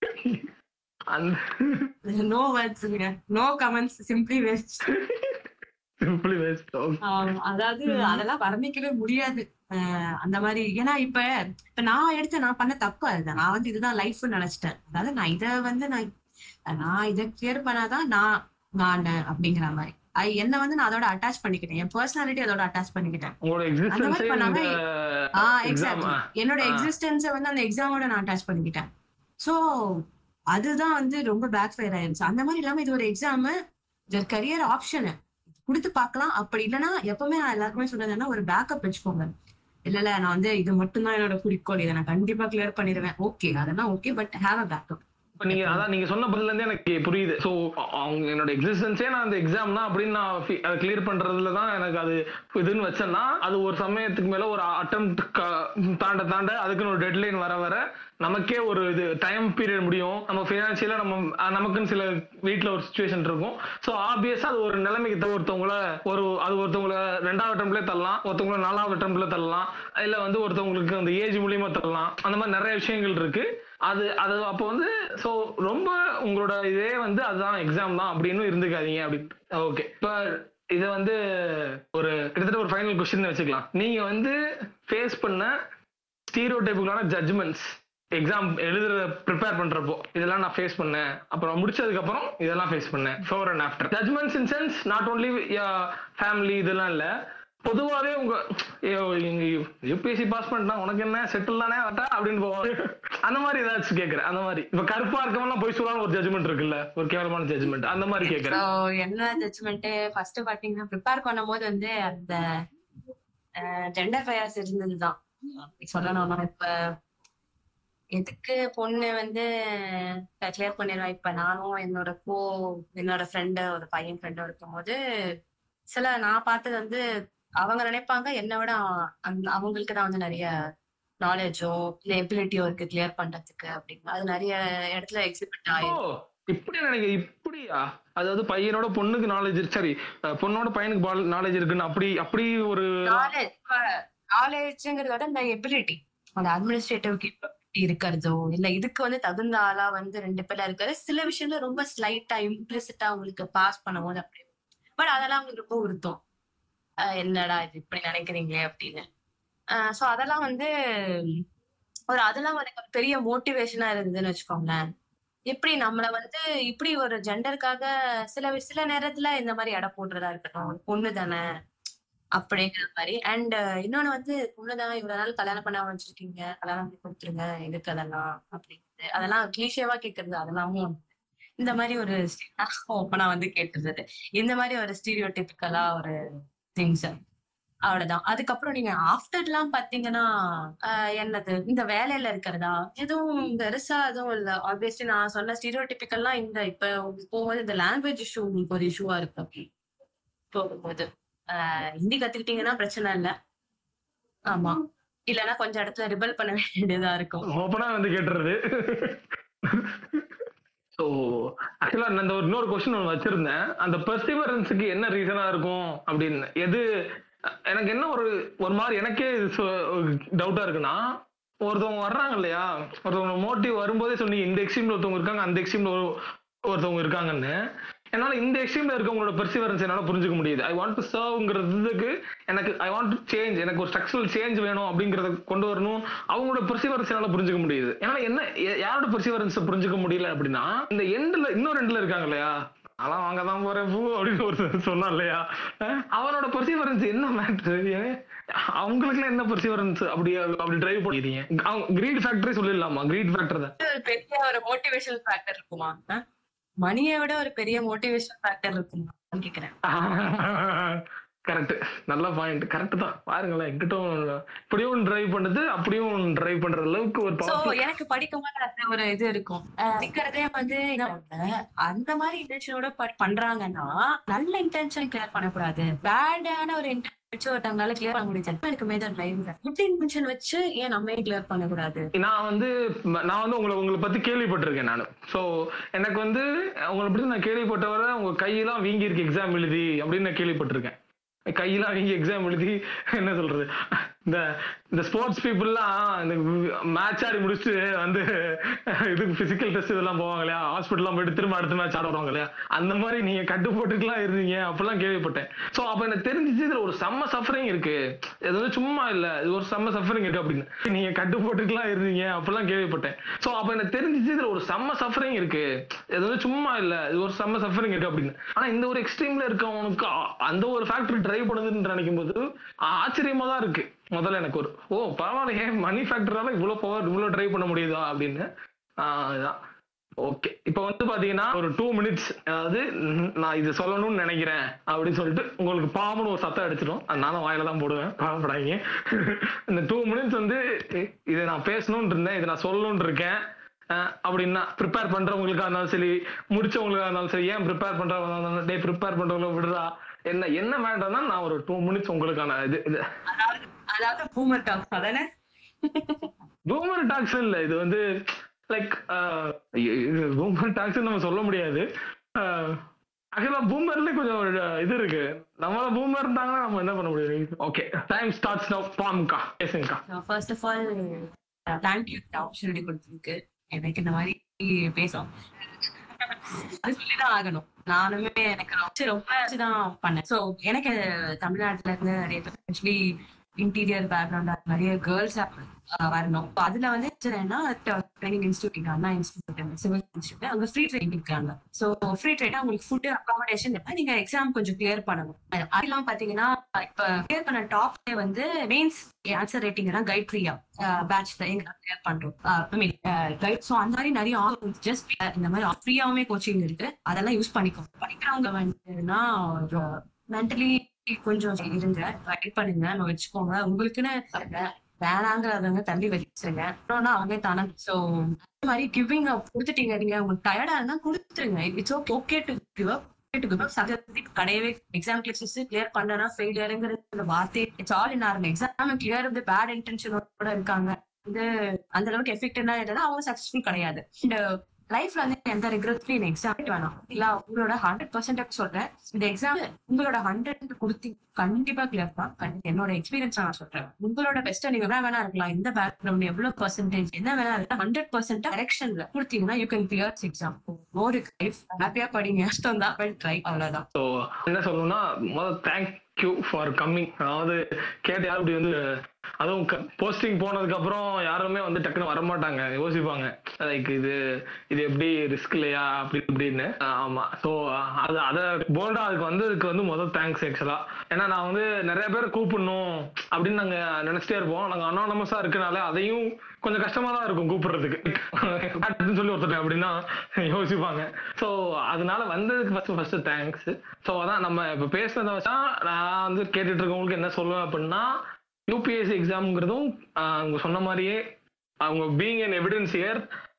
அந்த நோ வேர்ட்ஸ்ங்க no comments simply waste simply waste அதாவது அதெல்லாம் வர்ணிக்கவே முடியாது அஹ் அந்த மாதிரி ஏன்னா இப்ப இப்ப நான் எடுத்த நான் பண்ண தப்பு அதுதான் நான் வந்து இதுதான் லைஃப்னு நினைச்சிட்டேன் அதாவது நான் இத வந்து நான் நான் இதை கிளியர் பண்ணாதான் நான் நான் அப்படிங்கிற மாதிரி ஐ என்ன வந்து நான் அதோட அட்டாச் பண்ணிக்கிட்டேன் என் பர்சனாலிட்டி அதோட அட்டாச் பண்ணிக்கிட்டேன் உங்களோட அந்த மாதிரி பண்ணாம எக்ஸிஸ்டன்ஸே ஆஹ் எக்ஸாம் எக்ஸாக்ட்லி என்னோட ஆ. எக்ஸிஸ்டன்ஸை வந்து அந்த எக்ஸாமோட நான் அட்டாச் பண்ணிக்கிட்டேன் சோ அதுதான் வந்து ரொம்ப பேக் ஃபயர் ஆயிருச்சு அந்த மாதிரி இல்லாம இது ஒரு எக்ஸாம் கரியர் ஆப்ஷனு கொடுத்து பார்க்கலாம் அப்படி இல்லைன்னா எப்பவுமே நான் எல்லாருக்குமே சொல்றது என்ன ஒரு பேக்கப் வச்சுக்கோங்க இல்ல இல்ல நான் வந்து இது மட்டும்தான் என்னோட குறிக்கோள் இதை நான் கண்டிப்பா கிளியர் பண்ணிடுவேன் ஓகே அதெல்லாம் okay but have a backup இப்ப நீங்க அதான் நீங்க சொன்ன பதில இருந்தே எனக்கு புரியுது சோ அவங்க என்னோட எக்ஸிஸ்டன்ஸே நான் அந்த எக்ஸாம் தான் அப்படின்னு நான் fe- அதை கிளியர் பண்றதுல தான் எனக்கு அது இதுன்னு வச்சேன்னா அது ஒரு சமயத்துக்கு மேல ஒரு அட்டம் தாண்ட தாண்ட அதுக்குன்னு ஒரு டெட்லைன் வர வர நமக்கே ஒரு இது டைம் பீரியட் முடியும் நம்ம ஃபினான்ஷியலா நம்ம அஹ், நமக்குன்னு சில வீட்ல ஒரு சுச்சுவேஷன் இருக்கும் ஸோ ஆப்வியஸா அது ஒரு நிலைமைக்கு தவிர ஒருத்தவங்கள ஒரு அது ஒருத்தவங்கள ரெண்டாவது அட்டம்ப்லேயே தள்ளலாம் ஒருத்தவங்கள நாலாவது அட்டம்ப்ல தள்ளலாம் இல்ல வந்து ஒருத்தவங்களுக்கு அந்த ஏஜ் மூலியமா தள்ளலாம் அந்த மாதிரி நிறைய விஷயங்கள் இருக்கு அது அது அப்போ வந்து ஸோ ரொம்ப உங்களோட இதே வந்து அதுதான் எக்ஸாம் தான் அப்படின்னு இருந்துக்காதீங்க அப்படி ஓகே இப்போ இதை வந்து ஒரு கிட்டத்தட்ட ஒரு ஃபைனல் கொஸ்டின் வச்சுக்கலாம் நீங்க வந்து ஃபேஸ் பண்ண ஸ்டீரியோ டைப்புகளான ஜட்ஜ்மெண்ட்ஸ் எக்ஸாம் எழுதுற ப்ரிப்பேர் பண்றப்போ இதெல்லாம் நான் ஃபேஸ் பண்ணேன் அப்புறம் முடிச்சதுக்கு அப்புறம் இதெல்லாம் ஃபேஸ் பண்ணேன் for and after judgements in sense not only family இதெல்லாம் இல்ல பொதுவாவே உங்க யூபிஎஸ்சி பாஸ் பண்ணிட்டா உனக்கு என்ன செட்டில் தானே வட்டா அப்படின்னு போவோம் அந்த மாதிரி ஏதாச்சும் கேக்குறேன் அந்த மாதிரி இப்ப கருப்பா இருக்கவங்கலாம் போய் சொல்லலாம் ஒரு ஜட்மெண்ட் இருக்குல்ல ஒரு கேவலமான ஜட்மெண்ட் அந்த மாதிரி ஸோ கேக்குறேன் என்ன ஜட்ஜ்மெண்ட் ஃபர்ஸ்ட் பாத்தீங்கன்னா ப்ரிப்பேர் பண்ணும்போது வந்து அந்த ஜெண்டர் ஃபயர்ஸ் இருந்ததுதான் சொல்லணும்னா இப்ப எதுக்கு பொண்ணு வந்து கிளியர் பண்ணிடுவா இப்ப நானும் என்னோட கோ என்னோட ஃப்ரெண்டு ஒரு பையன் ஃப்ரெண்டும் இருக்கும்போது சில நான் பார்த்தது வந்து அவங்க நினைப்பாங்க என்னை விட அந்த அவங்களுக்கு தான் வந்து நிறைய நாலேஜோ இல்ல எபிலிட்டியோ இருக்கு கிளியர் பண்றதுக்கு அப்படின்னு அது நிறைய இடத்துல எக்ஸிபிட் ஓ ஆயிடும் இப்படி நினைக்க இப்படியா அதாவது பையனோட பொண்ணுக்கு நாலேஜ் சரி அஹ் பொண்ணோட பையனுக்கு நாலேஜ் இருக்குன்னு அப்படி அப்படி ஒரு நாலேஜ் நாலேஜ்ங்கிறத விட இந்த எபிலிட்டி அந்த அட்மினிஸ்ட்ரேட்டிவ் இருக்கிறதோ இல்ல இதுக்கு வந்து தகுந்த ஆளா வந்து ரெண்டு பேர்ல இருக்கிறது சில விஷயம்ல ரொம்ப ஸ்லைட்டா இம்ப்ளிசிட்டா உங்களுக்கு பாஸ் பண்ணும்போது அப்படி பட் அதெல்லாம் உங்களுக்கு ரொம்ப உறுத்தும் ஆஹ் என்னடா இது இப்படி நினைக்கிறீங்களே அப்படின்னு சோ அதெல்லாம் வந்து ஒரு அதெல்லாம் எனக்கு ஒரு பெரிய மோட்டிவேஷனா இருந்ததுன்னு வச்சுக்கோங்களேன் எப்படி நம்மள வந்து இப்படி ஒரு ஜெண்டருக்காக சில சில நேரத்துல இந்த மாதிரி எடை போடுறதா இருக்கட்டும் ஒரு பொண்ணு தானே அப்படிங்கிற மாதிரி அண்ட் இன்னொன்னு வந்து பொண்ணுதான் இவ்வளவு நாள் கல்யாணம் பண்ணாம வச்சிருக்கீங்க கல்யாணம் பண்ணி கொடுத்துருங்க எதுக்கு அதெல்லாம் அப்படிங்கிறது அதெல்லாம் கிளீஷேவா கேக்குறது அதெல்லாமும் இந்த மாதிரி ஒரு ஓப்பனா வந்து கேட்டுருந்தது இந்த மாதிரி ஒரு ஸ்டீரியோ டிபிக்கலா ஒரு திங்ஸ் அவ்வளவுதான் அதுக்கப்புறம் நீங்க ஆஃப்டர்லாம் பாத்தீங்கன்னா ஆஹ் என்னது இந்த வேலையில இருக்கிறதா எதுவும் பெருசா எதுவும் இல்ல ஆப்வியஸ்லி நான் சொன்ன ஸ்டீரியோ டிபிக்கல்லாம் இந்த இப்ப உங்களுக்கு போகும்போது இந்த லாங்குவேஜ் இஷ்யூ உங்களுக்கு ஒரு இஷ்யூவா இருக்கு அப்படி போகும்போது ஆஹ் ஹிந்தி கத்துக்கிட்டீங்கன்னா பிரச்சனை இல்ல ஆமா இல்லைன்னா கொஞ்சம் இடத்துல ரிபல் பண்ண வேண்டியதா இருக்கும் ஓப்பனா வந்து கேட்டுறது ஸோ ஆக்சுவலா நான் இந்த ஒரு இன்னொரு கொஸ்டின் ஒன்று வச்சிருந்தேன் அந்த பெர்சிவரன்ஸுக்கு என்ன ரீசனா இருக்கும் அப்படின்னு எது எனக்கு என்ன ஒரு ஒரு மாதிரி எனக்கே டவுட்டா இருக்குன்னா ஒருத்தவங்க வர்றாங்க இல்லையா ஒருத்தவங்க மோட்டிவ் வரும்போதே சொன்னீங்க இந்த எக்ஸ்ட்ரீம்ல ஒருத்தவங்க இருக்காங்க அந்த எக்ஸ்ட்ரீம்ல ஒருத்தவங்க இருக்காங்கன்னு என்னால இந்த எக்ஸ்ட்ரீம்ல இருக்கவங்களோட பெர்சிவரன்ஸ் என்னால புரிஞ்சுக்க முடியுது ஐ வாண்ட் டு சர்வ்ங்கிறதுக்கு எனக்கு ஐ வாண்ட் டு சேஞ்ச் எனக்கு ஒரு ஸ்ட்ரக்சரல் சேஞ்ச் வேணும் அப்படிங்கறத கொண்டு வரணும் அவங்களோட பெர்சிவரன்ஸ் என்னால புரிஞ்சுக்க முடியுது என்னால என்ன யா- யாரோட பெர்சிவரன்ஸ் புரிஞ்சுக்க முடியல அப்படின்னா இந்த எண்ட்ல இன்னொரு ரெண்டுல இருக்காங்க இல்லையா அதெல்லாம் வாங்க தான் போறேன் பூ அப்படின்னு ஒரு சொன்னான் இல்லையா அஹ் அவனோட பெர்சிவரன்ஸ் என்ன மேட்ரு அவங்களுக்குலாம் என்ன பெர்சிவரன்ஸ் அப்படி அப்படி டிரைவ் பண்ணிடுறீங்க அவங்க கிரீட் ஃபேக்டரி சொல்லிடலாமா கிரீட் ஃபேக்டர் தான் ஒரு பெரிய ஒரு மோட்டிவேஷன் ஃபேக்டர் இருக்குமா மணியை விட ஒரு பெரிய மோட்டிவேஷன் ஃபேக்டர் இருக்குமா கேக்குறேன் கரெக்ட் நல்ல பாயிண்ட் கரெக்ட் தான் பாருங்களேன் எங்கிட்டும் இப்படியும் டிரைவ் பண்ணுது அப்படியும் டிரைவ் பண்ற அளவுக்கு ஒரு சோ powerful- எனக்கு படிக்கும் போது அந்த ஒரு இது இருக்கும் அஹ் இருக்கிறதே வந்து என்ன பண்ற, அந்த மாதிரி இன்டென்ஷனோட பண்றாங்கன்னா நல்ல இன்டென்ஷன் கிளியர் பண்ணக்கூடாது பேடான ஒரு இன்டென்ஷன் வச்சு ஒருத்தவங்களால கிளியர் பண்ண முடியாது எனக்கு மேஜர் லைவ் குட் இன்டென்ஷன் வச்சு ஏன் நம்ம கிளியர் பண்ணக்கூடாது நான் வந்து நான் வந்து உங்களை உங்களை பத்தி கேள்விப்பட்டிருக்கேன் நான் சோ எனக்கு வந்து உங்களை பத்தி நான் கேள்விப்பட்டவரை உங்க கையெல்லாம் வீங்கி இருக்கு எக்ஸாம் எழுதி அப்படின்னு நான் கேள்விப்பட்டிருக்கேன் கையெல்லாம் வீங்கி எக்ஸாம் எழுதி என்ன சொல்றது இந்த இந்த ஸ்போர்ட்ஸ் பீப்புளெலாம் இந்த மேட்ச் ஆடி முடிச்சுட்டு வந்து இதுக்கு பிசிக்கல் டெஸ்ட் இதெல்லாம் போவாங்க இல்லையா ஹாஸ்பிட்டல்லாம் போயிட்டு திரும்ப அடுத்த மேட்ச் ஆட வருவாங்க இல்லையா அந்த மாதிரி நீங்க கட்டு போட்டுட்டுலாம் இருந்தீங்க அப்படிலாம் கேள்விப்பட்டேன் ஸோ அப்ப எனக்கு தெரிஞ்சிச்சு இதுல ஒரு செம்ம சஃபரிங் இருக்கு இது வந்து சும்மா இல்ல இது ஒரு செம்ம சஃபரிங் இருக்கு அப்படின்னு நீங்க கட்டு போட்டுட்டுலாம் இருந்தீங்க அப்படிலாம் கேள்விப்பட்டேன் ஸோ அப்ப எனக்கு தெரிஞ்சிச்சு இதுல ஒரு செம்ம சஃபரிங் இருக்கு இது வந்து சும்மா இல்ல இது ஒரு செம்ம சஃபரிங் இருக்கு அப்படின்னு ஆனா இந்த ஒரு எக்ஸ்ட்ரீம்ல இருக்கவனுக்கு அ- அந்த ஒரு ஃபேக்டரி டிரைவ் பண்ணுதுன்னு நினைக்கும் போது ஆச்சரியமா தான் இருக்கு முதல்ல எனக்கு ஒரு ஓ பரவாயில்லையே மணி ஃபேக்டரால இவ்வளவு பவர் இவ்வளவு டிரைவ் பண்ண முடியுதா அப்படின்னு ஆஹ் இதுதான் ஓகே இப்போ வந்து பாத்தீங்கன்னா ஒரு டூ மினிட்ஸ் அதாவது ம், நான் இது சொல்லணும்னு நினைக்கிறேன் அப்படின்னு சொல்லிட்டு உங்களுக்கு பாம்புன்னு ஒரு சத்தம் அடிச்சிடும் அது நானும் வாயில தான் போடுவேன் பாவப்படாதீங்க இந்த டூ மினிட்ஸ் வந்து இ- இதை நான் பேசணும்னு இருந்தேன் இதை நான் சொல்லணும்னு இருக்கேன் அஹ், அப்படின்னா ப்ரிப்பேர் பண்றவங்களுக்கா இருந்தாலும் சரி முடிச்சவங்களுக்கா இருந்தாலும் சரி ஏன் ப்ரிப்பேர் பண்றவங்க இருந்தாலும் டே ப்ரிப்பேர் பண்றவங்கள விடுறா என்ன என்ன வேண்டாம்னா நான் ஒரு டூ மினிட்ஸ் உங்களுக்கான இது இது அதாவது அதாவது பூமர் டாக்ஸ் அதானே பூமர் டாக்ஸ் இல்ல இது வந்து லைக் பூமர் டாக்ஸ் நம்ம சொல்ல முடியாது ஆக்சுவலா பூமர்ல கொஞ்சம் ஒரு இது இருக்கு நம்மள பூமர் இருந்தாங்கன்னா நம்ம என்ன பண்ண முடியும் ஓகே டைம் ஸ்டார்ட்ஸ் நவ் பாம்கா பேசுங்கக்கா first of all thank you opportunity கொடுத்ததுக்கு எனக்கு இந்த மாதிரி பேசும் அது சொல்லிதான் ஆகணும் நானுமே எனக்கு ரொம்ப ரொம்ப தான் பண்ணேன் சோ எனக்கு தமிழ்நாட்டுல இருந்து நிறைய ஆக்சுவலி இன்டீரியர் பேக்ரவுண்ட் நிறைய கேர்ள்ஸ் வரணும் So அதுல வந்து என்னன்னா training institute Anna institute civil institute அங்க ஃப்ரீ ட்ரைனிங் இருக்காங்க சோ ஃப்ரீ ட்ரைனா உங்களுக்கு ஃபுட் அகாமடேஷன் நீங்க எக்ஸாம் கொஞ்சம் கிளியர் பண்ணணும் அது- அதெல்லாம் பாத்தீங்கன்னா இப்ப கிளியர் பண்ண டாப் வந்து மெயின்ஸ் ஆன்சர் ரேட்டிங் எல்லாம் கைட் ஃப்ரீயா பேட்ச்ல எங்க கிளியர் பண்றோம் ஐ மீன் கைட் ஸோ அந்த மாதிரி நிறைய ஜஸ்ட் இந்த மாதிரி ஃப்ரீயாவுமே கோச்சிங் இருக்கு அதெல்லாம் யூஸ் பண்ணிக்கோ படிக்கிறவங்க வந்துன்னா மென்டலி கொஞ்சம் இருங்க ட்ரை பண்ணுங்க நம்ம வச்சுக்கோங்க உங்களுக்குன்னு வே- வேணாங்கிறவங்க தள்ளி வச்சிருங்க அப்புறம்னா அவங்க தானே சோ இந்த மாதிரி கிவிங் கொடுத்துட்டீங்க நீங்க உங்களுக்கு டயர்டா இருந்தா கொடுத்துருங்க it's okay okay to give up to give up சகத்துக்கு கிடையவே எக்ஸாம் கிளியர்ஸ் கிளியர் பண்ணனா ஃபெயிலியருங்கிற வார்த்தை it's all in our exam clear வந்து பேட் இன்டென்ஷனோட இருக்காங்க இது அந்த அளவுக்கு எஃபெக்டிவா இல்லைன்னா அவங்க சக்சஸ்ஃபுல் கிடையாது இந்த லைஃப்ல வந்து எந்த ரெகுலர்லி இந்த எக்ஸாம் வேணாம் இல்ல உங்களோட ஹண்ட்ரட் பர்சன்ட் சொல்றேன் இந்த எக்ஸாம் உங்களோட ஹண்ட்ரட் கொடுத்தி கண்டிப்பா கிளியர் தான் கண்டி- என்னோட எக்ஸ்பீரியன்ஸ் நான் சொல்றேன் உங்களோட பெஸ்ட்டா நீங்க என்ன வேணா இருக்கலாம் இந்த பேக்ரவுண்ட் எவ்வளவு பர்சன்டேஜ் என்ன வேணா இருக்கலாம் ஹண்ட்ரட் பர்சன்ட் கரெக்ஷன்ல கொடுத்தீங்கன்னா யூ கேன் கிளியர் எக்ஸாம் ஒரு லைஃப் ஹாப்பியா படிங்க கஷ்டம் தான் ட்ரை அவ்வளவுதான் ஸோ என்ன சொல்லணும்னா முதல்ல தேங்க்யூ ஃபார் கம்மிங் அதாவது கேட்டு யாரும் இப்படி வந்து அதுவும் போஸ்டிங் போனதுக்கு அப்புறம் யாருமே வந்து டக்குன்னு வரமாட்டாங்க யோசிப்பாங்க லைக் இது இது எப்படி ரிஸ்க் இல்லையா அப்படி இப்படின்னு ஆஹ் ஆமா ஸோ அது அதை போல்டா அதுக்கு வந்ததுக்கு வந்து முதல் தேங்க்ஸ் ஆக்சுவலா ஏன்னா நான் வந்து நிறைய பேர் கூப்பிடணும் அப்படின்னு நாங்க நினைச்சிட்டே இருப்போம் நாங்க அனானமஸா இருக்கனால அதையும் கொஞ்சம் கஷ்டமா தான் இருக்கும் கூப்பிடுறதுக்கு அப்படின்னு சொல்லி ஒருத்தர் அப்படின்னா யோசிப்பாங்க ஸோ அதனால வந்ததுக்கு ஃபர்ஸ்ட் ஃபர்ஸ்ட் தேங்க்ஸ் ஸோ அதான் நம்ம இப்போ பேசுனதை வச்சா நான் வந்து கேட்டுட்டு இருக்கவங்களுக்கு என்ன சொல்லுவேன் அப்படின்னா யூபிஎஸ்சி எக்ஸாம்ங்கிறதும் அவங்க சொன்ன மாதிரியே அவங்க being an evidence year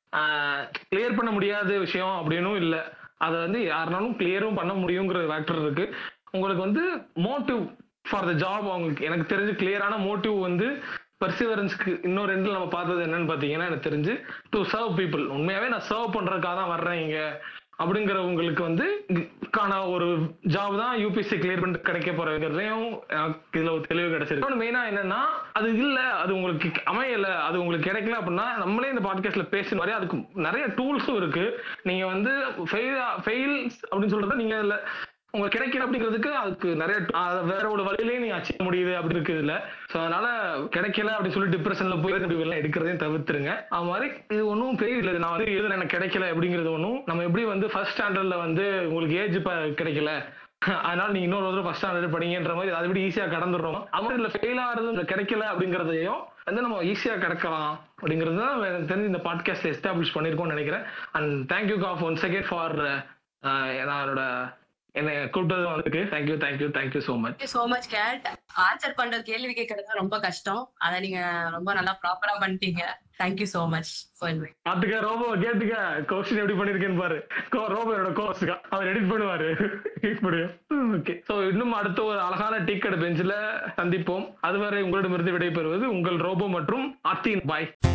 clear பண்ண முடியாத விஷயம் அப்படின்னும் இல்லை அதை வந்து யாருனாலும் கிளியரும் பண்ண முடியுங்கிற ஃபேக்டர் இருக்கு உங்களுக்கு வந்து மோட்டிவ் ஃபார் த ஜாப் அவங்களுக்கு எனக்கு தெரிஞ்சு கிளியரான மோட்டிவ் வந்து பர்சிவரன்ஸ்க்கு இன்னொரு ரெண்டில் நம்ம பார்த்தது என்னன்னு பார்த்தீங்கன்னா எனக்கு தெரிஞ்சு டு சர்வ் பீப்புள் உண்மையாவே நான் சர்வ் பண்றதுக்காக தான் வர்றேன் இங்க அப்படிங்கிறவங்களுக்கு வந்து கான ஒரு ஜாப் தான் யூபிஎஸ்சி கிளியர் பண்ணிட்டு கிடைக்க போறதுங்கிறதையும் எனக்கு இதுல ஒரு தெளிவு கிடைச்சிருக்கு மெயினா என்னன்னா அது இல்ல அது உங்களுக்கு அமையல அது உங்களுக்கு கிடைக்கல அப்படின்னா நம்மளே இந்த பாட்காஸ்ட்ல பேசுன மாதிரி அதுக்கு நிறைய டூல்ஸும் இருக்கு நீங்க வந்து ஃபெயில் ஃபெயில்ஸ் அப்படின்னு சொல்றத நீங்க அதுல உங்களுக்கு கிடைக்கல அப்படிங்கிறதுக்கு அதுக்கு நிறைய அத வேற ஒரு வழியிலேயே நீங்க அச்சீவ் முடியுது அப்படி இருக்கு இதுல சோ அதனால கிடைக்கல அப்படின்னு சொல்லி டிப்ரெஷன்ல போய் முடிவுலாம் எடுக்கிறதையும் தவிர்த்துருங்க அது மாதிரி இது ஒன்றும் பெரிய இல்லை நான் வந்து எழுதுன எனக்கு கிடைக்கல அப்படிங்கிறது ஒன்றும் நம்ம எப்படி வந்து ஃபர்ஸ்ட் ஸ்டாண்டர்ட்ல வந்து உங்களுக்கு ஏஜ் கிடைக்கல அதனால நீங்க இன்னொரு தடவை ஃபர்ஸ்ட் ஸ்டாண்டர்ட் படிங்கன்ற மாதிரி அதை விட ஈஸியா கடந்துடுறோம் அது இதுல ஃபெயில் ஆகிறது இந்த கிடைக்கல அப்படிங்கிறதையும் வந்து நம்ம ஈஸியா கிடக்கலாம் அப்படிங்கிறது தான் எனக்கு தெரிஞ்சு இந்த பாட்காஸ்ட் எஸ்டாப்ளிஷ் பண்ணியிருக்கோம்னு நினைக்கிறேன் அண்ட் தேங்க்யூ காஃப் ஒன் செகண்ட் ஃபார் என்னோட என்னை கூப்பிட்டது வந்துருக்கு thank you thank you thank you so much so much கேட் ஆன்சர் பண்ற கேள்வி கேட்கறது ரொம்ப கஷ்டம் அத நீங்க ரொம்ப நல்லா ப்ராப்பரா பண்ணிட்டீங்க தேங்க்யூ சோ மச் பாத்துக்க ரோபோ கேட்டுக்க கொஸ்டின் எப்படி பண்ணிருக்கேன்னு பாரு ரோபோ என்னோட கோர்ஸ் அவர் எடிட் பண்ணுவாரு இப்படியும் ஓகே சோ இன்னும் அடுத்த ஒரு அழகான டீ கடை பெஞ்சில் சந்திப்போம் அதுவரை உங்களிடமிருந்து விடைபெறுவது உங்கள் ரோபோ மற்றும் ஆர்த்தின் பாய்